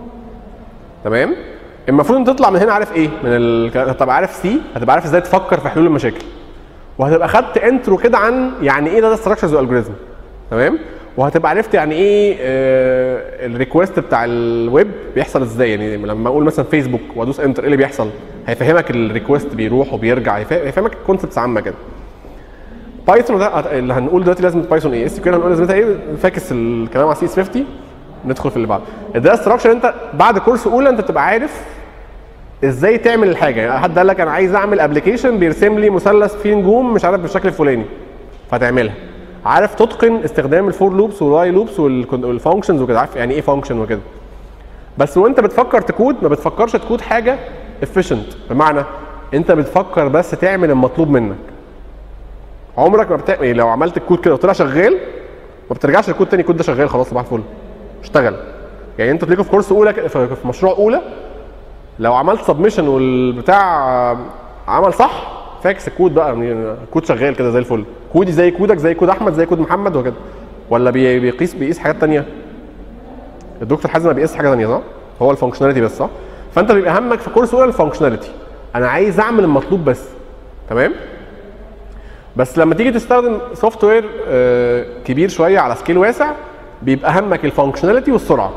تمام المفروض ان تطلع من هنا عارف ايه من ال... هتبقى عارف سي هتبقى عارف ازاي تفكر في حلول المشاكل وهتبقى خدت انترو كده عن يعني ايه داتا ستراكشرز والجوريزم تمام وهتبقى عرفت يعني ايه آه الريكوست بتاع الويب بيحصل ازاي يعني لما اقول مثلا فيسبوك وادوس انتر ايه اللي بيحصل هيفهمك الريكوست بيروح وبيرجع هيفه- هيفهمك الكونسبتس عامه كده بايثون ده اللي هنقول دلوقتي لازم بايثون ايه اس كيو هنقول لازمتها ايه فاكس الكلام على سي اس 50 ندخل في اللي بعده الداتا ستراكشر انت بعد كورس اولى انت بتبقى عارف ازاي تعمل الحاجه يعني حد قال لك انا عايز اعمل ابلكيشن بيرسم لي مثلث فيه نجوم مش عارف بالشكل الفلاني فتعملها عارف تتقن استخدام الفور لوبس والواي لوبس والفانكشنز وكده عارف يعني ايه فانكشن وكده بس وانت بتفكر تكود ما بتفكرش تكود حاجه efficient بمعنى انت بتفكر بس تعمل المطلوب منك عمرك ما بتعمل يعني لو عملت الكود كده وطلع شغال ما بترجعش الكود تاني الكود ده شغال خلاص صباح الفل اشتغل يعني انت تلاقوا في كورس اولى كده- في في مشروع اولى لو عملت سبمشن والبتاع عمل صح فاكس الكود بقى يعني الكود شغال كده زي الفل كودي زي كودك زي كود احمد زي كود محمد وكده ولا بي- بيقيس بيقيس حاجات تانية الدكتور حازم ما بيقيس حاجه تانية صح هو الفانكشناليتي بس صح فانت بيبقى همك في كورس اولى الفانكشناليتي انا عايز اعمل المطلوب بس تمام بس لما تيجي تستخدم سوفت وير كبير شويه على سكيل واسع بيبقى همك الفانكشناليتي والسرعه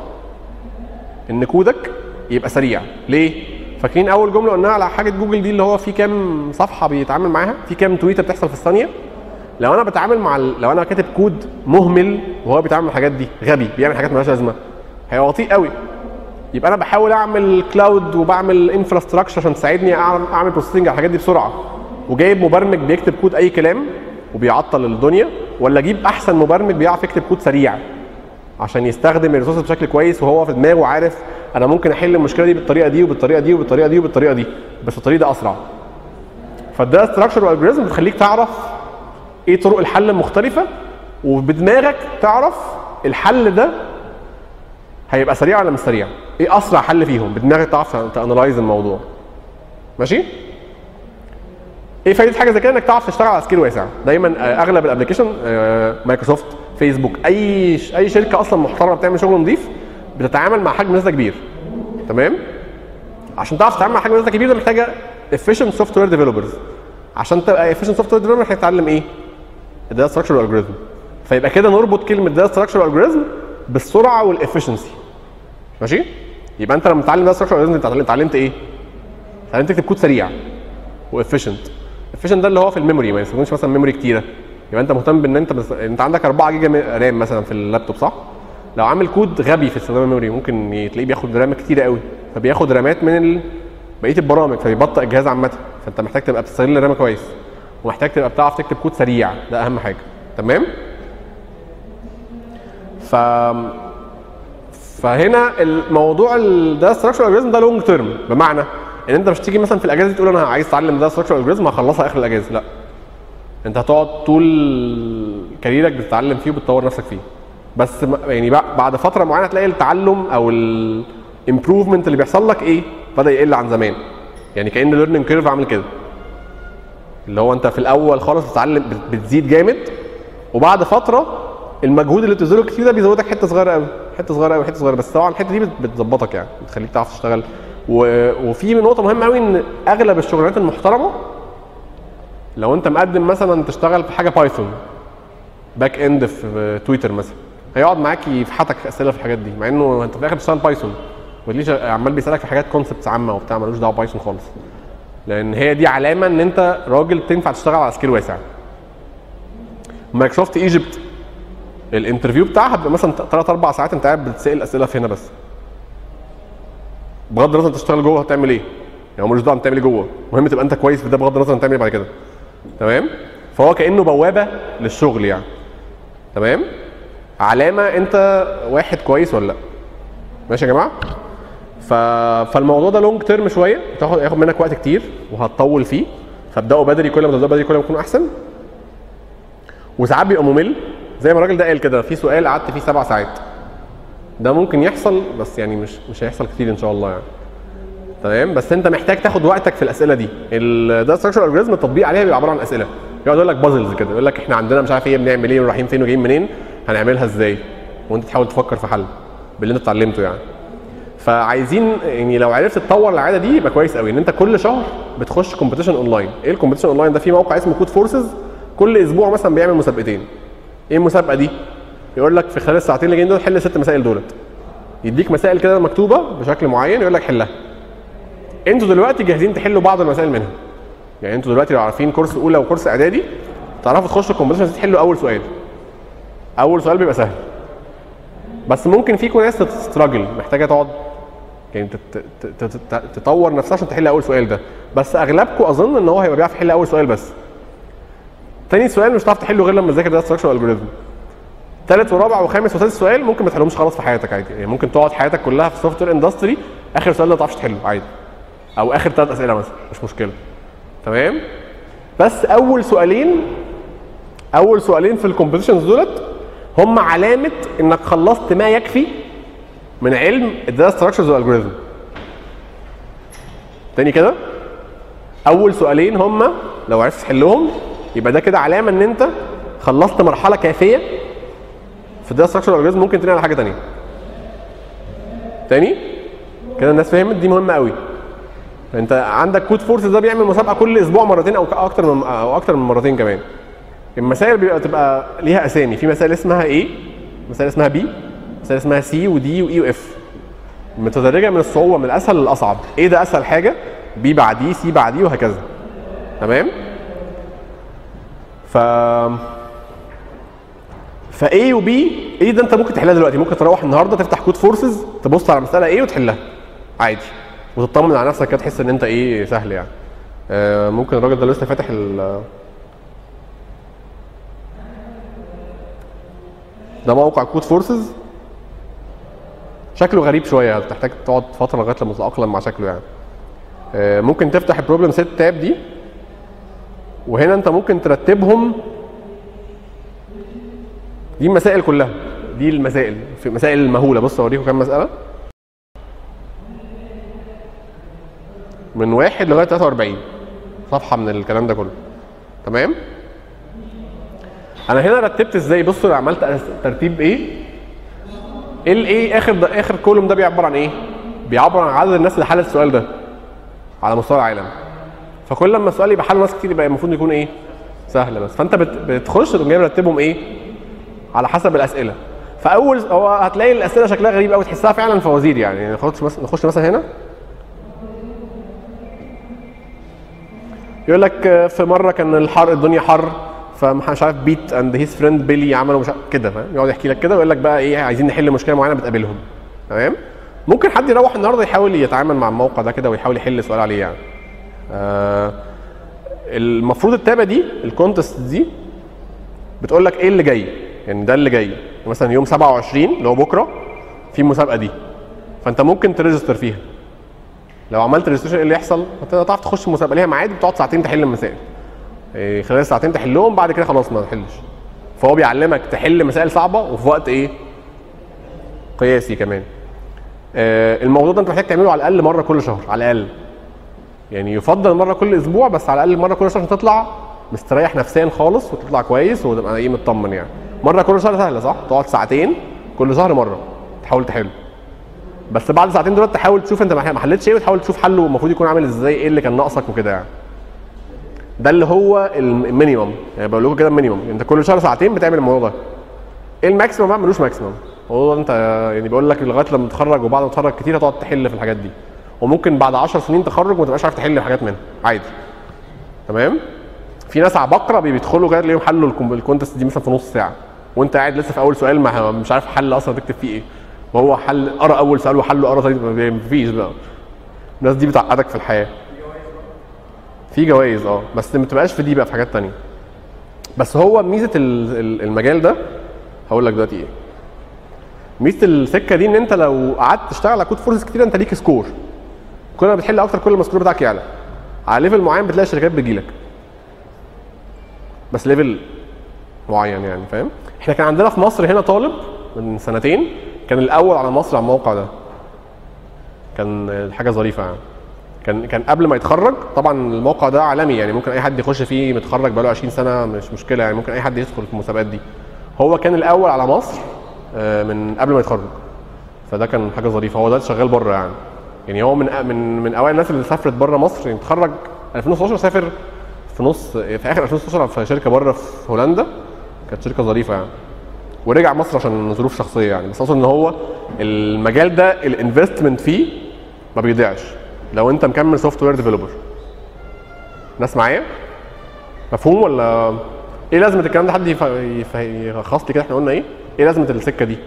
ان كودك يبقى سريع ليه فاكرين اول جمله قلناها على حاجه جوجل دي اللي هو في كام صفحه بيتعامل معاها في كام تويته بتحصل في الثانيه لو انا بتعامل مع ال... لو انا كاتب كود مهمل وهو بيتعامل مع الحاجات دي غبي بيعمل حاجات مالهاش لازمه هيبقى بطيء قوي يبقى انا بحاول اعمل كلاود وبعمل انفراستراكشر عشان تساعدني اعمل اعمل بروسيسنج على الحاجات دي بسرعه وجايب مبرمج بيكتب كود اي كلام وبيعطل الدنيا ولا اجيب احسن مبرمج بيعرف يكتب كود سريع عشان يستخدم الريسورس بشكل كويس وهو في دماغه عارف انا ممكن احل المشكله دي بالطريقه دي وبالطريقه دي وبالطريقه دي وبالطريقه دي بس الطريق ده اسرع فالداتا ستراكشر والالجوريزم بتخليك تعرف ايه طرق الحل المختلفه وبدماغك تعرف الحل ده هيبقى سريع ولا مش سريع ايه اسرع حل فيهم بدماغك تعرف تانلايز الموضوع ماشي ايه فايده حاجه زي كده انك تعرف تشتغل على سكيل واسع دايما آه، اغلب الابلكيشن آه، مايكروسوفت فيسبوك اي ش- اي شركه اصلا محترمه بتعمل شغل نظيف بتتعامل مع حجم ناس ده كبير تمام عشان تعرف تتعامل مع حجم ناس ده كبير ده محتاجه efficient سوفت وير ديفلوبرز عشان تبقى efficient سوفت وير ديفلوبر محتاج تتعلم ايه الداتا ستراكشر والالجوريزم فيبقى كده نربط كلمه داتا ستراكشر والالجوريزم بالسرعه والافشنسي ماشي يبقى انت لما تتعلم داتا ستراكشر والالجوريزم انت اتعلمت ايه اتعلمت تكتب كود سريع وافيشنت افيشنت ده اللي هو في الميموري ما يستخدمش مثلا ميموري كتيره يبقى انت مهتم بان انت بس... انت عندك 4 جيجا مي- رام مثلا في اللابتوب صح لو عامل كود غبي في استخدام الميموري ممكن ي- تلاقيه بياخد رام كتيره قوي فبياخد رامات من بقيه البرامج فبيبطئ الجهاز عامه فانت محتاج تبقى بتستغل الرام كويس ومحتاج تبقى بتعرف تكتب كود سريع ده اهم حاجه تمام ف فهنا الموضوع الداتا ستراكشر الجوريزم ده لونج تيرم بمعنى ان انت مش تيجي مثلا في الاجازه دي تقول انا عايز اتعلم داتا ستراكشر الجوريزم هخلصها اخر الاجازه لا انت هتقعد طول كاريرك بتتعلم فيه وبتطور نفسك فيه بس م- يعني بع- بعد فتره معينه تلاقي التعلم او الامبروفمنت اللي بيحصل لك ايه بدا يقل عن زمان يعني كان الليرنينج كيرف عامل كده اللي هو انت في الاول خالص بتتعلم بت- بتزيد جامد وبعد فتره المجهود اللي بتبذله كتير ده بيزودك حته صغيره قوي حته صغيره قوي حته صغيره بس طبعا الحته دي بت- بتظبطك يعني بتخليك تعرف تشتغل و... وفي نقطه مهمه قوي ان اغلب الشغلانات المحترمه لو انت مقدم مثلا تشتغل في حاجه بايثون باك اند في تويتر مثلا هيقعد معاك يفحتك اسئله في الحاجات دي مع انه انت في الاخر بتشتغل بايثون وليش عمال بيسالك في حاجات كونسبتس عامه وبتاع ملوش دعوه بايثون خالص لان هي دي علامه ان انت راجل تنفع تشتغل على سكيل واسع مايكروسوفت ايجيبت الانترفيو بتاعها بيبقى مثلا 3 4 ساعات انت قاعد بتسال اسئله في هنا بس بغض النظر انت تشتغل جوه هتعمل ايه يعني هو ملوش دعوه انت تعمل ايه جوه المهم تبقى انت كويس في ده بغض النظر انت تعمل ايه بعد كده تمام فهو كانه بوابه للشغل يعني تمام علامه انت واحد كويس ولا لا ماشي يا جماعه ف... فالموضوع ده لونج تيرم شويه تاخد ياخد منك وقت كتير وهتطول فيه فابداوا بدري كل ما تبداوا بدري كل ما يكون احسن وساعات بيبقى ممل زي ما الراجل ده قال كده في سؤال قعدت فيه سبع ساعات ده ممكن يحصل بس يعني مش مش هيحصل كتير ان شاء الله يعني تمام بس انت محتاج تاخد وقتك في الاسئله دي الداتا ستراكشر الجوريزم التطبيق عليها بيبقى عباره عن اسئله يقعد يقول لك بازلز كده يقول لك احنا عندنا مش عارف ايه بنعمل ايه ورايحين فين وجايين منين هنعملها ازاي وانت تحاول تفكر في حل باللي انت اتعلمته يعني فعايزين يعني لو عرفت تطور العاده دي يبقى كويس قوي ان انت كل شهر بتخش كومبيتيشن اونلاين ايه الكومبيتيشن اونلاين ده في موقع اسمه كود فورسز كل اسبوع مثلا بيعمل مسابقتين ايه المسابقه دي يقول لك في خلال الساعتين اللي جايين دول حل ست مسائل دولت يديك مسائل كده مكتوبه بشكل معين يقول لك حلها انتوا دلوقتي جاهزين تحلوا بعض المسائل منها يعني انتوا دلوقتي لو عارفين كورس اولى وكورس اعدادي تعرفوا تخشوا الكومبيتيشن تحلوا اول سؤال اول سؤال بيبقى سهل بس ممكن فيكم ناس تستراجل محتاجه تقعد يعني تت- تت- تت- تطور نفسها عشان تحل اول سؤال ده بس اغلبكم اظن ان هو هيبقى بيعرف يحل اول سؤال بس تاني سؤال مش هتعرف تحله غير لما تذاكر ده ستراكشر الجوريزم ثالث ورابع وخامس وسادس سؤال ممكن ما تحلهمش خلاص في حياتك عادي يعني ممكن تقعد حياتك كلها في السوفت وير اندستري اخر سؤال ده ما تعرفش تحله عادي او اخر ثلاث اسئله مثلا مش مشكله تمام بس اول سؤالين اول سؤالين في الكومبيتيشنز دولت هم علامه انك خلصت ما يكفي من علم الداتا ستراكشرز والالجوريزم تاني كده اول سؤالين هم لو عرفت تحلهم يبقى ده كده علامه ان انت خلصت مرحله كافيه في الداتا ستراكشر والالجوريزم ممكن تنقل على حاجه تانيه تاني كده الناس فهمت دي مهمه قوي انت عندك كود فورس ده بيعمل مسابقه كل اسبوع مرتين او اكتر من او اكتر من مرتين كمان المسائل بيبقى تبقى ليها اسامي في مسائل اسمها ايه مسائل اسمها بي مسائل اسمها سي ودي واي واف متدرجه من الصعوبه من الاسهل للاصعب ايه ده اسهل حاجه بي بعديه سي بعديه وهكذا تمام ف ف A و B ايه ده انت ممكن تحلها دلوقتي ممكن تروح النهارده تفتح كود فورسز تبص على مساله ايه وتحلها عادي وتطمن على نفسك كده تحس ان انت ايه سهل يعني آه ممكن الراجل ده لسه فاتح ال ده موقع كود فورسز شكله غريب شويه هتحتاج تقعد فتره لغايه لما تتاقلم مع شكله يعني آه ممكن تفتح البروبلم سيت تاب دي وهنا انت ممكن ترتبهم دي المسائل كلها دي المسائل في مسائل المهوله بص اوريكم كام مساله من واحد لغايه 43 صفحه من الكلام ده كله تمام انا هنا رتبت ازاي بصوا انا عملت أس- ترتيب ايه الايه اخر ده اخر كولوم ده بيعبر عن ايه بيعبر عن عدد الناس اللي حلت السؤال ده على مستوى العالم فكل لما السؤال يبقى حله ناس كتير يبقى المفروض يكون ايه سهل بس فانت بت- بتخش تقوم جاي مرتبهم ايه على حسب الاسئله فاول هو هتلاقي الاسئله شكلها غريب قوي تحسها فعلا فوازير يعني نخش مثلا نخش مثلا هنا يقول لك آه، في مره كان الحر الدنيا حر فمش عارف بيت اند هيز فريند بيلي عملوا مش عارف كده فاهم يقعد يحكي لك كده ويقول لك بقى ايه عايزين نحل مشكله معينه بتقابلهم تمام ممكن حد يروح النهارده يحاول يتعامل مع الموقع ده كده ويحاول يحل سؤال عليه يعني آه المفروض التابه دي الكونتست دي بتقول لك ايه اللي جاي يعني ده اللي جاي مثلا يوم 27 اللي هو بكره في المسابقه دي فانت ممكن تريجستر فيها لو عملت ريجستريشن ايه اللي يحصل؟ انت هتعرف تخش المسابقه ليها ميعاد بتقعد ساعتين تحل المسائل إيه، خلال ساعتين تحلهم بعد كده خلاص ما تحلش فهو بيعلمك تحل مسائل صعبه وفي وقت ايه قياسي كمان آه، الموضوع ده انت محتاج تعمله على الاقل مره كل شهر على الاقل يعني يفضل مره كل اسبوع بس على الاقل مره كل شهر عشان تطلع مستريح نفسيا خالص وتطلع كويس وتبقى ايه مطمن يعني مره كل شهر سهله صح تقعد ساعتين كل شهر مره تحاول تحل بس بعد ساعتين دول تحاول تشوف انت ما حلتش ايه وتحاول تشوف حله المفروض يكون عامل ازاي ايه اللي كان ناقصك وكده يعني ده اللي هو المينيمم يعني بقول لكم كده المينيمم انت كل شهر ساعتين بتعمل الموضوع ده ايه الماكسيمم بقى ملوش ماكسيمم الموضوع ده انت يعني بيقول لك لغايه لما تتخرج وبعد ما تتخرج كتير هتقعد تحل في الحاجات دي وممكن بعد 10 سنين تخرج وما تبقاش عارف تحل حاجات منها عادي تمام في ناس عباقره بيدخلوا كده تلاقيهم حلوا الكم- الكونتست دي مثلا في نص ساعه وانت قاعد لسه في اول سؤال ما مش عارف حل اصلا تكتب فيه ايه وهو حل قرا اول سؤال وحله قرا ثاني مفيش بقى الناس دي بتعقدك في الحياه في جوائز اه بس ما تبقاش في دي بقى في حاجات تانية بس هو ميزه ال- ال- المجال ده هقول لك دلوقتي ايه ميزه السكه دي ان انت لو قعدت تشتغل على كود فورسز كتير انت ليك سكور كل ما بتحل اكتر كل ما السكور بتاعك يعلى على ليفل معين بتلاقي الشركات بتجيلك بس ليفل معين يعني فاهم احنا كان عندنا في مصر هنا طالب من سنتين كان الاول على مصر على الموقع ده كان حاجه ظريفه يعني كان كان قبل ما يتخرج طبعا الموقع ده عالمي يعني ممكن اي حد يخش فيه متخرج بقاله 20 سنه مش مشكله يعني ممكن اي حد يدخل في المسابقات دي هو كان الاول على مصر آه، من قبل ما يتخرج فده كان حاجه ظريفه هو ده شغال بره يعني يعني هو من من من اوائل الناس اللي سافرت بره مصر يعني اتخرج 2016 سافر في نص في اخر 2016 في شركه بره في هولندا كانت شركه ظريفه يعني ورجع مصر عشان ظروف شخصيه يعني بس اقصد ان هو المجال ده الانفستمنت فيه ما بيضيعش لو انت مكمل سوفت وير ديفلوبر ناس معايا مفهوم ولا ايه لازمه الكلام ده حد يف- يف- يلخص لي كده احنا قلنا ايه ايه لازمه السكه دي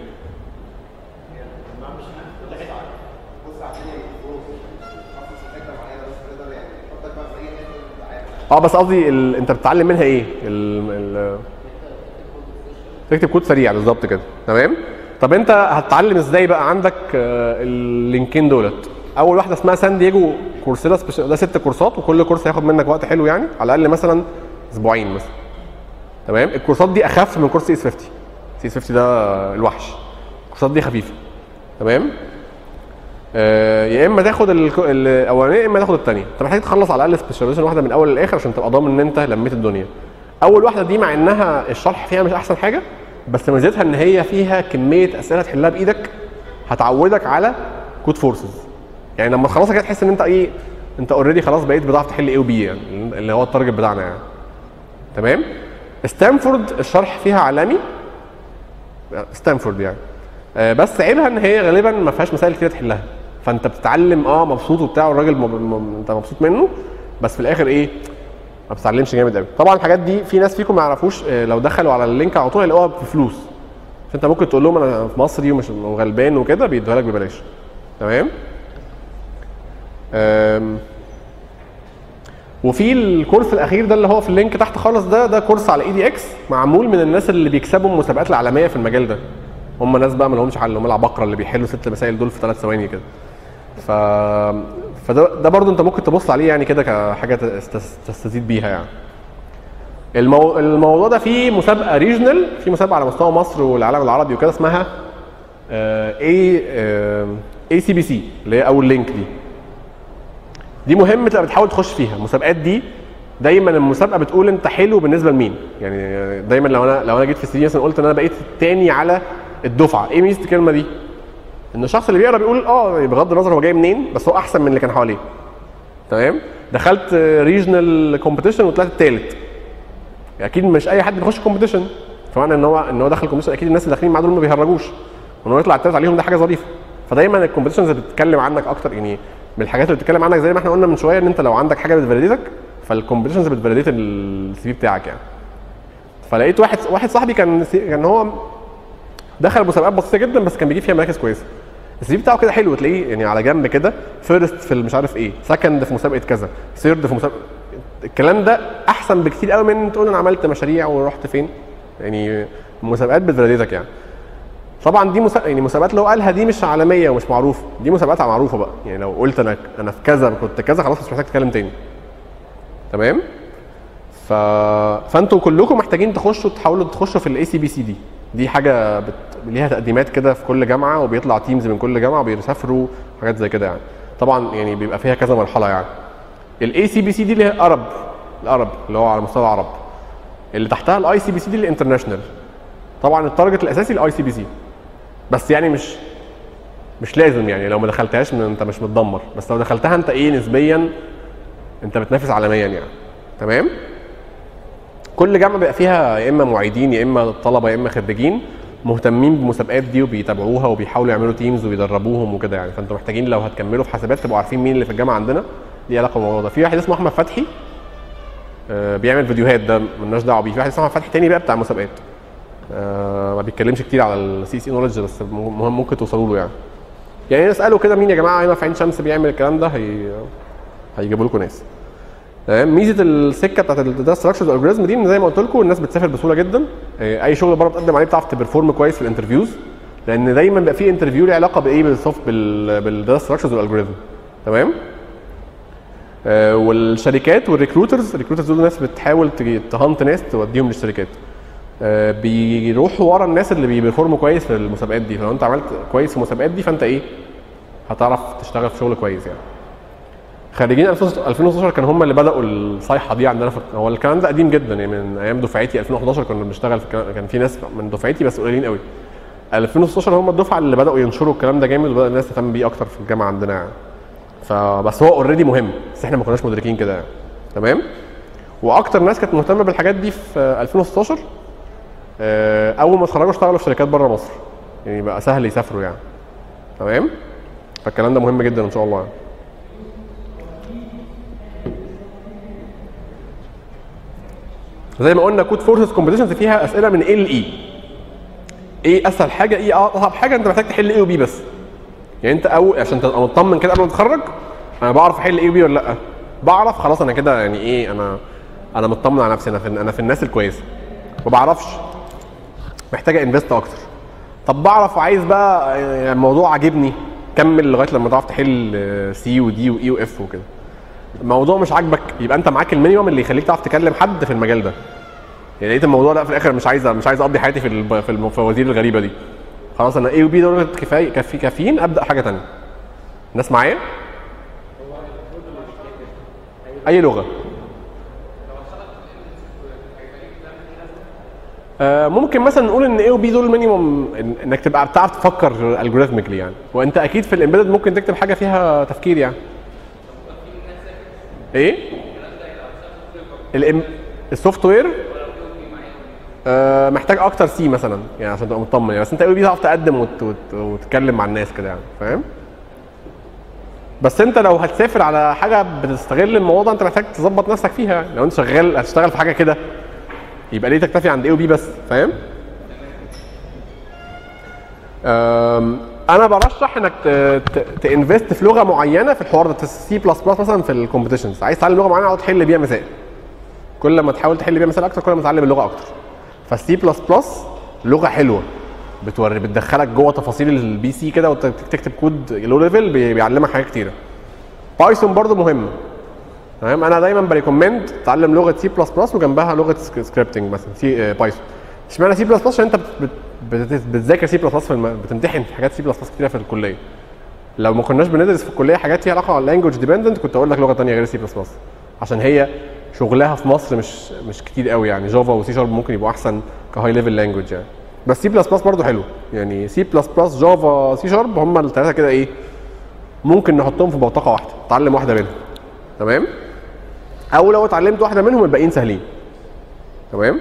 اه بس قصدي ال... انت بتتعلم منها ايه ال... ال... تكتب كود سريع بالظبط كده تمام طب انت هتتعلم ازاي بقى عندك آه، اللينكين دولت اول واحده اسمها سان دييجو كورسيرا سبيشال ده ست كورسات وكل كورس هياخد منك وقت حلو يعني على الاقل مثلا اسبوعين مثلا تمام الكورسات دي اخف من كورس سي اس 50 سي اس 50 ده الوحش الكورسات دي خفيفه تمام آه، يا اما تاخد الك- الاولانيه يا اما تاخد الثانيه انت محتاج تخلص على الاقل سبيشاليزيشن واحده من الاول للاخر عشان تبقى ضامن ان انت لميت الدنيا اول واحده دي مع انها الشرح فيها مش احسن حاجه بس ميزتها ان هي فيها كميه اسئله تحلها بايدك هتعودك على كود فورسز يعني لما تخلصها كده تحس ان انت ايه انت اوريدي خلاص بقيت بتعرف تحل ايه وبي يعني اللي هو التارجت بتاعنا يعني تمام ستانفورد الشرح فيها عالمي ستانفورد يعني آه، بس عيبها ان هي غالبا ما فيهاش مسائل كتير تحلها فانت بتتعلم اه مبسوط وبتاع والراجل م... م... انت مبسوط منه بس في الاخر ايه ما بتتعلمش جامد قوي طبعا الحاجات دي في ناس فيكم ما يعرفوش آه، لو دخلوا على اللينك على طول هيلاقوها بفلوس فانت ممكن تقول لهم انا في مصري ومش وغلبان وكده بيدوها لك ببلاش تمام آم، وفي الكورس الاخير ده اللي هو في اللينك تحت خالص ده ده كورس على اي دي اكس معمول من الناس اللي بيكسبوا المسابقات العالميه في المجال ده هم ناس بقى ما لهمش حل هم العباقره اللي بيحلوا ست مسائل دول في ثلاث ثواني كده ف فده ده برضو انت ممكن تبص عليه يعني كده كحاجه تست- تستزيد بيها يعني المو... الموضوع ده فيه مسابقه ريجنال في مسابقه على مستوى مصر والعالم العربي وكده اسمها اي اي سي بي سي اللي هي اول لينك دي دي مهم تبقى بتحاول تخش فيها المسابقات دي دايما المسابقه بتقول انت حلو بالنسبه لمين يعني دايما لو انا لو انا جيت في السي مثلا قلت ان انا بقيت الثاني على الدفعه ايه ميزه الكلمه دي ان الشخص اللي بيقرا بيقول اه بغض النظر هو جاي منين بس هو احسن من اللي كان حواليه تمام دخلت ريجنال كومبيتيشن وطلعت الثالث اكيد مش اي حد بيخش كومبيتيشن فمعنى ان هو ان هو دخل كومبيتيشن اكيد الناس اللي داخلين معاه دول ما بيهرجوش وان هو يطلع التالت عليهم ده حاجه ظريفه فدايما الكومبيتيشنز بتتكلم عنك اكتر يعني من الحاجات اللي بتتكلم عنك زي ما احنا قلنا من شويه ان انت لو عندك حاجه بتفاليديتك فالكومبيتيشنز بتفاليديت السي في بتاعك يعني فلقيت واحد واحد صاحبي كان كان هو دخل مسابقات بسيطه جدا بس كان بيجيب فيها مراكز كويسه السي في بتاعه كده حلو تلاقيه يعني على جنب كده فيرست في مش عارف ايه سكند في مسابقه كذا ثيرد في مسابقه الكلام ده احسن بكتير قوي من تقول انا عملت مشاريع ورحت فين يعني المسابقات بتفاليديتك يعني طبعا دي مسابقة يعني مسابقات اللي هو قالها دي مش عالميه ومش معروفه دي مسابقات معروفه بقى يعني لو قلت انا انا في كذا كنت كذا خلاص مش محتاج تتكلم تاني تمام ف... فانتوا كلكم محتاجين تخشوا تحاولوا تخشوا في الاي سي بي سي دي دي حاجه بت... ليها تقديمات كده في كل جامعه وبيطلع تيمز من كل جامعه بيسافروا حاجات زي كده يعني طبعا يعني بيبقى فيها كذا مرحله يعني الاي سي بي سي دي اللي هي ارب الارب اللي هو على مستوى العرب اللي تحتها الاي سي بي سي دي الانترناشونال طبعا التارجت الاساسي الاي سي بي سي بس يعني مش مش لازم يعني لو ما دخلتهاش من انت مش متدمر بس لو دخلتها انت ايه نسبيا انت بتنافس عالميا يعني تمام كل جامعه بيبقى فيها يا اما معيدين يا اما طلبه يا اما خريجين مهتمين بالمسابقات دي وبيتابعوها وبيحاولوا يعملوا تيمز ويدربوهم وكده يعني فانتوا محتاجين لو هتكملوا في حسابات تبقوا عارفين مين اللي في الجامعه عندنا ليه علاقه بالموضوع ده في واحد اسمه احمد فتحي آه، بيعمل فيديوهات ده مالناش دعوه بيه في واحد اسمه احمد فتحي تاني بقى بتاع مسابقات آه، ما بيتكلمش كتير على السي سي نولج بس مهم ممكن توصلوا له يعني يعني نساله كده مين يا جماعه هنا في عين شمس بيعمل الكلام ده هي هيجيبوا لكم ناس تمام ميزه السكه بتاعت الداتا ستراكشرز والالجوريزم دي ان زي ما قلت لكم الناس بتسافر بسهوله جدا آه، اي شغل بره بتقدم عليه بتعرف تبرفورم كويس في الانترفيوز لان دايما بيبقى في انترفيو له علاقه بايه بالسوفت بالداتا ستراكشرز والالجوريزم تمام آه، والشركات والريكروترز الريكروترز دول ناس بتحاول تجي- تهانت ناس توديهم للشركات آه، بيروحوا ورا الناس اللي بيبرفورموا كويس في المسابقات دي فلو انت عملت كويس في المسابقات دي فانت ايه هتعرف تشتغل في شغل كويس يعني خريجين 2016 كانوا هم اللي بداوا الصيحه دي عندنا في هو الكلام ده قديم جدا يعني من ايام دفعتي 2011 كنا بنشتغل في الكلام- كان في ناس من دفعتي بس قليلين قوي 2016 هم الدفعه اللي بداوا ينشروا الكلام ده جامد وبدا الناس تهتم بيه اكتر في الجامعه عندنا يعني فبس هو اوريدي مهم بس احنا ما كناش مدركين كده يعني تمام واكتر ناس كانت مهتمه بالحاجات دي في 2016 آه، اول ما اتخرجوا اشتغلوا في شركات بره مصر يعني بقى سهل يسافروا يعني تمام فالكلام ده مهم جدا ان شاء الله يعني. زي ما قلنا كود فورسز كومبيتيشنز فيها اسئله من ايه لاي ايه اسهل حاجه ايه اصعب حاجه انت محتاج تحل ايه وبي بس يعني انت او عشان تبقى مطمن كده قبل ما تتخرج انا بعرف احل ايه وبي ولا لا بعرف خلاص انا كده يعني ايه انا انا مطمن على نفسي انا في انا في الناس الكويسه ما بعرفش محتاجه انفست اكتر طب بعرف وعايز بقى يعني الموضوع عاجبني كمل لغايه لما تعرف تحل سي ودي واي واف وكده الموضوع مش عاجبك يبقى انت معاك المينيمم اللي يخليك تعرف تكلم حد في المجال ده يعني لقيت الموضوع لا في الاخر مش عايز مش عايز اقضي حياتي في الب- في الفوازير الغريبه دي خلاص انا اي وبي دول كفايه كافي كافيين ابدا حاجه تانية الناس معايا اي لغه آه، ممكن مثلا نقول ان اي وبي دول مينيموم انك تبقى بتعرف تفكر الجوريثميكلي يعني وانت اكيد في الامبيدد ممكن تكتب حاجه فيها تفكير يعني ايه الام السوفت وير آه محتاج اكتر سي مثلا يعني عشان تبقى مطمن يعني بس انت اي بي تعرف تقدم وت... وت... وتتكلم مع الناس كده يعني فاهم بس انت لو هتسافر على حاجه بتستغل الموضوع ده انت محتاج تظبط نفسك فيها يعني. لو انت شغال هتشتغل في حاجه كده يبقى ليه تكتفي عند اي وبي بس فاهم أم، انا برشح انك تنفست في لغه معينه في الحوار ده سي بلس بلس مثلا في الكومبيتيشنز عايز تتعلم لغه معينه اقعد تحل بيها مسائل كل ما تحاول تحل بيها مسائل اكتر كل ما تتعلم اللغه اكتر فالسي بلس بلس لغه حلوه بتوري بتدخلك جوه تفاصيل البي سي كده وتكتب كود لو ليفل بيعلمك حاجات كتيره بايثون برضو مهم تمام انا دايما بريكومند تتعلم لغه سي بلس بلس وجنبها لغه سكريبتنج مثلا سي بايثون اشمعنى سي بلس بلس عشان انت بت- بت- بت- بتذاكر سي بلس بلس في الم... بتمتحن في حاجات سي بلس بلس كتيره في الكليه لو ما كناش بندرس في الكليه حاجات ليها علاقه باللانجوج ديبندنت كنت اقول لك لغه ثانيه غير سي بلس بلس عشان هي شغلها في مصر مش مش كتير قوي يعني جافا وسي شارب ممكن يبقوا احسن كهاي ليفل لانجوج يعني بس سي بلس بلس برضه حلو يعني سي بلس بلس جافا سي شارب هم الثلاثه كده ايه ممكن نحطهم في بوتقه واحده اتعلم واحده منهم تمام او لو اتعلمت واحده منهم الباقيين سهلين تمام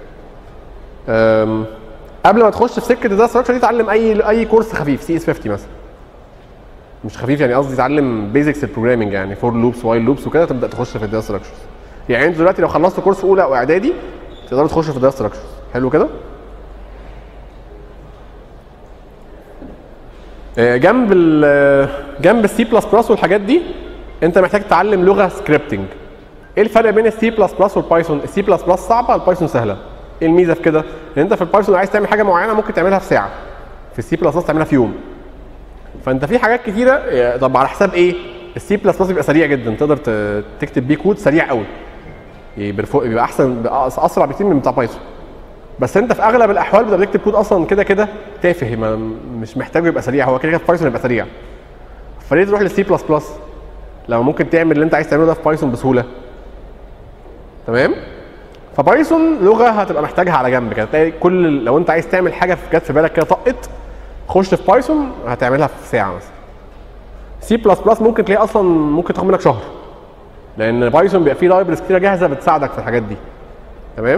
أم، قبل ما تخش في سكه الداتا ستراكشر دي اتعلم اي اي كورس خفيف سي اس 50 مثلا مش خفيف يعني قصدي اتعلم بيزكس البروجرامنج يعني فور لوبس وايل لوبس وكده تبدا تخش في الداتا ستراكشرز يعني انتوا دلوقتي لو خلصتوا كورس اولى او اعدادي تقدروا تخشوا في الداتا ستراكشرز حلو كده آه، جنب ال جنب السي بلس بلس والحاجات دي انت محتاج تتعلم لغه سكريبتنج ايه الفرق بين السي بلس بلس والبايثون السي بلس بلس صعبه البايثون سهله ايه الميزه في كده ان انت في البايثون لو عايز تعمل حاجه معينه ممكن تعملها في ساعه في السي بلس بلس تعملها في يوم فانت في حاجات كتيره آه، طب على حساب ايه السي بلس بلس بيبقى سريع جدا تقدر ت- تكتب بيه كود سريع قوي يبقى فوق- بيبقى احسن بيبقى اسرع بكتير من بتاع بايثون بس انت في اغلب الاحوال بتبقى بتكتب كود اصلا كده كده تافه ما مش محتاج يبقى سريع هو كده كده في بايثون يبقى سريع فليه تروح للسي بلس بلس لو ممكن تعمل اللي انت عايز تعمله ده في بايثون بسهوله تمام فبايثون لغه هتبقى محتاجها على جنب كده تلاقي كل لو انت عايز تعمل حاجه في- جت في بالك كده طقت خش في بايثون هتعملها في ساعه مثلا سي بلس بلس ممكن تلاقي اصلا ممكن تاخد منك شهر لان بايثون بيبقى فيه لايبرز كتيره جاهزه بتساعدك في الحاجات دي تمام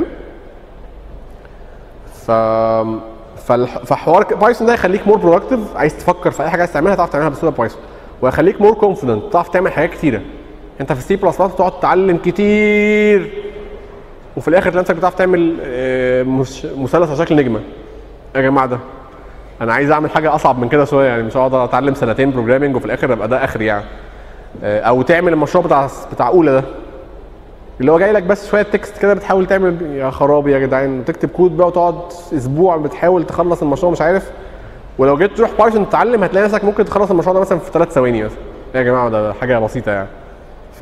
ف فالح- فحوار ك- بايثون ده هيخليك مور برودكتيف عايز تفكر في اي حاجه عايز تعملها تعرف تعملها بسهوله بايثون وهيخليك مور كونفيدنت تعرف تعمل حاجات كتيره انت في السي بلس بلس بتقعد تتعلم كتير وفي الاخر تلاقي نفسك بتعرف تعمل آه، مش- مثلث على شكل نجمه يا جماعه ده انا عايز اعمل حاجه اصعب من كده شويه يعني مش هقعد اتعلم سنتين بروجرامنج وفي الاخر ابقى ده اخري يعني آه، او تعمل المشروع بتاع بتاع اولى ده اللي هو جاي لك بس شويه تكست كده بتحاول تعمل يا خرابي يا جدعان تكتب كود بقى وتقعد اسبوع بتحاول تخلص المشروع مش عارف ولو جيت تروح بايثون تتعلم هتلاقي نفسك ممكن تخلص المشروع ده مثلا في ثلاث ثواني مثلا يا جماعه ده حاجه بسيطه يعني ف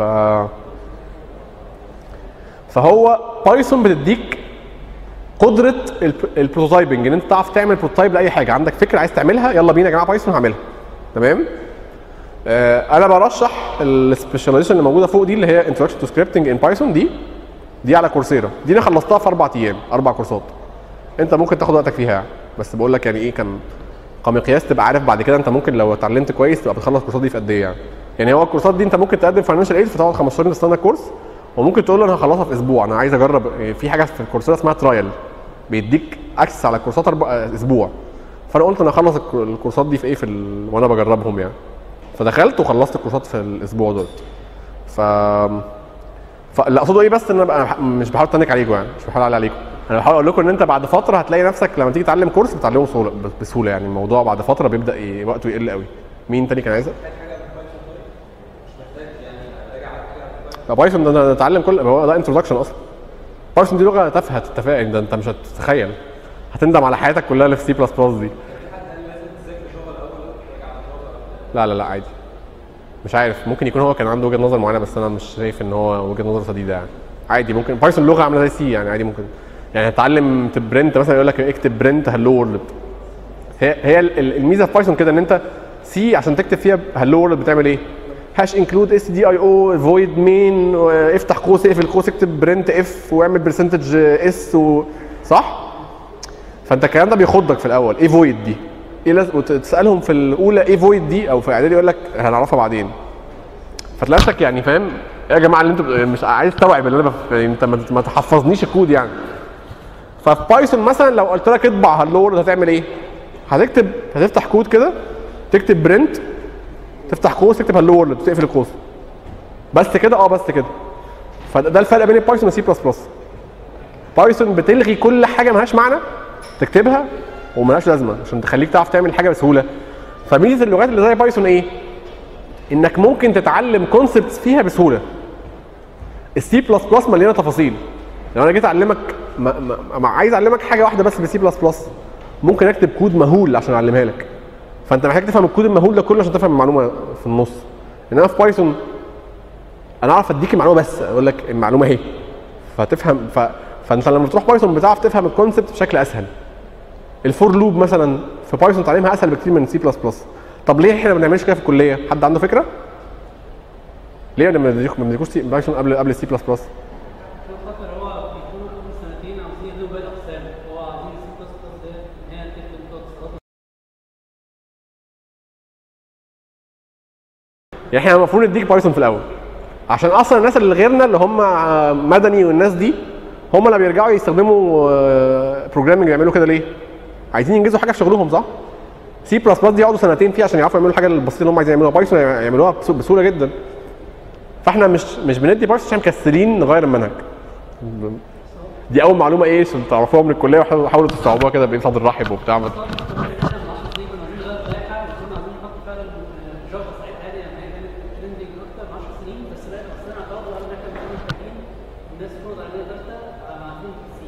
فهو بايثون بتديك قدره الب- البروتوتايبنج ان انت تعرف تعمل بروتوتايب لاي حاجه عندك فكره عايز تعملها يلا بينا يا جماعه بايثون هعملها تمام آه، انا برشح السبيشاليزيشن اللي موجوده فوق دي اللي هي انتروداكشن تو سكريبتنج ان بايثون دي دي على كورسيرا دي انا خلصتها في اربع ايام اربع كورسات انت ممكن تاخد وقتك فيها يعني بس بقول لك يعني ايه كان كمقياس تبقى عارف بعد كده انت ممكن لو اتعلمت كويس تبقى بتخلص الكورسات دي في قد ايه يعني يعني هو الكورسات دي انت ممكن تقدم فاينانشال ايد فتقعد 15 يوم تستنى الكورس وممكن تقول له انا هخلصها في اسبوع انا عايز اجرب في حاجه في الكورسات اسمها ترايل بيديك اكسس على الكورسات أربع اسبوع فانا قلت انا هخلص الك- الكورسات دي في ايه في ال... وانا بجربهم يعني فدخلت وخلصت الكورسات في الاسبوع دوت ف فاللي اقصده ايه بس ان انا بقى مش بحاول اتنك عليكم يعني مش بحاول اعلي عليكم انا بحاول اقول لكم ان انت بعد فتره هتلاقي نفسك لما تيجي تتعلم كورس بتتعلمه بسهوله بسهوله يعني الموضوع بعد فتره بيبدا ي... وقته يقل قوي مين تاني كان عايز لا بايثون ده انا اتعلم كل هو ده انتروداكشن اصلا بايثون دي لغه تافهه تتفائل ده انت مش هتتخيل هتندم على حياتك كلها اللي في سي بلس بلس دي لا لا لا عادي مش عارف ممكن يكون هو كان عنده وجهه نظر معينه بس انا مش شايف ان هو وجهه نظر سديده يعني عادي ممكن بايثون لغه عامله زي سي يعني عادي ممكن يعني هتتعلم تبرنت مثلا يقول لك اكتب برنت هلو وورلد هي هي ال- ال- الميزه في بايثون كده ان انت سي عشان تكتب فيها هلو وورلد بتعمل ايه؟ هاش انكلود اس دي اي او فويد مين افتح قوس اقفل قوس اكتب برنت اف واعمل برسنتج اس و... صح؟ فانت الكلام ده بيخضك في الاول ايه فويد دي؟ ايه لازم وتسالهم في الاولى ايه فويد دي او في اعدادي يقول لك هنعرفها بعدين فتلاقي نفسك يعني فاهم إيه يا جماعه اللي انتوا مش عايز تستوعب اللي انا بف... يعني انت ما ما تحفظنيش الكود يعني ففي بايثون مثلا لو قلت لك اطبع هلو وورلد هتعمل ايه؟ هتكتب هتفتح كود كده تكتب برنت تفتح قوس تكتب هلو وورلد وتقفل القوس بس كده اه بس كده فده ده الفرق بين البايثون وسي بلس بلس بايثون بتلغي كل حاجه ملهاش معنى تكتبها وملهاش لازمه عشان تخليك تعرف تعمل حاجه بسهوله فميزه اللغات اللي زي بايثون ايه؟ انك ممكن تتعلم كونسبتس فيها بسهوله السي بلس بلس مليانه تفاصيل لو انا جيت اعلمك ما ما ما عايز اعلمك حاجه واحده بس بالسي بلس بلس ممكن اكتب كود مهول عشان اعلمها لك فانت محتاج تفهم الكود المهول ده كله عشان تفهم المعلومه في النص انما في بايثون انا اعرف اديك المعلومه بس اقول لك المعلومه اهي فتفهم ف... فانت لما بتروح بايثون بتعرف تفهم الكونسبت بشكل اسهل الفور لوب مثلا في بايثون تعليمها اسهل بكتير من سي بلس بلس طب ليه احنا ما بنعملش كده في الكليه حد عنده فكره ليه ما بنديكوش ما بنديكوش بايثون قبل قبل سي بلس بلس عشان خاطر هو بيكونوا كل سنتين عاوزين ياخدوا باقي الاقسام هو عايزين السي بلس بلس ديت ان هي تكتب متوسطات يعني احنا المفروض نديك بايثون في الاول عشان اصلا الناس اللي غيرنا اللي هم مدني والناس دي هم اللي بيرجعوا يستخدموا بروجرامنج يعملوا كده ليه؟ عايزين ينجزوا حاجه في شغلهم صح؟ سي بلس بلس دي يقعدوا سنتين فيها عشان يعرفوا يعملوا الحاجه البسيطه اللي هم عايزين يعملوها بايثون يعملوها بس- بسهوله جدا فاحنا مش مش بندي بايثون عشان مكسلين نغير المنهج دي اول معلومه ايه عشان تعرفوها من الكليه وحاولوا حاولوا تستوعبوها كده بايه صدر رحب وبتاع احنا من 10 سنين كنا عاوزين نغير لائحه وكنا عاوزين سنين بس لا اصلا اعترضوا قالوا ان احنا مش محتاجين الناس تفرض علينا ثالثه مع فين سي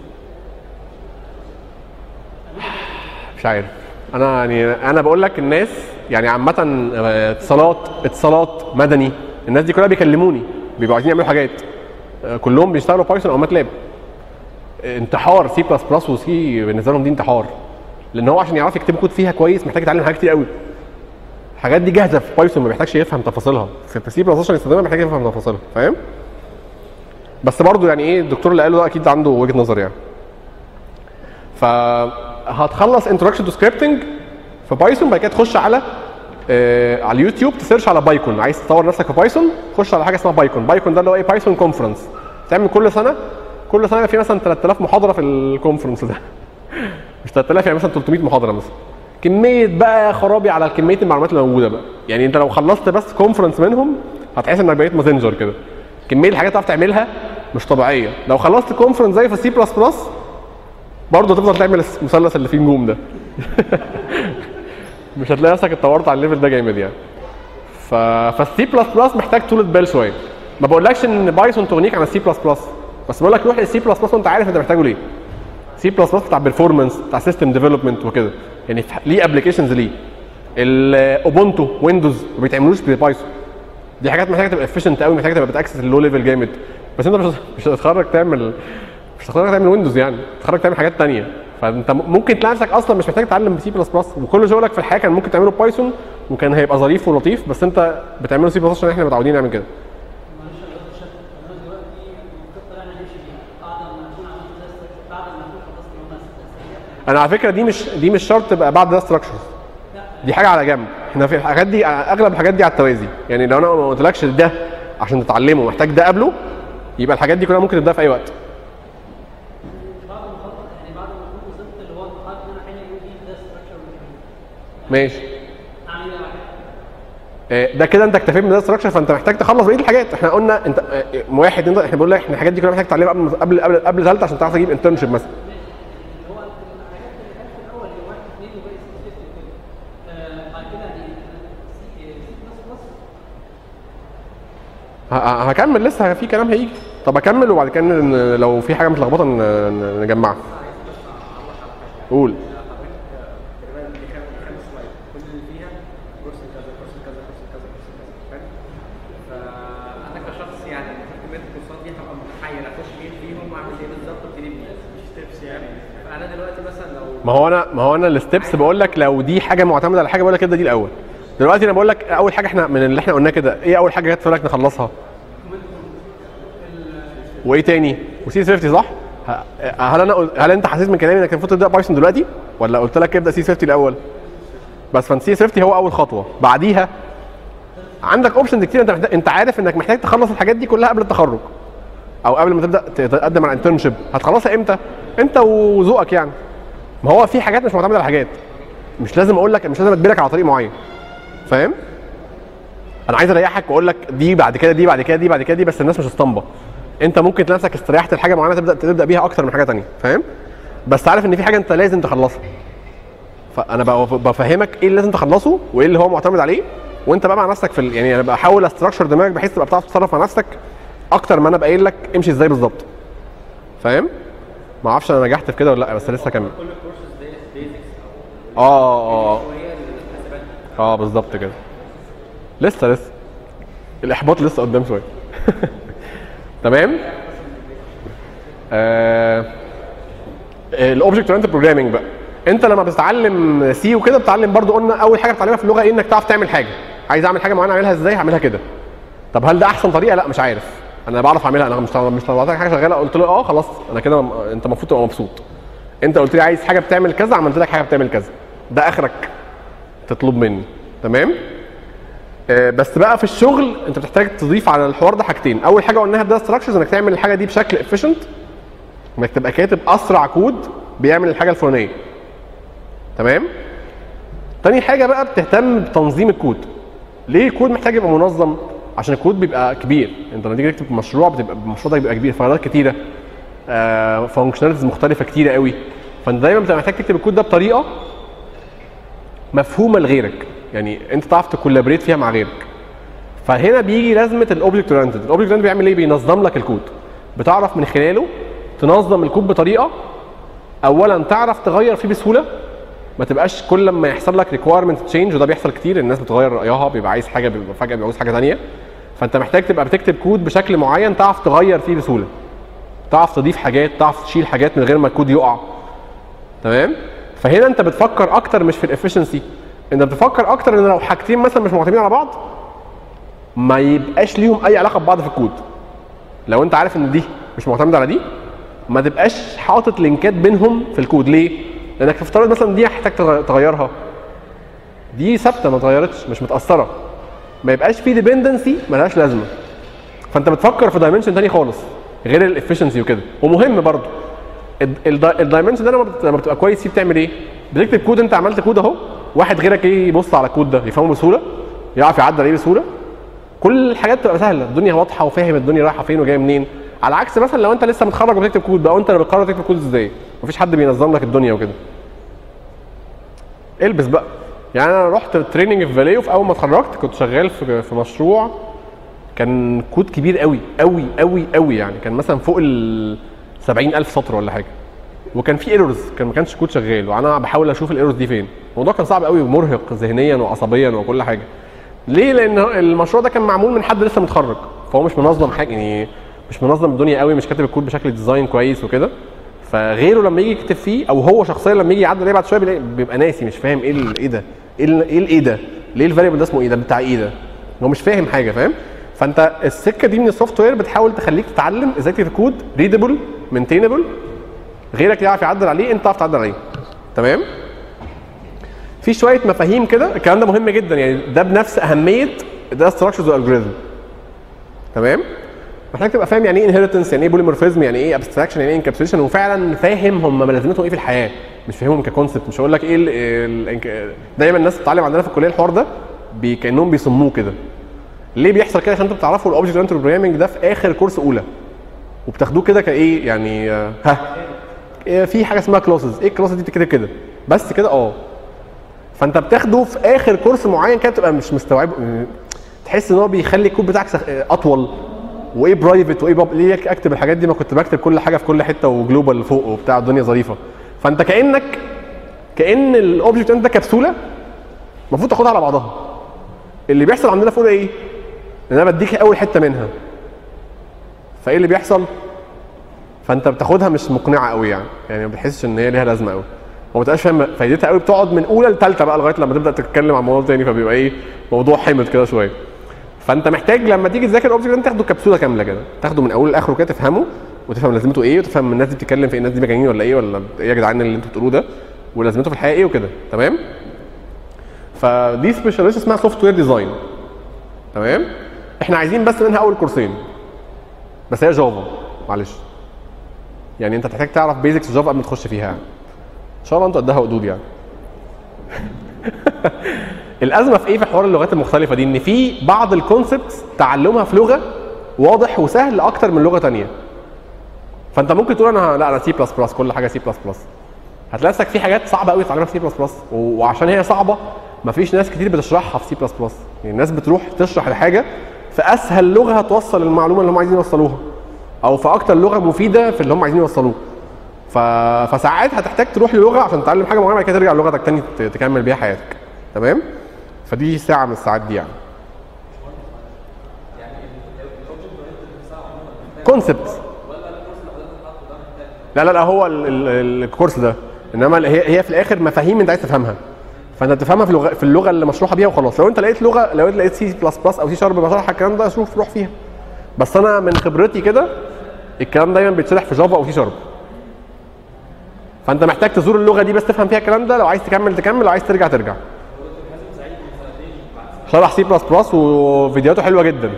مش عارف انا يعني انا بقول لك الناس يعني عامه آه، اتصالات اتصالات مدني الناس دي كلها بيكلموني بيبقوا عايزين يعملوا حاجات آه، كلهم بيشتغلوا بايثون او ماتلاب انتحار سي بلس بلس وسي بالنسبه لهم دي انتحار لان هو عشان يعرف يكتب كود فيها كويس محتاج يتعلم حاجات كتير قوي الحاجات دي جاهزه في بايثون ما بيحتاجش يفهم تفاصيلها في سي بلس عشان يستخدمها محتاج يفهم تفاصيلها فاهم بس برضه يعني ايه الدكتور اللي قاله ده اكيد عنده وجهه نظر يعني فهتخلص انتروداكشن تو سكريبتنج في بايثون بعد كده تخش على آه على اليوتيوب تسيرش على بايكون عايز تطور نفسك في بايثون خش على حاجه اسمها بايكون بايكون ده اللي هو ايه بايثون كونفرنس تعمل كل سنه كل سنه في مثلا 3000 محاضره في الكونفرنس ده مش 3000 يعني مثلا 300 محاضره مثلا كميه بقى خرابي على كميه المعلومات اللي موجوده بقى يعني انت لو خلصت بس كونفرنس منهم هتحس انك بقيت ماسنجر كده كميه الحاجات اللي تعرف تعملها مش طبيعيه لو خلصت كونفرنس زي في سي بلس بلس برضه هتفضل تعمل المثلث اللي فيه نجوم ده مش هتلاقي نفسك اتطورت على الليفل ده جامد يعني ف فالسي بلس بلس محتاج طولة بال شويه ما بقولكش ان بايثون تغنيك عن السي بلس بلس بس بقول لك روح للسي بلس بلس وانت عارف انت محتاجه ليه سي بلس بلس بتاع بيرفورمانس بتاع سيستم ديفلوبمنت وكده يعني في- ليه ابلكيشنز ليه الاوبونتو ويندوز ما بيتعملوش ببايثون دي حاجات محتاجه تبقى افيشنت قوي محتاجه تبقى بتاكسس اللو ليفل جامد بس انت مش مش هتتخرج تعمل مش هتتخرج تعمل ويندوز يعني هتتخرج تعمل حاجات تانية فانت م- ممكن تلاقي نفسك اصلا مش محتاج تتعلم بسي بلس بلس وكل شغلك في الحياه كان ممكن تعمله بايثون وكان هيبقى ظريف ولطيف بس انت بتعمله سي بلس عشان احنا متعودين نعمل كده معلش انا غلطت الشكل انا دلوقتي الخطه اللي احنا هنمشي بيها بعد ما نكون عملنا تيست بعد ما نكون خلصت يوم الاساسيات انا على فكره دي مش دي مش شرط تبقى بعد ده ستراكشرز دي حاجه على جنب احنا في الحاجات دي اغلب الحاجات دي على التوازي يعني لو انا ما قلتلكش ده عشان تتعلمه محتاج ده قبله يبقى الحاجات دي كلها ممكن تبدا في اي وقت بعد ما اخلص يعني بعد ما اكون وصلت اللي هو المرحله اللي انا حاليا يقول لي ده ستراكشر ماشي اعمل ايه بعد كده؟ آه، ده كده انت اكتفيت من ده ستراكشر فانت محتاج تخلص بقيه الحاجات احنا قلنا انت آه، آه، واحد انت احنا بنقول لك احنا الحاجات دي كلها محتاج تتعلمها قبل قبل قبل قبل ثالثه عشان تعرف تجيب انترنشيب مثلا اللي هو الحاجات اللي كانت في الاول هي واحد اثنين وباقي ست ست وكده آه، بعد كده يعني سي بلس بلس ه- ه- هكمل لسه في كلام هيجي طب اكمل وبعد كده ن- لو في حاجه متلخبطه ن- ن- نجمعها قول تقريبا دي كام كام سلايد كل اللي فيها كورس كذا كورس كذا كورس كذا كورس كذا فاهم فانا كشخص يعني كميه الكورسات دي هبقى متحير اخش مين فيهم واعمل ايه بالظبط ابتدي بمين مش تبس يعني فانا دلوقتي مثلا لو ما هو انا ما هو انا الستبس بقول لك لو دي حاجه معتمده على حاجه بقول لك كده دي الاول دلوقتي انا بقول لك اول حاجه احنا من اللي احنا قلناه كده ايه اول حاجه جت في بالك نخلصها وايه تاني وسي سيفتي صح ه- هل انا قل- هل انت حسيت من كلامي انك المفروض تبدا بايثون دلوقتي ولا قلت لك ابدا سي سيفتي الاول بس فان سي سيفتي هو اول خطوه بعديها عندك اوبشنز كتير انت محتاج انت عارف انك محتاج تخلص الحاجات دي كلها قبل التخرج او قبل ما تبدا تقدم على انترنشيب هتخلصها امتى انت وذوقك يعني ما هو في حاجات مش معتمده على حاجات مش لازم اقول لك مش لازم اجبرك على طريق معين فاهم انا عايز اريحك واقول لك دي بعد كده دي بعد كده دي بعد كده دي بس الناس مش اسطمبه انت ممكن تلاقي نفسك استريحت لحاجه معينه تبدا تبدا بيها اكتر من حاجه تانية فاهم بس عارف ان في حاجه انت لازم تخلصها فانا بقى بفهمك ايه اللي لازم تخلصه وايه اللي هو معتمد عليه وانت بقى مع نفسك في ال... يعني انا بحاول استراكشر دماغك بحيث تبقى بتعرف تتصرف مع نفسك اكتر ما انا قايل لك امشي ازاي بالظبط فاهم ما اعرفش انا نجحت في كده ولا لا بس لسه كمل كل الكورسز دي بيزكس اه اه اه وهي الحسابات اه بالظبط كده لسه لسه الاحباط لسه قدام شويه تمام آه الاوبجكت اورينتد بروجرامنج بقى انت لما بتتعلم سي وكده بتتعلم برضو قلنا اول حاجه بتتعلمها في اللغه ايه انك تعرف تعمل حاجه عايز اعمل حاجه معينه اعملها ازاي هعملها كده طب هل ده احسن طريقه لا مش عارف انا بعرف اعملها انا مش مش طلعت لك حاجه شغاله قلت له اه خلاص انا كده م- انت المفروض تبقى مبسوط انت قلت لي عايز حاجه بتعمل كذا عملت لك حاجه بتعمل كذا ده اخرك تطلب مني تمام آه، بس بقى في الشغل انت بتحتاج تضيف على الحوار ده حاجتين اول حاجه قلناها ده ستراكشرز انك تعمل الحاجه دي بشكل افيشنت انك تبقى كاتب اسرع كود بيعمل الحاجه الفلانيه تمام تاني حاجه بقى بتهتم بتنظيم الكود ليه الكود محتاج يبقى منظم عشان الكود بيبقى كبير انت لما تيجي تكتب مشروع بتبقى المشروع ده بيبقى كبير فايلات كتيره آه فانكشناليتيز مختلفه كتيره قوي فانت دايما بتبقى محتاج تكتب الكود ده بطريقه مفهومه لغيرك يعني انت تعرف تكولابريت فيها مع غيرك فهنا بيجي لازمه الاوبجكت اورينتد الاوبجكت اورينتد بيعمل ايه بينظم لك الكود بتعرف من خلاله تنظم الكود بطريقه اولا تعرف تغير فيه بسهوله ما تبقاش كل لما يحصل لك ريكويرمنت تشينج وده بيحصل كتير الناس بتغير رايها بيبقى عايز حاجه بيبقى فجاه بيبقى عاوز حاجه ثانيه فانت محتاج تبقى بتكتب كود بشكل معين تعرف تغير فيه بسهوله تعرف تضيف حاجات تعرف تشيل حاجات من غير ما الكود يقع تمام فهنا انت بتفكر اكتر مش في الافشنسي انت بتفكر اكتر ان لو حاجتين مثلا مش معتمدين على بعض ما يبقاش ليهم اي علاقه ببعض في الكود لو انت عارف ان دي مش معتمده على دي ما تبقاش حاطط لينكات بينهم في الكود ليه لانك تفترض مثلا دي هتحتاج تغ- تغيرها دي ثابته ما اتغيرتش مش متاثره ما يبقاش في ديبندنسي ملهاش لازمه فانت بتفكر في دايمنشن تاني خالص غير الافشنسي وكده ومهم برضو الدايمنشن ده لما بت- لما بتبقى كويس فيه بتعمل ايه؟ بتكتب كود انت عملت كود اهو واحد غيرك ايه يبص على الكود ده يفهمه بسهوله يعرف يعدل عليه بسهوله كل الحاجات تبقى سهله الدنيا واضحه وفاهم الدنيا رايحه فين وجايه منين على عكس مثلا لو انت لسه متخرج وبتكتب كود بقى وانت اللي بتقرر تكتب كود ازاي مفيش حد بينظم لك الدنيا وكده البس بقى يعني انا رحت تريننج في فاليو في اول ما اتخرجت كنت شغال في في مشروع كان كود كبير قوي قوي قوي قوي يعني كان مثلا فوق ال 70000 سطر ولا حاجه وكان في ايرورز كان ما كانش كود شغال وانا بحاول اشوف الايرورز دي فين الموضوع كان صعب قوي ومرهق ذهنيا وعصبيا وكل حاجه ليه لان المشروع ده كان معمول من حد لسه متخرج فهو مش منظم حاجه يعني مش منظم الدنيا قوي مش كاتب الكود بشكل ديزاين كويس وكده فغيره لما يجي يكتب فيه او هو شخصيا لما يجي يعدل عليه بعد شويه بيلاقي- بيبقى ناسي مش فاهم ايه ال- ايه ده ايه ال- ايه الايه ده ليه الفاريبل ده اسمه ايه ده بتاع ايه ده هو مش فاهم حاجه فاهم فانت السكه دي من السوفت وير بتحاول تخليك تتعلم ازاي تكتب كود ريدبل مينتينبل غيرك يعرف يعدل عليه انت تعرف تعدل عليه تمام في شويه مفاهيم كده الكلام ده مهم جدا يعني ده بنفس اهميه ده ستراكشرز والالجوريزم تمام محتاج تبقى فاهم يعني ايه انهيرتنس يعني ايه بوليمورفيزم يعني ايه ابستراكشن يعني ايه انكابسوليشن وفعلا فاهم هم لازمتهم ايه في الحياه مش فاهمهم ككونسبت مش هقول لك ايه ال ال دايما الناس بتتعلم عندنا في الكليه الحوار ده بي كانهم بيصموه كده ليه بيحصل كده عشان انتوا بتعرفوا الاوبجكت اورينتد بروجرامنج ده في اخر كورس اولى وبتاخدوه كده كايه يعني آه، ها إيه في حاجه اسمها كلاسز ايه الكلاسز دي بتتكتب كده بس كده اه فانت بتاخده في اخر كورس معين كده تبقى مش مستوعب تحس ان هو بيخلي الكود بتاعك سخ... اطول وايه برايفت وايه باب ليه اكتب الحاجات دي ما كنت بكتب كل حاجه في كل حته وجلوبال فوق وبتاع الدنيا ظريفه فانت كانك كان الاوبجكت ده كبسوله المفروض تاخدها على بعضها اللي بيحصل عندنا في اولى ايه؟ ان انا بديك اول حته منها فايه اللي بيحصل؟ فانت بتاخدها مش مقنعه قوي يعني يعني ما بتحسش ان هي ليها لازمه قوي وما بتبقاش فاهم فايدتها قوي بتقعد من اولى لثالثه بقى لغايه لما تبدا تتكلم عن موضوع تاني فبيبقى ايه موضوع حمض كده شويه فانت محتاج لما تيجي تذاكر الاوبجكت ده تاخده كبسوله كامله كده تاخده من اوله لاخره كده تفهمه وتفهم لازمته ايه وتفهم الناس دي بتتكلم في إيه، الناس دي مجانين ولا ايه ولا ايه يا جدعان اللي انتوا بتقولوه ده ولازمته في الحياه ايه وكده تمام فدي سبيشاليست اسمها سوفت وير ديزاين تمام احنا عايزين بس منها اول كورسين بس هي جافا معلش يعني انت تحتاج تعرف بيزكس جافا قبل ما تخش فيها يعني ان شاء الله انتوا قدها وقدود يعني الازمه في ايه في حوار اللغات المختلفه دي ان في بعض الكونسبتس تعلمها في لغه واضح وسهل اكتر من لغه تانية فانت ممكن تقول انا لا انا سي بلس بلس كل حاجه سي بلس بلس هتلاقي نفسك في حاجات صعبه قوي تتعلمها في سي بلس بلس وعشان هي صعبه مفيش ناس كتير بتشرحها في سي بلس بلس يعني الناس بتروح تشرح الحاجه في اسهل لغه هتوصل المعلومه اللي هم عايزين يوصلوها او في اكتر لغه مفيده في اللي هم عايزين يوصلوه ف... فساعات هتحتاج تروح للغه عشان تتعلم حاجه معينه بعد كده ترجع لغتك تاني ت- تكمل بيها حياتك تمام فدي ساعه من الساعات دي يعني كونسبت لا لا لا هو ال- ال- الكورس ده انما هي هي في الاخر مفاهيم انت عايز تفهمها فانت بتفهمها في اللغه في اللغه اللي مشروحه بيها وخلاص لو انت لقيت لغه لو انت لقيت سي بلس بلس او سي شارب بشرح الكلام ده شوف روح فيها بس انا من خبرتي كده الكلام دايما بيتشرح في جافا او سي شارب فانت محتاج تزور اللغه دي بس تفهم فيها الكلام ده لو عايز تكمل تكمل لو عايز ترجع ترجع شرح سي بلس بلس وفيديوهاته حلوه جدا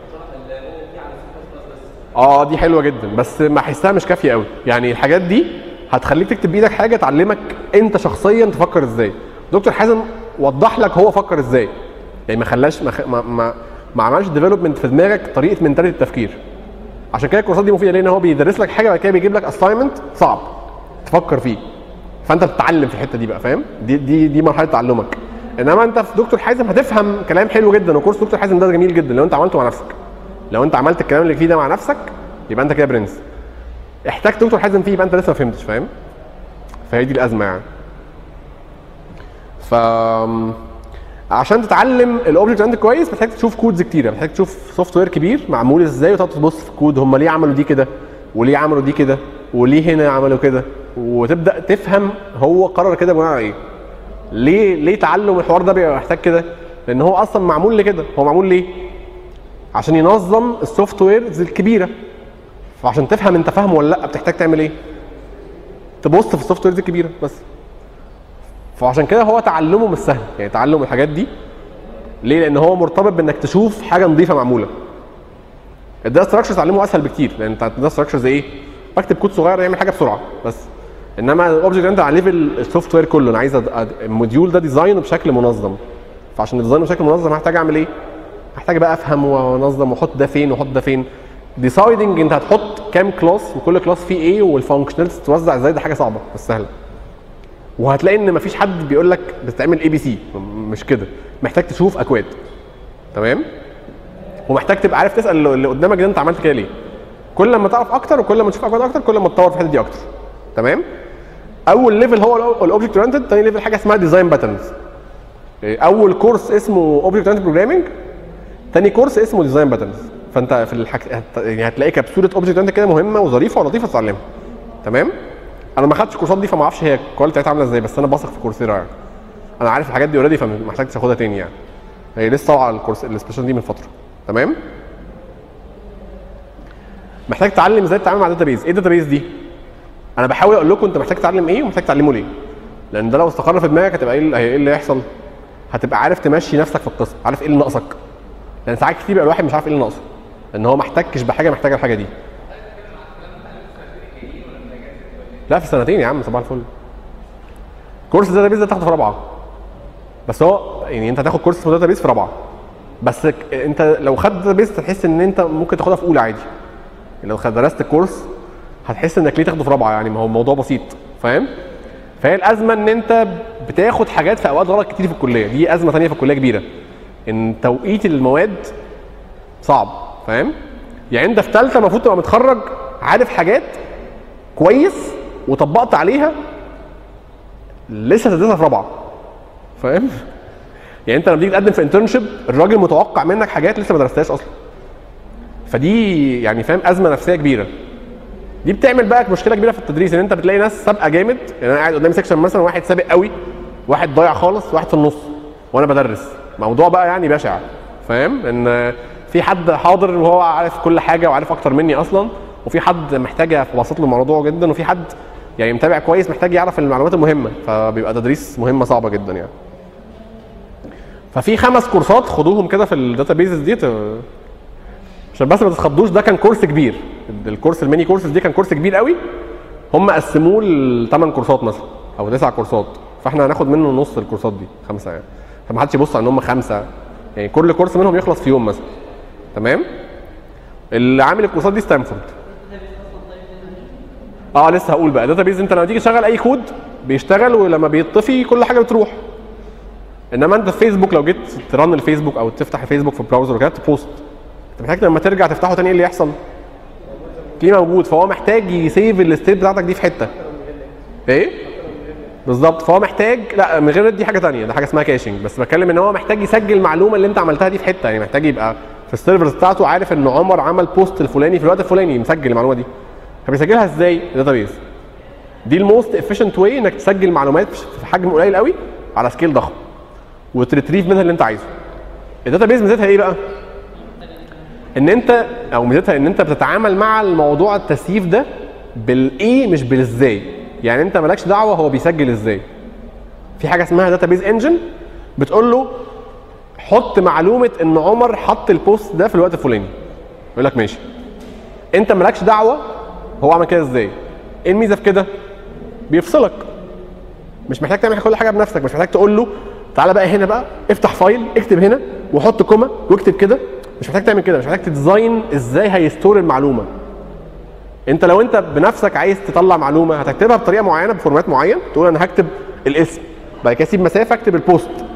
اه دي حلوه جدا بس ما احسها مش كافيه قوي يعني الحاجات دي هتخليك تكتب بايدك حاجه تعلمك انت شخصيا تفكر ازاي دكتور حازم وضح لك هو فكر ازاي يعني ما خلاش ما خ- ما ما, ما عملش ديفلوبمنت في دماغك طريقه منتاليتي التفكير عشان كده الكورسات دي مفيده لان هو بيدرس لك حاجه بعد كده بيجيب لك اساينمنت صعب تفكر فيه فانت بتتعلم في الحته دي بقى فاهم دي دي دي مرحله تعلمك انما انت في دكتور حازم هتفهم كلام حلو جدا وكورس دكتور حازم ده جميل جدا لو انت عملته مع نفسك لو انت عملت الكلام اللي فيه ده مع نفسك يبقى انت كده برنس احتاجت دكتور حازم فيه يبقى انت لسه ما فهمتش فاهم فهي دي الازمه يعني ف عشان تتعلم الاوبجكت عندك كويس محتاج تشوف كودز كتيره محتاج تشوف سوفت وير كبير معمول ازاي وتقعد تبص في الكود هم ليه عملوا دي كده وليه عملوا دي كده وليه هنا عملوا كده وتبدا تفهم هو قرر كده بناء على ايه ليه ليه تعلم الحوار ده بيبقى محتاج كده لان هو اصلا معمول لكده هو معمول ليه عشان ينظم السوفت ويرز الكبيره فعشان تفهم انت فاهمه ولا لا بتحتاج تعمل ايه تبص في السوفت ويرز الكبيره بس فعشان كده هو تعلمه مش سهل يعني تعلم الحاجات دي ليه لان هو مرتبط بانك تشوف حاجه نظيفه معموله الداتا ستراكشرز تعلمه اسهل بكتير لان انت الداتا ستراكشرز ايه بكتب كود صغير يعمل حاجه بسرعه بس انما الاوبجكت انت على ليفل السوفت وير كله انا عايز أد- أد- الموديول ده ديزاينه بشكل منظم فعشان ديزاينه بشكل منظم هحتاج اعمل ايه هحتاج بقى افهم وانظم واحط ده فين واحط ده فين ديسايدنج انت هتحط كام كلاس وكل كلاس فيه ايه والفانكشنالز تتوزع ازاي ده حاجه صعبه بس سهله وهتلاقي ان مفيش حد بيقول لك بتتعمل اي بي سي مش كده محتاج تشوف اكواد تمام ومحتاج تبقى عارف تسال اللي- اللي قدامك ده انت عملت كده ليه كل ما تعرف اكتر وكل ما تشوف اكواد اكتر كل ما تطور في الحته دي اكتر تمام اول ليفل هو الاوبجكت اورينتد تاني ليفل حاجه اسمها ديزاين باترنز اول كورس اسمه اوبجكت اورينتد بروجرامنج تاني كورس اسمه ديزاين باترنز فانت في الحك... هت... يعني هتلاقي كبسوله اوبجكت اورينتد كده مهمه وظريفه ولطيفه تتعلمها تمام انا ما خدتش الكورسات دي فما اعرفش هي الكواليتي بتاعتها عامله ازاي بس انا بثق في كورسيرا يعني انا عارف الحاجات دي اوريدي فما محتاجش اخدها تاني يعني هي لسه طالعه الكورس السبيشال دي من فتره تمام محتاج تتعلم ازاي تتعامل مع الداتابيز ايه الداتابيز دي انا بحاول اقول لكم انت محتاج تتعلم ايه ومحتاج تتعلمه ليه لان ده لو استقر في دماغك هتبقى ايه اللي- ايه اللي هيحصل هتبقى عارف تمشي نفسك في القصه عارف ايه اللي ناقصك لان ساعات كتير بيبقى الواحد مش عارف ايه اللي ناقصه لان هو ما احتكش بحاجه محتاجه الحاجه دي لا في سنتين يا عم صباح الفل كورس الداتابيز ده تاخده في رابعه بس هو يعني انت هتاخد كورس في الداتابيز في رابعه بس ك- انت لو خدت داتابيز تحس ان انت ممكن تاخدها في اولى عادي لو خد- درست الكورس هتحس انك ليه تاخده في رابعه يعني ما هو الموضوع بسيط فاهم فهي الازمه ان انت بتاخد حاجات في اوقات غلط كتير في الكليه دي ازمه ثانيه في الكليه كبيره ان توقيت المواد صعب فاهم يعني انت في ثالثه المفروض تبقى متخرج عارف حاجات كويس وطبقت عليها لسه تدرسها في رابعه فاهم يعني انت لما تيجي تقدم في انترنشيب الراجل متوقع منك حاجات لسه ما درستهاش اصلا فدي يعني فاهم ازمه نفسيه كبيره دي بتعمل بقى مشكله كبيره في التدريس ان انت بتلاقي ناس سابقه جامد يعني انا قاعد قدامي سيكشن مثلا واحد سابق قوي واحد ضايع خالص واحد في النص وانا بدرس موضوع بقى يعني بشع فاهم ان في حد حاضر وهو عارف كل حاجه وعارف اكتر مني اصلا وفي حد محتاج ابسط له الموضوع جدا وفي حد يعني متابع كويس محتاج يعرف المعلومات المهمه فبيبقى تدريس مهمه صعبه جدا يعني ففي خمس كورسات خدوهم كده في الداتابيزز دي ت- عشان بس ما تتخضوش ده كان كورس كبير الكورس الميني كورسز دي كان كورس كبير قوي هم قسموه لثمان كورسات مثلا او تسع كورسات فاحنا هناخد منه نص الكورسات دي خمسه يعني فما حدش يبص ان هم خمسه يعني كل كورس منهم يخلص في يوم مثلا تمام اللي عامل الكورسات دي ستانفورد اه لسه هقول بقى داتابيز انت لما تيجي تشغل اي كود بيشتغل ولما بيطفي كل حاجه بتروح انما انت في فيسبوك لو جيت ترن الفيسبوك او تفتح الفيسبوك في البراوزر وكتبت بوست انت محتاج لما ترجع تفتحه تاني ايه اللي يحصل؟ تلاقيه موجود فهو محتاج يسيف الستيت بتاعتك دي في حته ايه؟ بالظبط فهو محتاج لا من غير دي حاجه تانية ده حاجه اسمها كاشنج بس بتكلم ان هو محتاج يسجل المعلومه اللي انت عملتها دي في حته يعني محتاج يبقى في السيرفرز بتاعته عارف ان عمر عمل بوست الفلاني في الوقت الفلاني مسجل المعلومه دي فبيسجلها ازاي؟ داتابيز دي الموست افيشنت واي انك تسجل معلومات في حجم قليل قوي على سكيل ضخم وتريتريف منها اللي انت عايزه الداتابيز ميزتها ايه بقى؟ ان انت او ميزتها ان انت بتتعامل مع الموضوع التسييف ده بالايه مش بالازاي يعني انت مالكش دعوه هو بيسجل ازاي في حاجه اسمها داتابيز انجن بتقول له حط معلومه ان عمر حط البوست ده في الوقت الفلاني يقول لك ماشي انت مالكش دعوه هو عمل كده ازاي ايه الميزه في كده بيفصلك مش محتاج تعمل كل حاجه بنفسك مش محتاج تقول له تعالى بقى هنا بقى افتح فايل اكتب هنا وحط كوما واكتب كده مش محتاج تعمل كده مش محتاج تديزاين ازاي هيستور المعلومه انت لو انت بنفسك عايز تطلع معلومه هتكتبها بطريقه معينه بفورمات معين تقول انا هكتب الاسم بعد كده اسيب مسافه اكتب البوست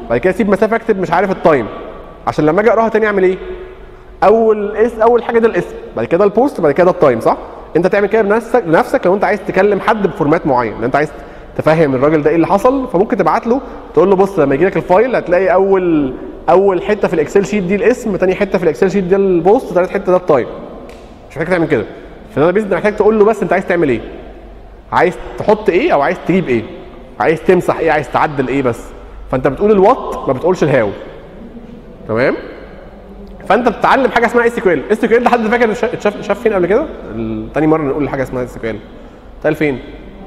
بعد كده اسيب مسافه اكتب مش عارف التايم عشان لما اجي اقراها تاني اعمل ايه اول اس اول حاجه ده الاسم بعد كده البوست بعد كده التايم صح انت تعمل كده بنفسك بنفسك لو انت عايز تكلم حد بفورمات معين لو انت عايز تفهم الراجل ده ايه اللي حصل فممكن تبعت له تقول له بص لما يجي لك الفايل هتلاقي اول اول حته في الاكسل شيت دي الاسم تاني حته في الاكسل شيت دي البوست تالت حته ده التايم مش محتاج تعمل كده فده بيزنس محتاج تقول له بس انت عايز تعمل ايه عايز تحط ايه او عايز تجيب ايه عايز تمسح ايه عايز تعدل ايه بس فانت بتقول الوات ما بتقولش الهاو تمام فانت بتتعلم حاجه اسمها اس كيو ال اس كيو ال حد فاكر شا- اتشاف شاف فين قبل كده ال- تاني مره نقول حاجه اسمها اس كيو ال تقال فين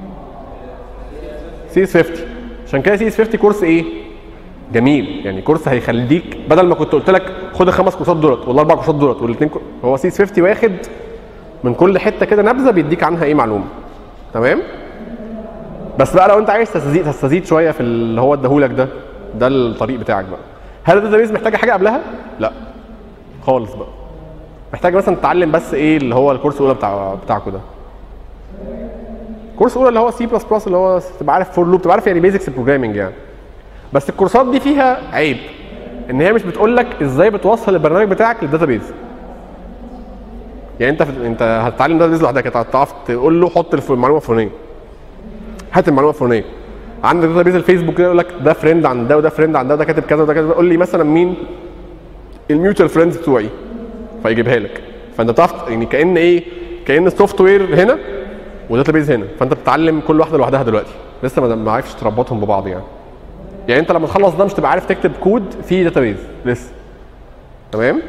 سي اس 50 عشان كده سي اس 50 كورس ايه جميل يعني كورس هيخليك بدل ما كنت قلت لك خد الخمس كورسات دولت ولا اربع كورسات دولت والاثنين هو سي اس 50 واخد من كل حته كده نبذه بيديك عنها ايه معلومه تمام بس بقى لو انت عايز تستزيد تستزيد شويه في اللي هو اداهولك ده ده الطريق بتاعك بقى هل الداتابيز محتاجه حاجه قبلها لا خالص بقى محتاج مثلا تتعلم بس ايه اللي هو الكورس الاولى بتاع بتاعكم ده الكورس الاولى اللي هو سي بلس بلس اللي هو تبقى عارف فور لوب تبقى عارف يعني بيزكس بروجرامنج يعني بس الكورسات دي فيها عيب ان هي مش بتقول لك ازاي بتوصل البرنامج بتاعك للداتابيز يعني انت في انت هتتعلم داتابيز لوحدك انت هتعرف تقول له حط الف- المعلومه الفلانيه هات المعلومه الفلانيه عندك داتابيز الفيسبوك كده يقول لك ده فريند عن ده وده فريند عن ده وده كاتب كذا وده كذا قول لي مثلا مين الميوتشوال فريندز بتوعي فيجيبها لك فانت بتعرف يعني كان ايه كان السوفت وير هنا وداتابيز هنا فانت بتتعلم كل واحده لوحدها دلوقتي لسه ما ما عرفتش تربطهم ببعض يعني يعني انت لما تخلص ده مش تبقى عارف تكتب كود في داتابيز لسه تمام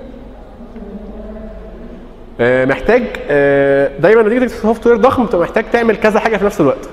آه، محتاج آه، دايما لما تيجي تكتب سوفت وير ضخم بتبقى محتاج تعمل كذا حاجه في نفس الوقت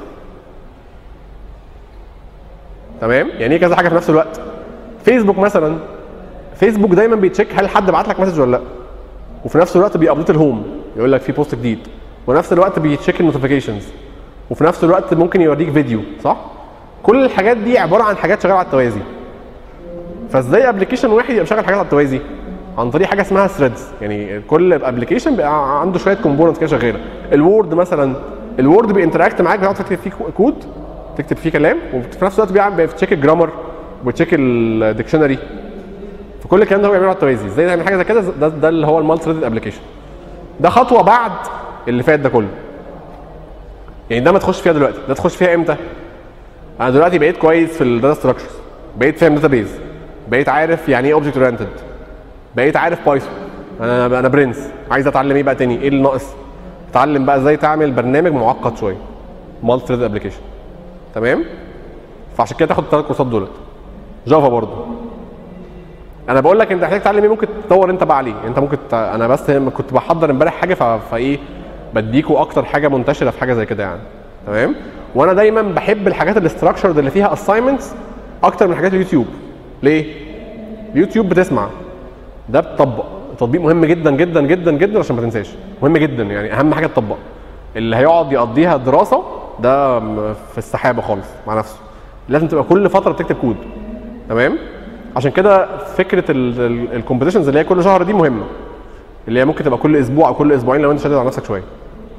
تمام يعني ايه كذا حاجه في نفس الوقت فيسبوك مثلا فيسبوك دايما بيتشيك هل حد بعت لك مسج ولا لا وفي نفس الوقت بيابديت الهوم يقول لك في بوست جديد ونفس الوقت بيتشيك النوتيفيكيشنز وفي نفس الوقت ممكن يوريك فيديو صح كل الحاجات دي عباره عن حاجات شغاله على التوازي فازاي ابلكيشن واحد يبقى شغال حاجات على التوازي عن طريق حاجه اسمها ثريدز يعني كل ابلكيشن بيبقى عنده شويه كومبوننتس كده شغاله الوورد مثلا الوورد بينتراكت معاك بتقعد تكتب فيه كود تكتب فيه كلام وفي نفس الوقت بيعمل بيتشيك الجرامر وبيتشيك الديكشنري فكل الكلام ده هو بيعمله على التوازي ازاي تعمل حاجه زي كده ده, ده اللي هو المالتي ثريدد ابلكيشن ده خطوه بعد اللي فات ده كله يعني ده ما تخش فيها دلوقتي ده تخش فيها امتى انا دلوقتي بقيت كويس في الداتا ستراكشرز بقيت فاهم داتابيز بقيت عارف يعني ايه اوبجكت اورينتد بقيت عارف بايثون انا انا برنس عايز اتعلم ايه بقى تاني ايه اللي ناقص اتعلم بقى ازاي تعمل برنامج معقد شويه مالتي ثريد ابلكيشن تمام فعشان كده تاخد الثلاث كورسات دولت جافا برضه انا بقول لك انت محتاج تتعلم ايه ممكن تدور انت بقى عليه انت ممكن ت... انا بس لما كنت بحضر امبارح حاجه ف... فايه بديكوا اكتر حاجه منتشره في حاجه زي كده يعني تمام وانا دايما بحب الحاجات الاستراكشرد اللي فيها اساينمنتس اكتر من حاجات اليوتيوب ليه اليوتيوب بتسمع ده بتطبق تطبيق مهم جدا جدا جدا جدا عشان ما تنساش مهم جدا يعني اهم حاجه تطبق اللي هيقعد يقضيها دراسه ده م- في السحابه خالص مع نفسه لازم تبقى كل فتره بتكتب كود تمام عشان كده فكره الكومبيتيشنز اللي هي كل شهر دي مهمه اللي هي ممكن تبقى كل اسبوع او كل اسبوعين لو انت شادد على نفسك شويه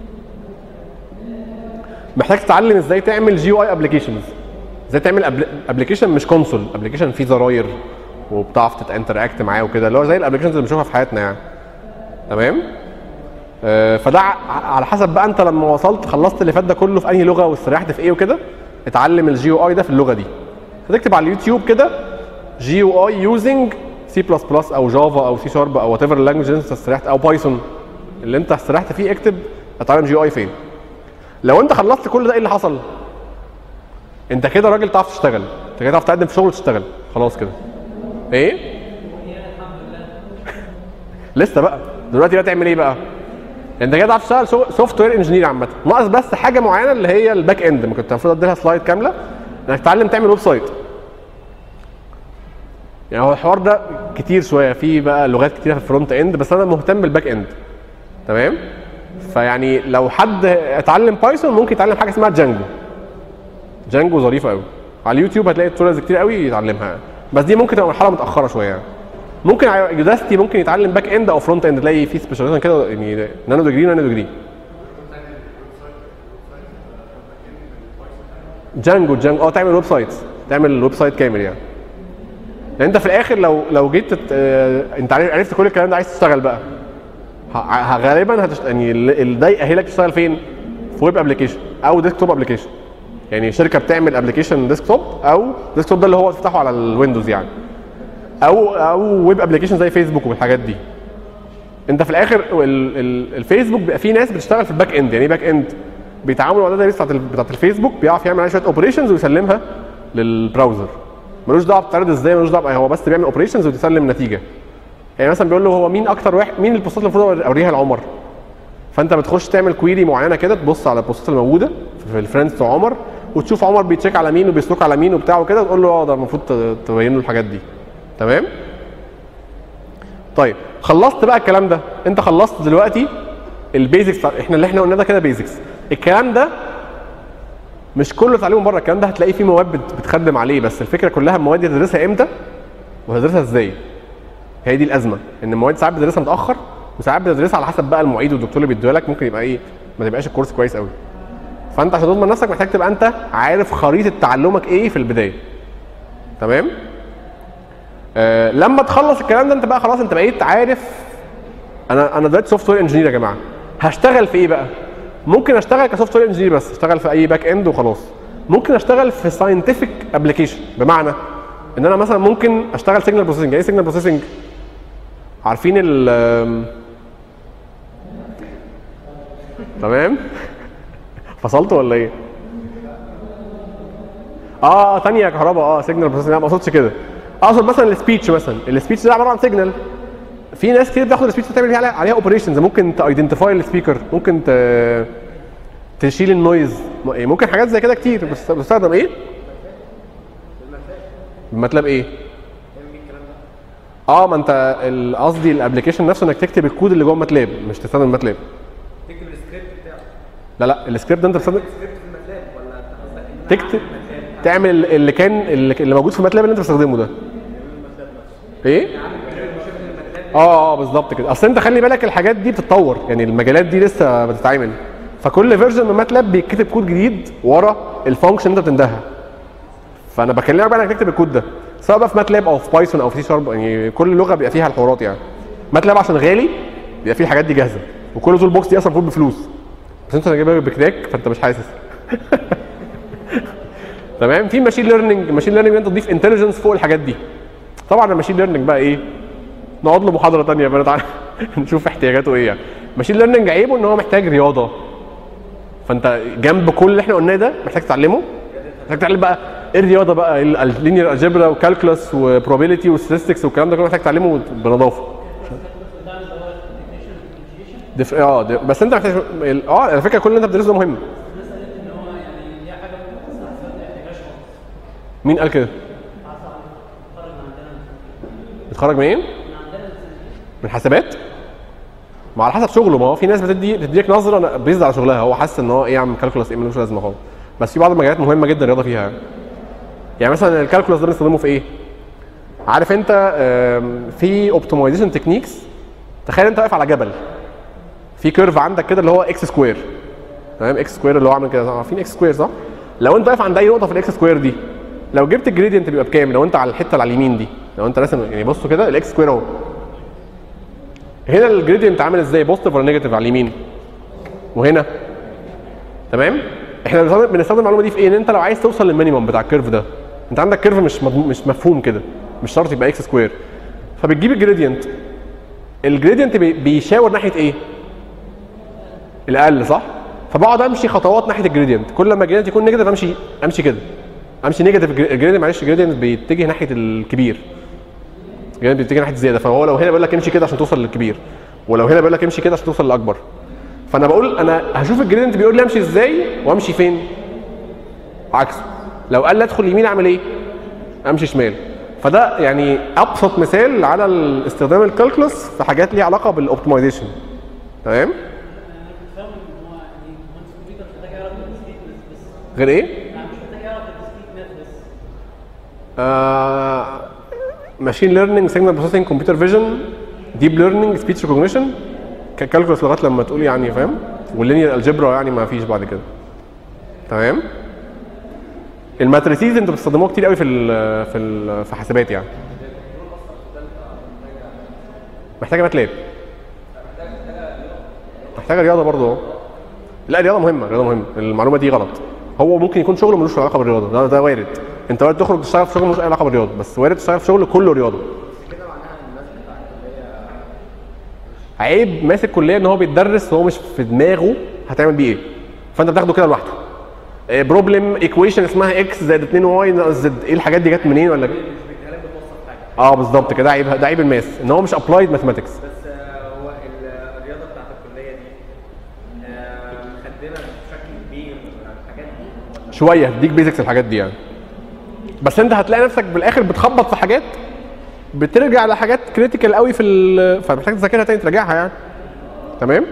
محتاج تتعلم ازاي تعمل جي اي ابلكيشنز ازاي تعمل ابلكيشن مش كونسول ابلكيشن فيه زراير وبتعرف تتانتراكت معاه وكده اللي هو زي الابلكيشنز اللي بنشوفها في حياتنا يعني تمام آه، فده ع- على حسب بقى انت لما وصلت خلصت اللي فات ده كله في انهي لغه واستريحت في ايه وكده اتعلم الجي او اي ده في اللغه دي هتكتب على اليوتيوب كده جي او اي يوزنج سي بلس بلس او جافا او سي شارب او وات ايفر اللانجوج اللي انت استريحت او بايثون اللي انت استريحت فيه اكتب اتعلم جي او اي فين لو انت خلصت كل ده ايه اللي حصل انت كده راجل تعرف تشتغل انت كده تعرف تقدم في شغل وتشتغل خلاص كده ايه لسه بقى دلوقتي بقى تعمل ايه بقى انت كده تعرف تشتغل سوفت وير انجينير عامه ناقص بس حاجه معينه اللي هي الباك اند ما كنت المفروض اديلها سلايد كامله انك تتعلم تعمل ويب سايت يعني هو الحوار ده كتير شويه في بقى لغات كتيره في الفرونت اند بس انا مهتم بالباك اند تمام فيعني لو حد اتعلم بايثون ممكن يتعلم حاجه اسمها جانجو جانجو ظريفه قوي على اليوتيوب هتلاقي توتوريالز كتير قوي يتعلمها يعني. بس دي ممكن تبقى مرحله متاخره شويه يعني ممكن على يوداستي ممكن يتعلم باك اند او فرونت اند تلاقي في سبيشاليزيشن كده يعني نانو ديجري نانو ديجري جانجو جانجو اه تعمل ويب سايت تعمل ويب سايت كامل يعني لان انت في الاخر لو لو جيت تت... آه، انت عارف- عرفت كل الكلام ده عايز تشتغل بقى ه- ه- غالبا هتشت... يعني ال- ال- ده يأهلك تشتغل فين؟ في ويب ابلكيشن او ديسكتوب ابلكيشن يعني شركه بتعمل ابلكيشن ديسكتوب او ديسكتوب ده اللي هو تفتحه على الويندوز يعني او او ويب ابلكيشن زي فيسبوك والحاجات دي انت في الاخر ال- ال- الفيسبوك بيبقى فيه ناس بتشتغل في الباك اند يعني ايه باك اند بيتعاملوا مع الداتا بتاعت ال- بتاعت الفيسبوك بيعرف يعمل عليها شويه اوبريشنز ويسلمها للبراوزر ملوش دعوه بتتعرض ازاي ملوش دعوه هو بس بيعمل اوبريشنز ويسلم نتيجه يعني مثلا بيقول له هو مين اكتر واحد مين البوستات اللي المفروض اوريها لعمر فانت بتخش تعمل كويري معينه كده تبص على البوستات الموجوده في الفريندز بتوع عمر وتشوف عمر بيتشيك على مين وبيسلك على مين وبتاع وكده تقول له اه ده المفروض ت- تبين له الحاجات دي تمام طيب خلصت بقى الكلام ده انت خلصت دلوقتي البيزكس احنا اللي احنا قلناه ده كده بيزكس الكلام ده مش كله تعليمه بره الكلام ده هتلاقيه في مواد بت- بتخدم عليه بس الفكره كلها المواد دي تدرسها امتى وهتدرسها ازاي هي دي الازمه ان المواد ساعات بتدرسها متاخر وساعات بتدرسها على حسب بقى المعيد والدكتور اللي بيديها لك ممكن يبقى ايه ما تبقاش الكورس كويس قوي فانت عشان تضمن نفسك محتاج تبقى انت عارف خريطه تعلمك ايه في البدايه تمام آه لما تخلص الكلام ده انت بقى خلاص انت بقيت عارف انا انا دلوقتي سوفت وير انجينير يا جماعه هشتغل في ايه بقى ممكن اشتغل كسوفت وير انجينير بس اشتغل في اي باك اند وخلاص ممكن اشتغل في ساينتفك ابلكيشن بمعنى ان انا مثلا ممكن اشتغل سيجنال بروسيسنج ايه سيجنال بروسيسنج عارفين ال آم، تمام فصلت ولا ايه اه تانية كهرباء اه سيجنال بروسيسنج لا ما اقصدش كده اقصد مثلا السبيتش مثلا السبيتش ده عباره عن سيجنال في ناس كتير بتاخد السبيتش تعمل عليها عليها اوبريشنز ممكن تايدنتيفاي السبيكر ممكن ت... تشيل النويز م- ممكن حاجات زي كده كتير بس بتستخدم ايه؟ الماتلاب ايه؟ اه ما انت ال- قصدي الابلكيشن نفسه انك تكتب الكود اللي جوه الماتلاب مش تستخدم الماتلاب تكتب السكريبت بتاعه لا لا السكريبت ده انت بتستخدم سكريبت في الماتلاب ولا انت قصدك ان انا تكتب أعمل ماتلاب؟ تعمل اللي كان اللي اللي موجود في الماتلاب اللي انت بتستخدمه ده ايه؟ اه اه بالظبط كده اصل انت خلي بالك الحاجات دي بتتطور يعني المجالات دي لسه بتتعمل فكل فيرجن من ماتلاب بيتكتب كود جديد ورا الفانكشن اللي انت بتندهها فانا بكلمك بقى انك تكتب الكود ده سواء بقى في ماتلاب او في بايثون او في سي شارب يعني كل لغه بيبقى فيها الحوارات يعني ماتلاب عشان غالي بيبقى فيه الحاجات دي جاهزه وكل تول بوكس دي اصلا المفروض بفلوس بس انت جايبها بكراك فانت مش حاسس تمام في ماشين ليرنينج ماشين ليرنينج انت تضيف انتليجنس فوق الحاجات دي طبعا الماشين ليرنينج بقى ايه نقعد له محاضره ثانيه بقى تعالى نشوف احتياجاته ايه يعني ماشين ليرنينج عيبه ان هو محتاج رياضه فانت جنب كل اللي احنا قلناه ده محتاج تتعلمه محتاج تتعلم بقى ايه الرياضه بقى اللينير الجبرا وكالكولس وبروبابيلتي وستاتستكس والكلام ده كله محتاج تتعلمه بنظافه دف... اه ده- بس انت محتاج ال- اه على فكره كل اللي انت بتدرسه ده مهم مين قال كده؟ بيتخرج منين؟ من حسابات؟ ما على حسب شغله ما هو في ناس بتدي بتديك نظره بيزد على شغلها هو حاسس ان هو ايه يا عم كالكولاس ايه ملوش لازمه خالص بس في بعض المجالات مهمه جدا الرياضه فيها يعني مثلا الكالكولاس ده بنستخدمه في ايه؟ عارف انت آم، في اوبتمايزيشن تكنيكس تخيل انت واقف على جبل في كيرف عندك كده اللي هو اكس سكوير تمام اكس سكوير اللي هو عامل كده عارفين اكس سكوير صح؟ لو انت واقف عند اي نقطه في الاكس سكوير دي لو جبت الجريدينت بيبقى بكام؟ لو انت على الحته اللي على اليمين دي لو انت راسم يعني بصوا كده الاكس سكوير اهو هنا الجريدينت عامل ازاي بوزيتيف ولا نيجاتيف على اليمين وهنا تمام احنا بنستخدم بنستخدم المعلومه دي في ايه ان انت لو عايز توصل للمينيمم بتاع الكيرف ده انت عندك كيرف مش مضمو- مش مفهوم كده مش شرط يبقى اكس سكوير فبتجيب الجريدينت الجريدينت بي- بيشاور ناحيه ايه الاقل صح فبقعد امشي خطوات ناحيه الجريدينت كل لما الجريدينت يكون نيجاتيف امشي امشي كده امشي نيجاتيف الجريدينت معلش الجريدينت بيتجه ناحيه الكبير الجريدينت بيتجه ناحيه الزياده فهو لو هنا بيقول لك امشي كده عشان توصل للكبير ولو هنا بيقول لك امشي كده عشان توصل للاكبر فانا بقول انا هشوف الجريدينت بيقول لي امشي ازاي وامشي فين عكسه لو قال لي ادخل يمين اعمل ايه امشي شمال فده يعني ابسط مثال على ال- استخدام الكالكولس في حاجات ليها علاقه بالاوبتمايزيشن تمام فاهم ان هو يعني مهندس كمبيوتر مش محتاج يعرف الديسكريت ماث بس غير ايه يعني مش محتاج يعرف الديسكريت ماث بس ماشين ليرنينج سيجنال بروسيسنج كمبيوتر فيجن ديب ليرنينج سبيتش ريكوجنيشن كالكولس لغايه لما تقول يعني فاهم واللينير الجبرا يعني ما فيش بعد كده تمام الماتريسيز انتوا بتستخدموها كتير قوي في ال في ال في حاسبات يعني محتاجه ماتلاب محتاجه رياضه برضه اه لا رياضه مهمه رياضه مهمه المعلومه دي غلط هو ممكن يكون شغله ملوش علاقه بالرياضه ده, ده وارد انت وارد تخرج تشتغل في شغل ملوش اي علاقه بالرياضه بس وارد تشتغل في شغل كله رياضه كده معناها ان الناس بتاع الكليه عيب ماسك كليه ان هو بيتدرس وهو مش في دماغه هتعمل بيه ايه فانت بتاخده كده لوحده بروبلم ايكويشن اسمها اكس زائد 2 واي ناقص زد ايه الحاجات دي جت منين ولا مش بيديها لك بتوصف حاجه اه بالظبط كده عيب ده عيب الماس ان هو مش ابلايد ماثماتكس بس آه، هو ال- الرياضه بتاعت الكليه دي آه، مخدمه بشكل كبير على الحاجات دي ولا شويه هتديك بيزكس الحاجات دي يعني بس انت هتلاقي نفسك بالاخر بتخبط في حاجات بترجع لحاجات كريتيكال قوي في ال... فمحتاج تذاكرها تاني تراجعها يعني تمام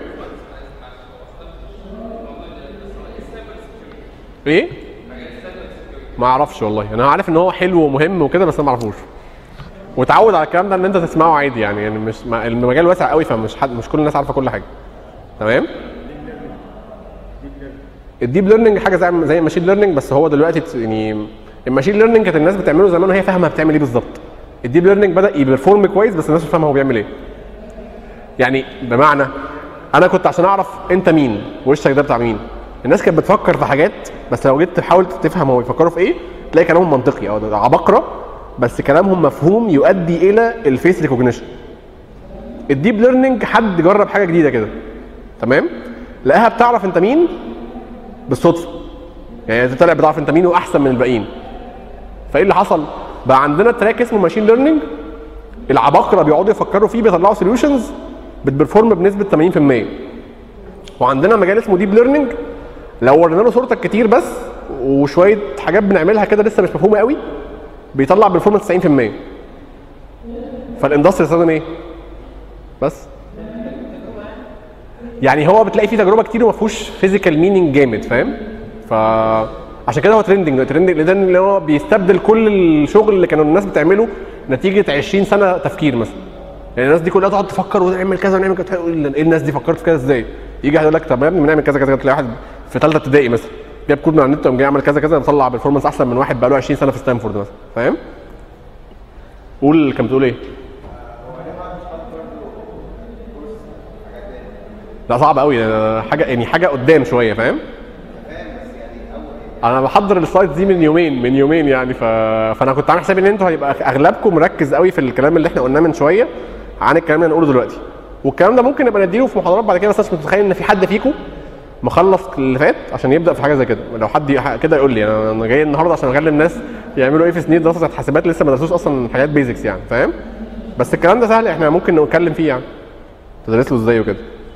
ايه ما اعرفش والله انا عارف ان هو حلو ومهم وكده بس انا ما اعرفوش وتعود على الكلام ده ان انت تسمعه عادي يعني يعني مش ما المجال واسع قوي فمش حد مش كل الناس عارفه كل حاجه تمام الديب ليرنينج حاجه زي زي الماشين ليرنينج بس هو دلوقتي ت- يعني الماشين ليرنينج كانت الناس بتعمله زمان وهي فاهمه بتعمل ايه بالظبط الديب ليرنينج بدا يبرفورم كويس بس الناس مش فاهمه هو بيعمل ايه يعني بمعنى انا كنت عشان اعرف انت مين وشك ده بتاع مين الناس كانت بتفكر في حاجات بس لو جيت تحاول تفهم هو بيفكروا في ايه تلاقي كلامهم منطقي اه ده عبقره بس كلامهم مفهوم يؤدي الى الفيس ريكوجنيشن الديب ليرنينج حد جرب حاجه جديده كده تمام لقاها بتعرف انت مين بالصدفه يعني انت طلع بتعرف انت مين واحسن من الباقيين فايه اللي حصل بقى عندنا تراك اسمه ماشين ليرنينج العباقره بيقعدوا يفكروا فيه بيطلعوا سوليوشنز بتبرفورم بنسبه 80% وعندنا مجال اسمه ديب ليرنينج لو ورينا له صورتك كتير بس وشويه حاجات بنعملها كده لسه مش مفهومه قوي بيطلع برفورمانس 90% فالاندستري استخدم ايه؟ بس يعني هو بتلاقي فيه تجربه كتير وما فيهوش فيزيكال مينينج جامد فاهم؟ ف عشان كده هو ترندنج ترندنج لان اللي هو بيستبدل كل الشغل اللي كانوا الناس بتعمله نتيجه 20 سنه تفكير مثلا يعني الناس دي كلها تقعد تفكر ونعمل كذا ونعمل كذا تقول ايه الناس دي فكرت في كذا ازاي؟ يجي واحد يقول لك طب يا ابني بنعمل كذا كذا تلاقي واحد في ثالثه ابتدائي مثلا جاب كود من على النت وقام جاي عمل كذا كذا طلع برفورمانس احسن من واحد بقى له 20 سنه في ستانفورد مثلا فاهم؟ قول كان بتقول ايه؟ لا صعب قوي ده حاجه يعني حاجه قدام شويه فاهم؟ انا بحضر السلايدز دي من يومين من يومين يعني ف... فانا كنت عامل حسابي ان انتوا هيبقى اغلبكم مركز قوي في الكلام اللي احنا قلناه من شويه عن الكلام اللي هنقوله دلوقتي والكلام ده ممكن نبقى نديله في محاضرات بعد كده بس انا مش متخيل ان في حد فيكم مخلص اللي فات عشان يبدا في حاجه زي كده لو حد ي- كده يقول لي انا انا جاي النهارده عشان اكلم ناس يعملوا ايه في سنين دراسه حاسبات لسه ما درسوش اصلا حاجات بيزكس يعني فاهم بس الكلام ده سهل احنا ممكن نتكلم فيه يعني تدرس له ازاي وكده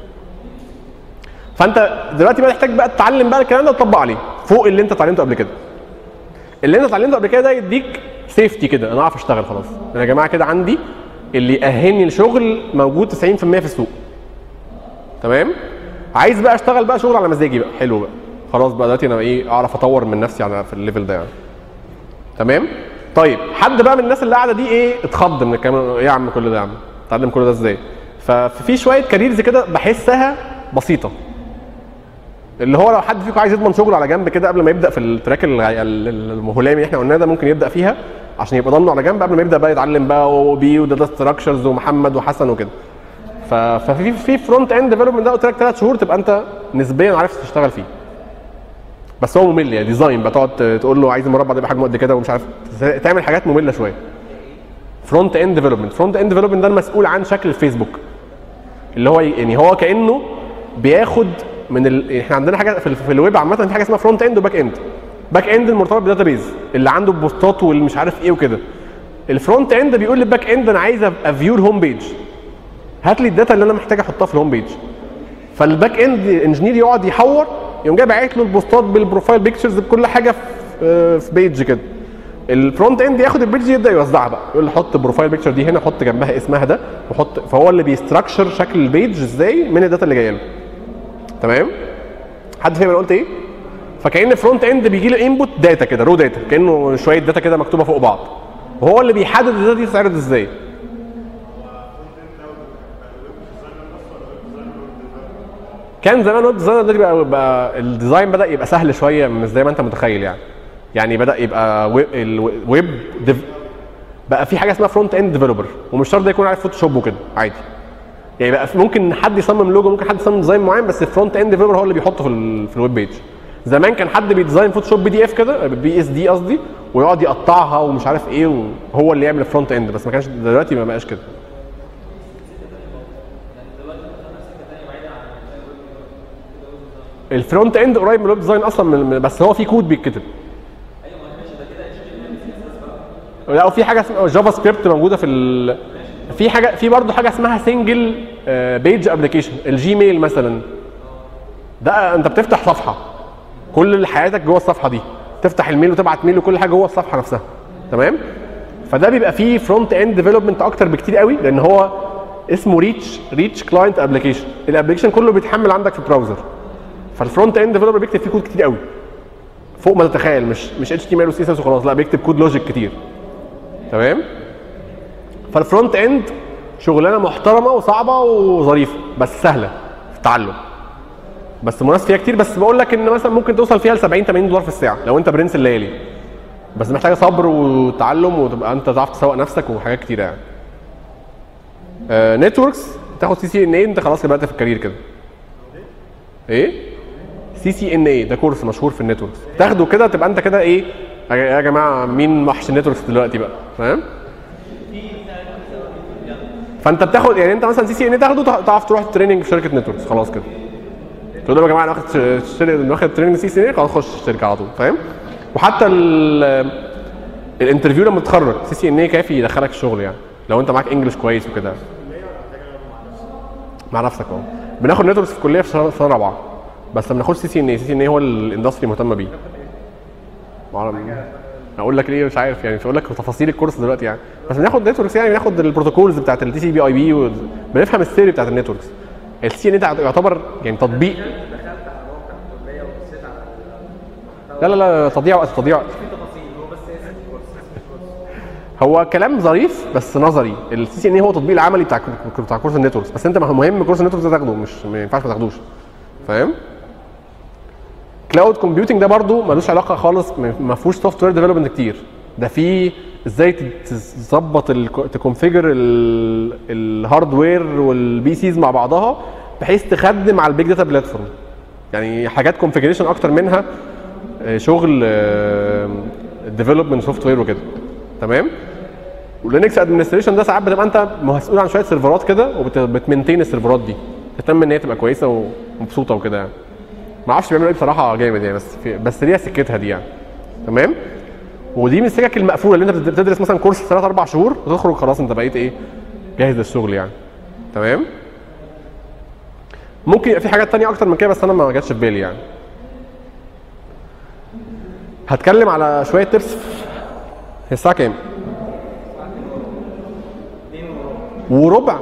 فانت دلوقتي بقى تحتاج بقى تتعلم بقى الكلام ده وتطبق عليه فوق اللي انت اتعلمته قبل كده اللي انت اتعلمته قبل كده ده يديك سيفتي كده انا اعرف اشتغل خلاص انا يا جماعه كده عندي اللي يأهلني لشغل موجود 90% في السوق تمام عايز بقى اشتغل بقى شغل على مزاجي بقى حلو بقى خلاص بقى دلوقتي انا ايه اعرف اطور من نفسي على في الليفل ده يعني تمام طيب حد بقى من الناس اللي قاعده دي ايه اتخض من الكلام ايه يا عم كل ده يا عم اتعلم كل ده ازاي ففي شويه كاريرز كده بحسها بسيطه اللي هو لو حد فيكم عايز يضمن شغل على جنب كده قبل ما يبدا في التراك ال- ال- المهلامي اللي احنا قلناه ده ممكن يبدا فيها عشان يبقى ضامنه على جنب قبل ما يبدا بقى يتعلم بقى او بي وداتا ستراكشرز ومحمد وحسن وكده ف- ففي في فرونت اند ديفلوبمنت ده قلت لك ثلاث شهور تبقى انت نسبيا عارف تشتغل فيه بس هو ممل يعني ديزاين بقى تقعد تقول له عايز المربع ده يبقى حجمه قد كده ومش عارف تعمل حاجات ممله شويه فرونت اند ديفلوبمنت فرونت اند ديفلوبمنت ده المسؤول عن شكل الفيسبوك اللي هو يعني هو كانه بياخد من ال... احنا عندنا حاجه في, ال... في الويب عامه في حاجه اسمها فرونت اند وباك اند باك اند المرتبط بداتابيز اللي عنده بوستات والمش عارف ايه وكده الفرونت اند بيقول للباك اند انا عايز افيو الهوم بيج هات لي الداتا اللي انا محتاج احطها في الهوم بيج فالباك اند انجينير يقعد يحور يقوم جاي باعت له البوستات بالبروفايل بيكتشرز بكل حاجه في في بيج كده الفرونت اند ياخد البيج دي يبدا يوزعها بقى يقول له حط بروفايل بيكتشر دي هنا حط جنبها اسمها ده وحط فهو اللي بيستراكشر شكل البيج ازاي من الداتا اللي جايه له تمام حد فاهم انا قلت ايه فكان فرونت اند بيجي له انبوت داتا كده رو داتا كانه شويه داتا كده مكتوبه فوق بعض وهو اللي بيحدد الداتا دي تتعرض ازاي كان زمان ويب ديزاينر ده بقى, بقى الديزاين بدا يبقى سهل شويه مش زي ما انت متخيل يعني يعني بدا يبقى ويب الويب ديف بقى في حاجه اسمها فرونت اند ديفلوبر ومش شرط ده يكون عارف فوتوشوب وكده عادي يعني بقى في- ممكن حد يصمم لوجو ممكن حد يصمم ديزاين معين بس الفرونت اند ديفلوبر هو اللي بيحطه في ال في الويب بيج زمان كان حد بيديزاين فوتوشوب بي دي اف كده بي اس دي قصدي ويقعد يقطعها ومش عارف ايه وهو اللي يعمل الفرونت اند بس ما كانش دلوقتي ما بقاش كده الفرونت اند قريب من الويب ديزاين اصلا من من- بس هو في كود بيتكتب لا وفي حاجه اسمها جافا سكريبت موجوده في ال... في حاجه في برضه حاجه اسمها سنجل بيج ابلكيشن الجيميل مثلا ده انت بتفتح صفحه كل اللي حياتك جوه الصفحه دي تفتح الميل وتبعت ميل وكل حاجه جوه الصفحه نفسها تمام فده بيبقى فيه فرونت اند ديفلوبمنت اكتر بكتير قوي لان هو اسمه ريتش ريتش كلاينت ابلكيشن الابلكيشن كله بيتحمل عندك في البراوزر فالفرونت اند ديفلوبر بيكتب فيه كود كتير قوي فوق ما تتخيل مش مش اتش تي ام ال وسي اس اس وخلاص لا بيكتب كود لوجيك كتير تمام فالفرونت اند شغلانه محترمه وصعبه وظريفه بس سهله في التعلم بس منافس فيها كتير بس بقول لك ان مثلا ممكن توصل فيها ل 70 80 دولار في الساعه لو انت برنس الليالي بس محتاجه صبر وتعلم وتبقى انت تعرف تسوق نفسك وحاجات كتيره يعني آه نتوركس تاخد سي سي ان اي انت خلاص بدات في الكارير كده ايه سي سي ان اي ده كورس مشهور في النتوركس تاخده كده تبقى انت كده ايه يا يا جماعه مين وحش النتوركس دلوقتي بقى فاهم فانت بتاخد يعني انت مثلا سي سي ان اي تاخده تع- تعرف تروح تريننج في شركه نتوركس خلاص كده تقول لهم يا جماعه انا واخد ش- شر- واخد تريننج سي سي ان اي خلاص خش الشركه على طول فاهم وحتى ال- الانترفيو لما تتخرج سي سي ان اي كافي يدخلك الشغل يعني لو انت معاك انجلش كويس وكده مع نفسك اه بناخد نتوركس في الكليه في سنه سنة رابعه بس ما بناخدش سي سي ان اي سي سي ان اي هو الاندستري مهتمه بيه معرفش اقول لك ليه مش عارف يعني مش هقول لك تفاصيل الكورس دلوقتي يعني بس بناخد نتوركس يعني بناخد البروتوكولز بتاعت التي سي بي اي بي بنفهم الثيوري بتاعت النتوركس السي سي ان اي يعتبر يعني تطبيق دخلت على موقع الكليه وبصيت على لا لا لا تضييع وقت تضييع وقت في تفاصيل هو بس اسم الكورس اسم الكورس هو كلام ظريف بس نظري السي سي ان اي هو التطبيق العملي بتاع بتاع كورس النتوركس بس انت مهم كورس النتوركس ده تاخده مش ما ينفعش ما تاخدوش فاهم كلاود كومبيوتنج ده برضو ملوش علاقه خالص ما- ما فيهوش سوفت وير ديفلوبمنت كتير ده فيه ازاي ت- تظبط ال- تكونفيجر ال- الهاردوير والبي سيز مع بعضها بحيث تخدم على البيج داتا بلاتفورم يعني حاجات كونفيجريشن اكتر منها آه، شغل ديفلوبمنت سوفت وير وكده تمام ولينكس ادمنستريشن ده ساعات بتبقى انت مسؤول عن شويه سيرفرات كده وبتمنتين السيرفرات دي تهتم ان هي تبقى كويسه ومبسوطه وكده يعني ما اعرفش بيعملوا ايه بصراحه جامد يعني بس في بس ليها سكتها دي يعني تمام ودي من السكك المقفوله اللي انت بتدرس مثلا كورس ثلاث اربع شهور وتخرج خلاص انت بقيت ايه جاهز للشغل يعني تمام ممكن يبقى في حاجات تانية اكتر من كده بس انا ما جاتش في بالي يعني هتكلم على شويه تبس هي الساعه كام وربع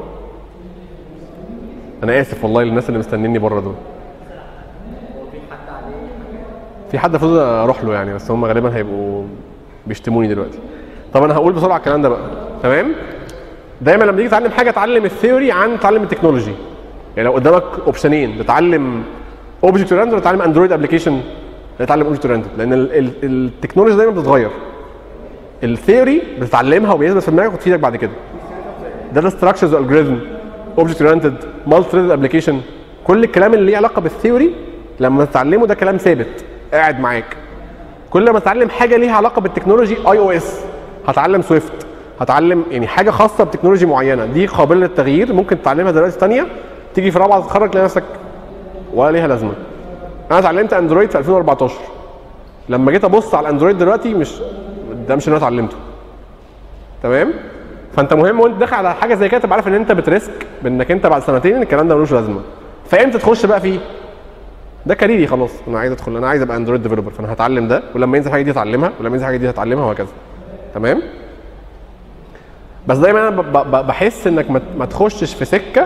انا اسف والله للناس اللي مستنيني بره دول هو في حد عليه في حد المفروض اروح له يعني بس هم غالبا هيبقوا بيشتموني دلوقتي طب انا هقول بسرعه الكلام ده بقى تمام دايما لما تيجي تتعلم حاجه اتعلم الثيوري عن تعلم التكنولوجي يعني لو قدامك اوبشنين تتعلم اوبجكت اورينتد ولا تتعلم اندرويد ابلكيشن تتعلم اوبجكت اورينتد لان ال- ال- التكنولوجي دايما بتتغير الثيوري بتتعلمها وبيثبت في دماغك وتفيدك بعد كده داتا ستراكشرز والجوريزم اوبجكت اورينتد مالتي ثريدد ابلكيشن كل الكلام اللي ليه علاقه بالثيوري لما تتعلمه ده كلام ثابت قاعد معاك كل ما تتعلم حاجه ليها علاقه بالتكنولوجي اي او اس هتعلم سويفت هتعلم يعني حاجه خاصه بتكنولوجي معينه دي قابله للتغيير ممكن تتعلمها دلوقتي في ثانيه تيجي في رابعه تتخرج تلاقي نفسك ولا ليها لازمه انا اتعلمت اندرويد في 2014 لما جيت ابص على الاندرويد دلوقتي مش ده مش اللي انا اتعلمته تمام فانت مهم وانت داخل على حاجه زي كده تبقى عارف ان انت بتريسك بانك انت بعد سنتين الكلام ده ملوش لازمه فامتى تخش بقى فيه ده كاريري خلاص انا عايز ادخل انا عايز ابقى اندرويد ديفلوبر فانا هتعلم ده ولما ينزل حاجه دي هتعلمها ولما ينزل حاجه دي هتعلمها وهكذا تمام بس دايما انا ب- ب- بحس انك ما- ما تخشش في سكه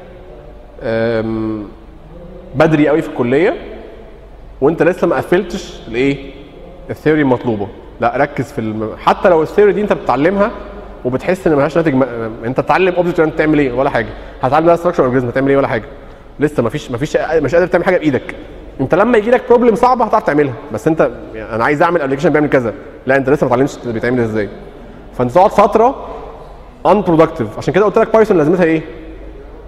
أم، بدري قوي في الكليه وانت لسه ما قفلتش الايه الثيوري المطلوبه لا ركز في الم... حتى لو الثيوري دي انت بتتعلمها وبتحس ان ملهاش ناتج م... انت تتعلم اوبجكت انت تعمل ايه ولا حاجه هتتعلم بقى ستراكشر اورجانيزم هتعمل ايه ولا حاجه لسه ما فيش ما فيش مش قادر تعمل حاجه بايدك انت لما يجي لك بروبلم صعبه هتعرف تعملها بس انت يعني انا عايز اعمل ابلكيشن بيعمل كذا لا انت لسه ما اتعلمتش بيتعمل ازاي فانت تقعد فتره ان برودكتيف عشان كده قلت لك بايثون لازمتها ايه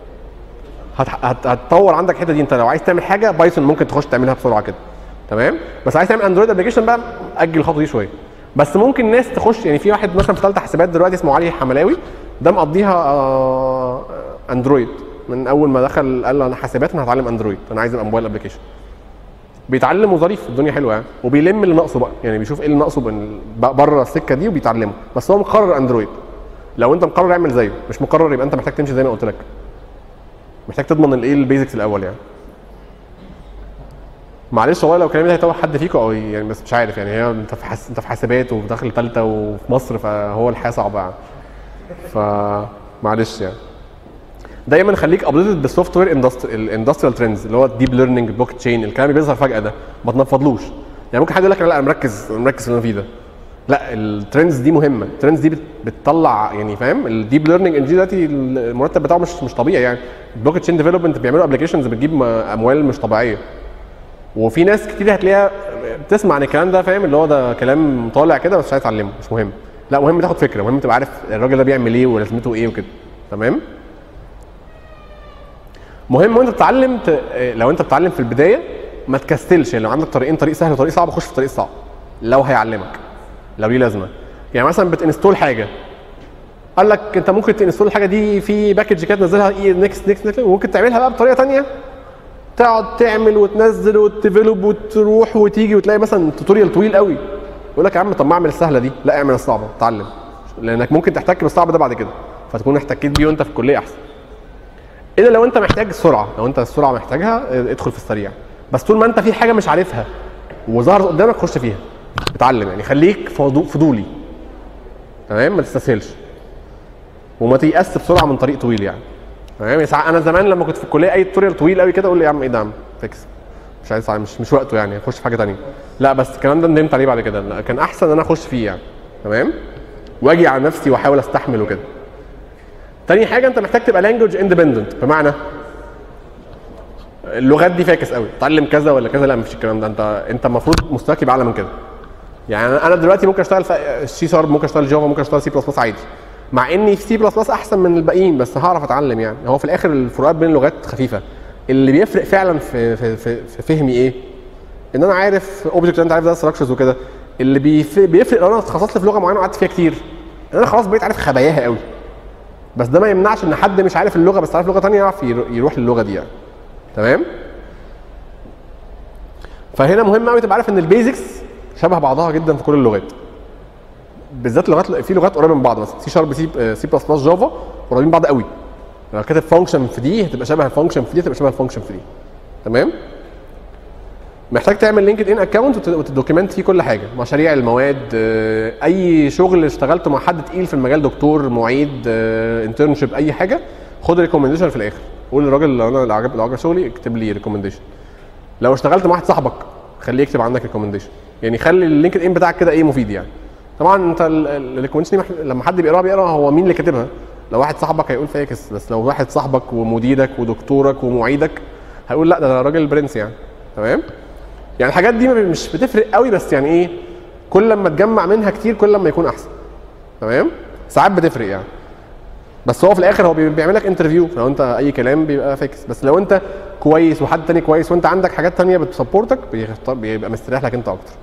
هت... هت... هتطور عندك الحته دي انت لو عايز تعمل حاجه بايثون ممكن تخش تعملها بسرعه كده تمام بس عايز تعمل اندرويد ابلكيشن بقى اجل الخطوه دي شويه بس ممكن ناس تخش يعني في واحد مثلا في ثالثه حسابات دلوقتي اسمه علي حملاوي ده مقضيها آه، اندرويد من اول ما دخل قال انا حاسبات انا هتعلم اندرويد انا عايز ابقى موبايل ابلكيشن بيتعلم وظريف الدنيا حلوه يعني وبيلم اللي ناقصه بقى يعني بيشوف ايه اللي ناقصه بن- ب- بره السكه دي وبيتعلمه بس هو مقرر اندرويد لو انت مقرر اعمل زيه مش مقرر يبقى انت محتاج تمشي زي ما قلت لك محتاج تضمن الايه البيزكس الاول يعني معلش والله لو كلامي ده هيتوه حد فيكم او يعني بس مش عارف يعني هي انت في حس... انت في حاسبات وداخل ثالثه وفي مصر فهو الحياه صعبه يعني فمعلش يعني دايما خليك ابديتد بالسوفت وير الاندستريال ترندز اللي هو الديب ليرنينج البلوك تشين الكلام اللي بيظهر فجاه ده ما تنفضلوش يعني ممكن حد يقول لك لا انا مركز مركز في اللي انا فيه ده لا الترندز دي مهمه الترندز دي بت- بتطلع يعني فاهم الديب ليرنينج انجين دلوقتي المرتب بتاعه مش مش طبيعي يعني البلوك تشين ديفلوبمنت بيعملوا ابلكيشنز بتجيب م- اموال مش طبيعيه وفي ناس كتير هتلاقيها بتسمع عن الكلام ده فاهم اللي هو ده كلام طالع كده بس مش عايز تعلمه مش مهم لا مهم تاخد فكره مهم تبقى عارف الراجل ده بيعمل ايه ولازمته ايه وكده تمام مهم وانت بتتعلم ت... لو انت بتتعلم في البدايه ما تكسلش يعني لو عندك طريقين طريق سهل وطريق صعب خش في الطريق الصعب لو هيعلمك لو ليه لازمه يعني مثلا بتنستول حاجه قال لك انت ممكن تنستول الحاجه دي في باكج كده تنزلها ايه نكست نكست وممكن تعملها بقى بطريقه ثانيه تقعد تعمل وتنزل وتديفلوب وتروح وتيجي وتلاقي مثلا توتوريال طويل قوي يقول لك يا عم طب ما اعمل السهله دي لا اعمل الصعبه اتعلم لانك ممكن تحتك بالصعب ده بعد كده فتكون احتكيت بيه وانت في الكليه احسن الا لو انت محتاج السرعه لو انت السرعه محتاجها اه، ادخل في السريع بس طول ما انت في حاجه مش عارفها وظهرت قدامك خش فيها اتعلم يعني خليك فضو- فضولي تمام ما تستسهلش وما تيأس بسرعه من طريق طويل يعني تمام يعني ساعة- انا زمان لما كنت في الكليه اي توتوريال طويل قوي كده اقول لي يا عم ايه ده يا عم فيكس مش عايز مش مش وقته يعني اخش في حاجه ثانيه لا بس الكلام ده ندمت عليه بعد كده لا، كان احسن ان انا اخش فيه يعني تمام واجي على نفسي واحاول استحمل وكده تاني حاجه انت محتاج تبقى لانجوج اندبندنت بمعنى اللغات دي فاكس قوي اتعلم كذا ولا كذا لا مفيش الكلام ده انت انت المفروض مستواك يبقى اعلى من كده يعني انا أنا دلوقتي ممكن اشتغل في سي شارب ممكن اشتغل جافا ممكن اشتغل سي بلس بلس عادي مع اني في سي بلس بلس احسن من الباقيين بس هعرف اتعلم يعني هو في الاخر الفروقات بين اللغات خفيفه اللي بيفرق فعلا في في في, في فهمي ايه ان انا عارف اوبجكت انت عارف ده ستراكشرز وكده اللي بيف- بيفرق لو انا اتخصصت في لغه معينه وقعدت فيها كتير ان انا خلاص بقيت عارف خباياها قوي بس ده ما يمنعش ان حد مش عارف اللغه بس عارف لغه ثانيه يعرف يرو- يروح للغه دي يعني تمام فهنا مهم قوي تبقى عارف ان البيزكس شبه بعضها جدا في كل اللغات بالذات لغات في لغات قريبه من بعض مثلا سي شارب سي سي بلس بلس جافا قريبين من بعض قوي لو كاتب فانكشن في دي هتبقى شبه الفانكشن في دي هتبقى شبه الفانكشن في دي تمام محتاج تعمل لينكد ان اكونت وتدوكيمنت فيه كل حاجه مشاريع المواد آه، اي شغل اشتغلته مع حد تقيل في المجال دكتور معيد انترنشيب اي حاجه خد ريكومنديشن في الاخر قول للراجل لو انا لو عجب لو عجب شغلي اكتب لي ريكومنديشن لو اشتغلت مع واحد صاحبك خليه يكتب عندك ريكومنديشن يعني خلي اللينكد ان بتاعك كده ايه مفيد يعني طبعا انت الريكومنديشن دي مح- لما حد بيقراها بيقرا هو مين اللي كاتبها لو واحد صاحبك هيقول فاكس بس لو واحد صاحبك ومديرك ودكتورك ومعيدك هيقول لا ده راجل برنس يعني تمام يعني الحاجات دي ما- مش بتفرق قوي بس يعني ايه كل لما تجمع منها كتير كل لما يكون احسن تمام ساعات بتفرق يعني بس هو في الاخر هو بي- بيعمل لك انترفيو لو انت اي كلام بيبقى فيكس بس لو انت كويس وحد تاني كويس وانت عندك حاجات تانية بتسبورتك بيختار بيبقى مستريح لك انت اكتر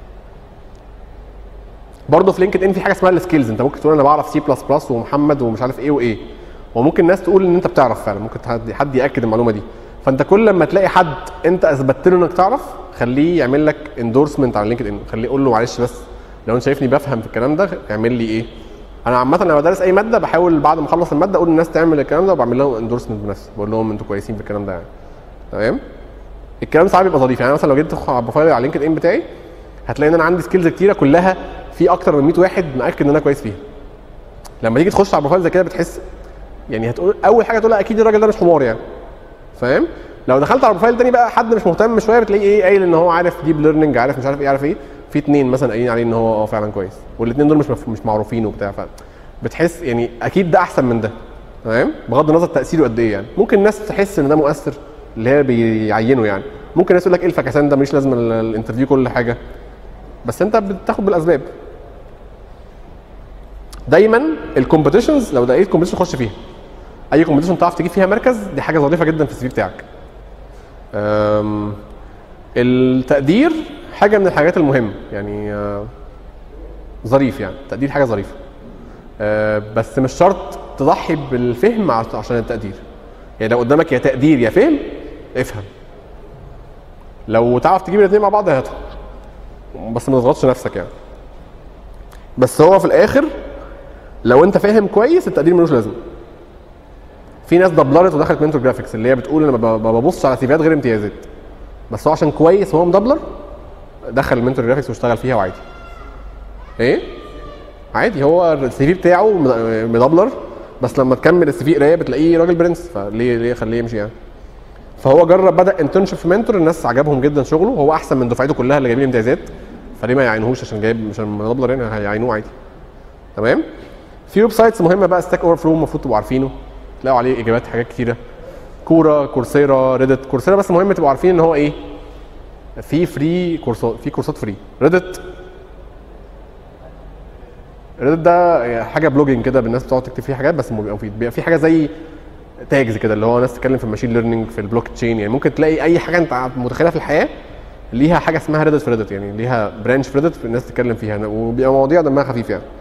برضه في لينكد ان في حاجه اسمها السكيلز انت ممكن تقول انا بعرف سي بلس بلس ومحمد ومش عارف ايه وايه وممكن ناس تقول ان انت بتعرف فعلا ممكن حد حد ياكد المعلومه دي فانت كل لما تلاقي حد انت اثبتت له انك تعرف خليه يعمل لك اندورسمنت على لينكد ان خليه يقول له معلش بس لو انت شايفني بفهم في الكلام ده اعمل لي ايه انا عامه لما بدرس اي ماده بحاول بعد ما اخلص الماده اقول للناس تعمل الكلام ده وبعمل لهم اندورسمنت بنفسي بقول لهم انتوا كويسين في الكلام ده يعني تمام الكلام ساعات بيبقى ظريف يعني مثلا لو جيت تدخل على البروفايل على لينكد ان بتاعي هتلاقي ان انا عندي سكيلز كتيره كلها في اكتر من 100 واحد مأكد ان انا كويس فيها لما تيجي تخش على البروفايل زي كده بتحس يعني هتقول اول حاجه تقولها اكيد الراجل ده مش حمار يعني فاهم لو دخلت على البروفايل تاني بقى حد مش مهتم شويه بتلاقيه ايه قايل ان هو عارف ديب ليرنينج عارف مش عارف ايه عارف ايه في اتنين مثلا قايلين عليه ان هو اه فعلا كويس والاثنين دول مش مف- مش معروفين وبتاع ف بتحس يعني اكيد ده احسن من ده تمام بغض النظر تاثيره قد ايه يعني ممكن الناس تحس ان ده مؤثر اللي هي بيعينه يعني ممكن الناس يقول لك ايه الفكسان ده مش لازم ال- الانترفيو كل حاجه بس انت بتاخد بالاسباب دايما الكومبيتيشنز لو لقيت كومبيتيشن خش فيها اي كومبيتيشن تعرف تجيب فيها مركز دي حاجه ظريفه جدا في السي في بتاعك أم، التقدير حاجه من الحاجات المهمه يعني آه، ظريف يعني التقدير حاجه ظريفه آه، بس مش شرط تضحي بالفهم عش- عشان التقدير يعني لو قدامك يا تقدير يا فهم افهم لو تعرف تجيب الاثنين مع بعض هاتهم بس ما تضغطش نفسك يعني بس هو في الاخر لو انت فاهم كويس التقدير ملوش لازمه في ناس دبلرت ودخلت منتور جرافيكس اللي هي بتقول انا ما ب- ما ببصش على سيفيات غير امتيازات بس هو عشان كويس وهو مدبلر دخل المنتور جرافيكس واشتغل فيها وعادي ايه عادي هو السي في بتاعه مد- مدبلر بس لما تكمل السي في قرايه بتلاقيه راجل برنس فليه ليه خليه يمشي يعني فهو جرب بدا انترنشيب في منتور الناس عجبهم جدا شغله هو احسن من دفعته كلها اللي جايبين امتيازات فليه ما يعينوهوش عشان جايب عشان مدبلر هنا هيعينوه عادي تمام في ويب سايتس مهمه بقى ستاك اوفر فلو المفروض تبقوا عارفينه تلاقوا عليه اجابات حاجات كتيره كورا كورسيرا ريدت كورسيرا بس مهم تبقوا عارفين ان هو ايه في فري كورسات في كورسات فري ريدت ريدت ده حاجه بلوجينج كده بالناس بتقعد تكتب فيه حاجات بس بيبقى مفيد بيبقى في حاجه زي تاجز كده اللي هو ناس تتكلم في الماشين ليرنينج في البلوك تشين يعني ممكن تلاقي اي حاجه انت متخيلها في الحياه ليها حاجه اسمها ريدت في ريدت يعني ليها برانش في ريدت الناس تتكلم فيها وبيبقى مواضيع دمها خفيف يعني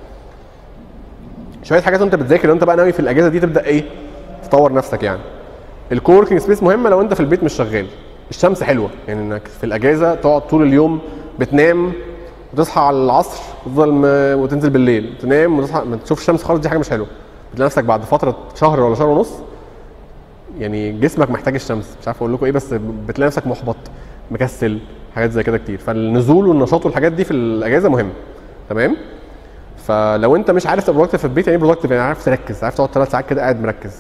شويه حاجات وانت بتذاكر لو انت بقى ناوي في الاجازه دي تبدا ايه تطور نفسك يعني الكوركينج سبيس مهمه لو انت في البيت مش شغال الشمس حلوه يعني انك في الاجازه تقعد طول اليوم بتنام وتصحى على العصر وتفضل م... وتنزل بالليل تنام وتصحى ما تشوفش الشمس خالص دي حاجه مش حلوه بتلاقي نفسك بعد فتره شهر ولا شهر ونص يعني جسمك محتاج الشمس مش عارف اقول لكم ايه بس بتلاقي نفسك محبط مكسل حاجات زي كده كتير فالنزول والنشاط والحاجات دي في الاجازه مهمه تمام فلو انت مش عارف تبقى برودكتيف في البيت يعني برودكتيف يعني عارف تركز عارف تقعد ثلاث ساعات كده قاعد مركز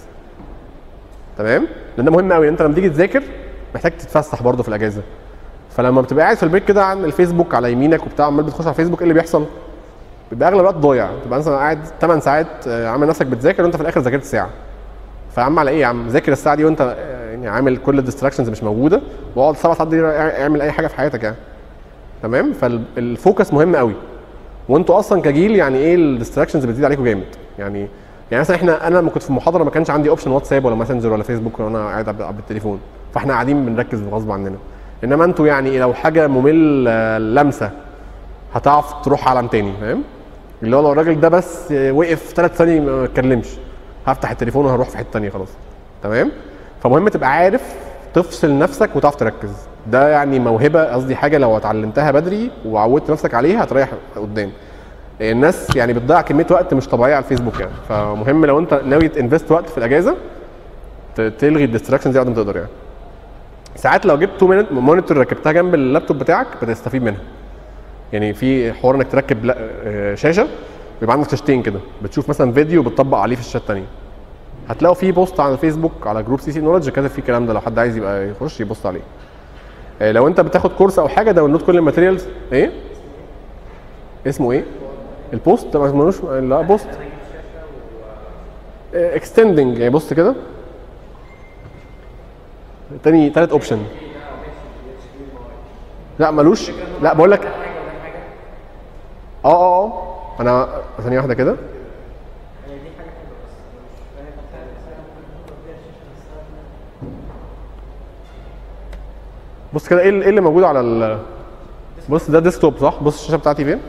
تمام لان ده مهم قوي انت لما تيجي تذاكر محتاج تتفسح برضه في الاجازه فلما بتبقى قاعد في البيت كده عن الفيسبوك على يمينك وبتاع عمال بتخش على الفيسبوك ايه اللي بيحصل؟ بيبقى اغلب الوقت ضايع تبقى مثلا قاعد 8 ساعات آه، عامل نفسك بتذاكر وانت في الاخر ذاكرت ساعه فيا عم على ايه يا عم ذاكر الساعه دي وانت آه، يعني عامل كل الديستراكشنز مش موجوده واقعد سبع ساعات دي اعمل اي حاجه في حياتك يعني تمام فالفوكس مهم قوي وانتوا اصلا كجيل يعني ايه الديستراكشنز بتزيد عليكم جامد يعني يعني مثلا احنا انا لما كنت في المحاضره ما كانش عندي اوبشن واتساب ولا ماسنجر ولا فيسبوك وانا قاعد على بالتليفون فاحنا قاعدين بنركز غصب عننا انما انتوا يعني لو حاجه ممل آه، لمسه هتعرف تروح عالم تاني فاهم اللي هو لو الراجل ده بس آه، وقف ثلاث ثواني ما اتكلمش هفتح التليفون وهروح في حته تانيه خلاص تمام فمهم تبقى عارف تفصل نفسك وتعرف تركز ده يعني موهبه قصدي حاجه لو اتعلمتها بدري وعودت نفسك عليها هتريح قدام الناس يعني بتضيع كميه وقت مش طبيعيه على الفيسبوك يعني فمهم لو انت ناوي تنفست وقت في الاجازه ت- تلغي الديستراكشنز دي قد ما تقدر يعني ساعات لو جبت مونيتور ركبتها جنب اللابتوب بتاعك بتستفيد منها يعني في حوار انك تركب لا- آه، شاشه بيبقى عندك شاشتين كده بتشوف مثلا فيديو بتطبق عليه في الشاشه الثانيه هتلاقوا في بوست على الفيسبوك على جروب سي سي نولج كاتب فيه الكلام ده لو حد عايز يبقى يخش يبص عليه آه، لو انت بتاخد كورس او حاجه داونلود كل الماتيريالز ايه اسمه ايه البوست ده ما ملوش لا بوست اكستندنج يعني بص كده تاني تالت اوبشن لا ملوش لا بقول لك اه اه اه انا ثانيه واحده كده بص كده ايه اللي- إيه اللي موجود على ال بص ده ديسكتوب صح بص الشاشه بتاعتي فين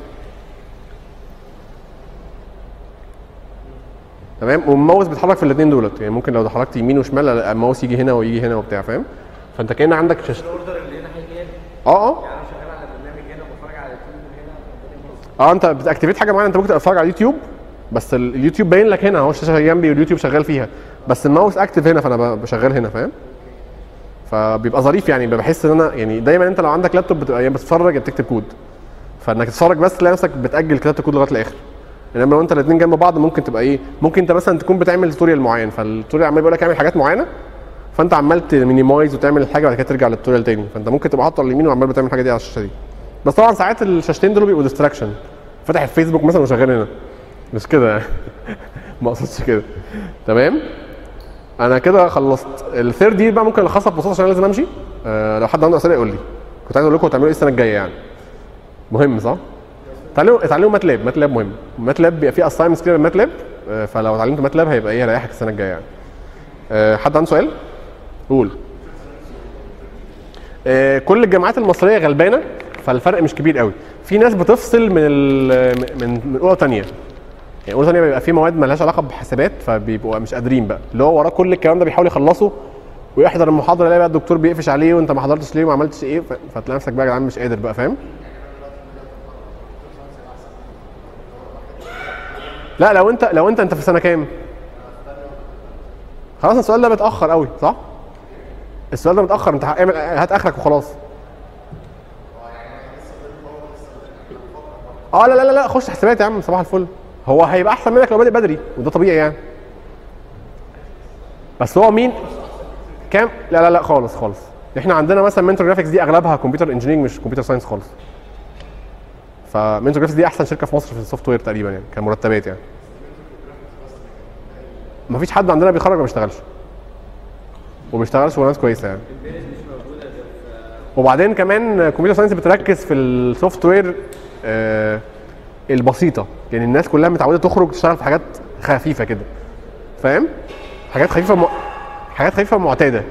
تمام والماوس بيتحرك في الاثنين دولت يعني ممكن لو حركت يمين وشمال لا، الماوس يجي هنا ويجي هنا وبتاع فاهم فانت كان عندك شاشه الاوردر اللي هنا هيجي هنا اه اه يعني انا شغال على برنامج هنا وبتفرج على اليوتيوب من هنا الدنيا باظت. اه انت بتاكتيفيت حاجه معينه انت ممكن تتفرج على اليوتيوب بس ال- اليوتيوب باين لك هنا اهو الشاشه جنبي واليوتيوب شغال فيها بس الماوس اكتف هنا فانا ب- بشغل هنا فاهم فبيبقى ظريف يعني بحس ان انا يعني دايما انت لو عندك لابتوب بتبقى يا بتتفرج يا بتكتب كود فانك تتفرج بس تلاقي نفسك بتاجل كتابه الكود لغايه الاخر انما لو انت الاثنين جنب بعض ممكن تبقى ايه ممكن انت مثلا تكون بتعمل توتوريال معين فالتوتوريال عمال بيقول لك اعمل حاجات معينه فانت عمال تمينيمايز وتعمل الحاجه بعد كده ترجع للتوتوريال تاني فانت ممكن تبقى حاطه على اليمين وعمال بتعمل الحاجه دي على الشاشه دي بس طبعا ساعات الشاشتين دول بيبقوا ديستراكشن فاتح الفيسبوك مثلا وشغال هنا مش كده يعني ما اقصدش كده تمام انا كده خلصت الثيرد دي بقى ممكن الخصها ببساطه عشان أنا لازم امشي آه لو حد عنده اسئله يقول لي كنت عايز اقول لكم هتعملوا ايه السنه الجايه يعني مهم صح؟ اتعلموا اتعلموا ماتلاب ماتلاب مهم ماتلاب بيبقى فيه اساينمنتس كده ماتلاب فلو اتعلمت ماتلاب هيبقى ايه هيريحك السنه الجايه يعني آه، حد عنده سؤال؟ قول آه، كل الجامعات المصريه غلبانه فالفرق مش كبير قوي في ناس بتفصل من ال- من من اولى وثانيه يعني اولى وثانيه بيبقى في مواد مالهاش علاقه بحسابات فبيبقوا مش قادرين بقى اللي هو وراه كل الكلام ده بيحاول يخلصه ويحضر المحاضره يلاقي بقى الدكتور بيقفش عليه وانت ما حضرتش ليه وما عملتش ايه ف- فتلاقي نفسك بقى يا جدعان مش قادر بقى فاهم لا لو انت لو انت انت في سنه كام خلاص السؤال ده متاخر قوي صح السؤال ده متاخر انت اعمل هات اخرك وخلاص اه لا لا لا لا خش حسابات يا عم صباح الفل هو هيبقى احسن منك لو بادئ بدري وده طبيعي يعني بس هو مين كام لا لا لا خالص خالص احنا عندنا مثلا منتور جرافيكس دي اغلبها كمبيوتر انجينيرنج مش كمبيوتر ساينس خالص فمنتور جرافيكس دي احسن شركه في مصر في السوفت وير تقريبا يعني كمرتبات يعني مفيش حد عندنا بيتخرج ما بيشتغلش وبيشتغل شغلانات كويسه يعني وبعدين كمان كمبيوتر ساينس بتركز في السوفت وير آه البسيطه يعني الناس كلها متعوده تخرج تشتغل في حاجات خفيفه كده فاهم حاجات خفيفه م... حاجات خفيفه معتاده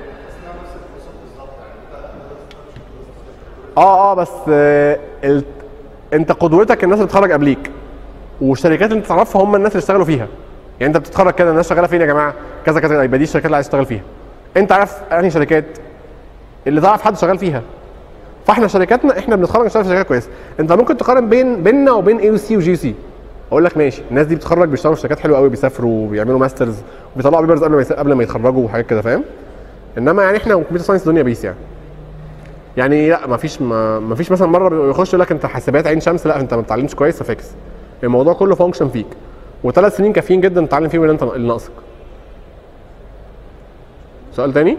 اه اه بس آه ال... انت قدوتك الناس اللي بتتخرج قبليك والشركات اللي انت تعرفها هم الناس اللي اشتغلوا فيها يعني انت بتتخرج كده الناس شغاله فين يا جماعه كذا كذا يبقى دي الشركات اللي عايز تشتغل فيها انت عارف انهي شركات اللي تعرف حد شغال فيها فاحنا شركاتنا احنا بنتخرج نشتغل في شركات كويسه انت ممكن تقارن بين بيننا وبين اي سي وجي سي اقول لك ماشي الناس دي بتتخرج بيشتغلوا في شركات حلوه قوي بيسافروا وبيعملوا ماسترز وبيطلعوا بيبرز قبل ما يس- قبل ما يتخرجوا وحاجات كده فاهم انما يعني احنا كمبيوتر ساينس دنيا بيس يعني يعني لا ما فيش ما, ما فيش مثلا مره يخش يقول لك انت حاسبات عين شمس لا انت ما بتتعلمش كويس ففاكس الموضوع كله فانكشن فيك وثلاث سنين كافيين جدا تتعلم فيهم اللي انت اللي ناقصك سؤال تاني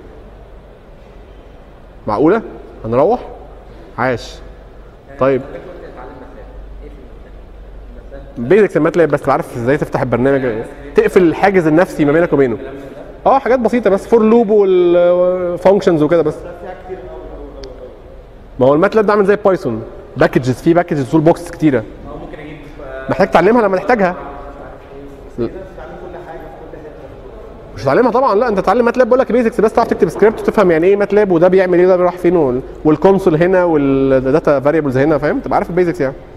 معقوله هنروح عاش طيب بيزكس الماتلاب بس عارف ازاي تفتح البرنامج تقفل الحاجز النفسي ما بينك وبينه اه حاجات بسيطه بس فور لوب والفانكشنز وكده بس ما هو الماتلاب ده عامل زي بايثون باكجز فيه باكجز تول بوكس كتيره ممكن اجيب محتاج تعلمها لما تحتاجها مش هتعلمها طبعا لا انت تتعلم ماتلاب بقول لك بيزكس بس تعرف تكتب سكريبت وتفهم يعني ايه ماتلاب وده بيعمل ايه وده بيروح فين وال- والكونسول هنا والداتا فاريبلز هنا فاهم تبقى عارف البيزكس يعني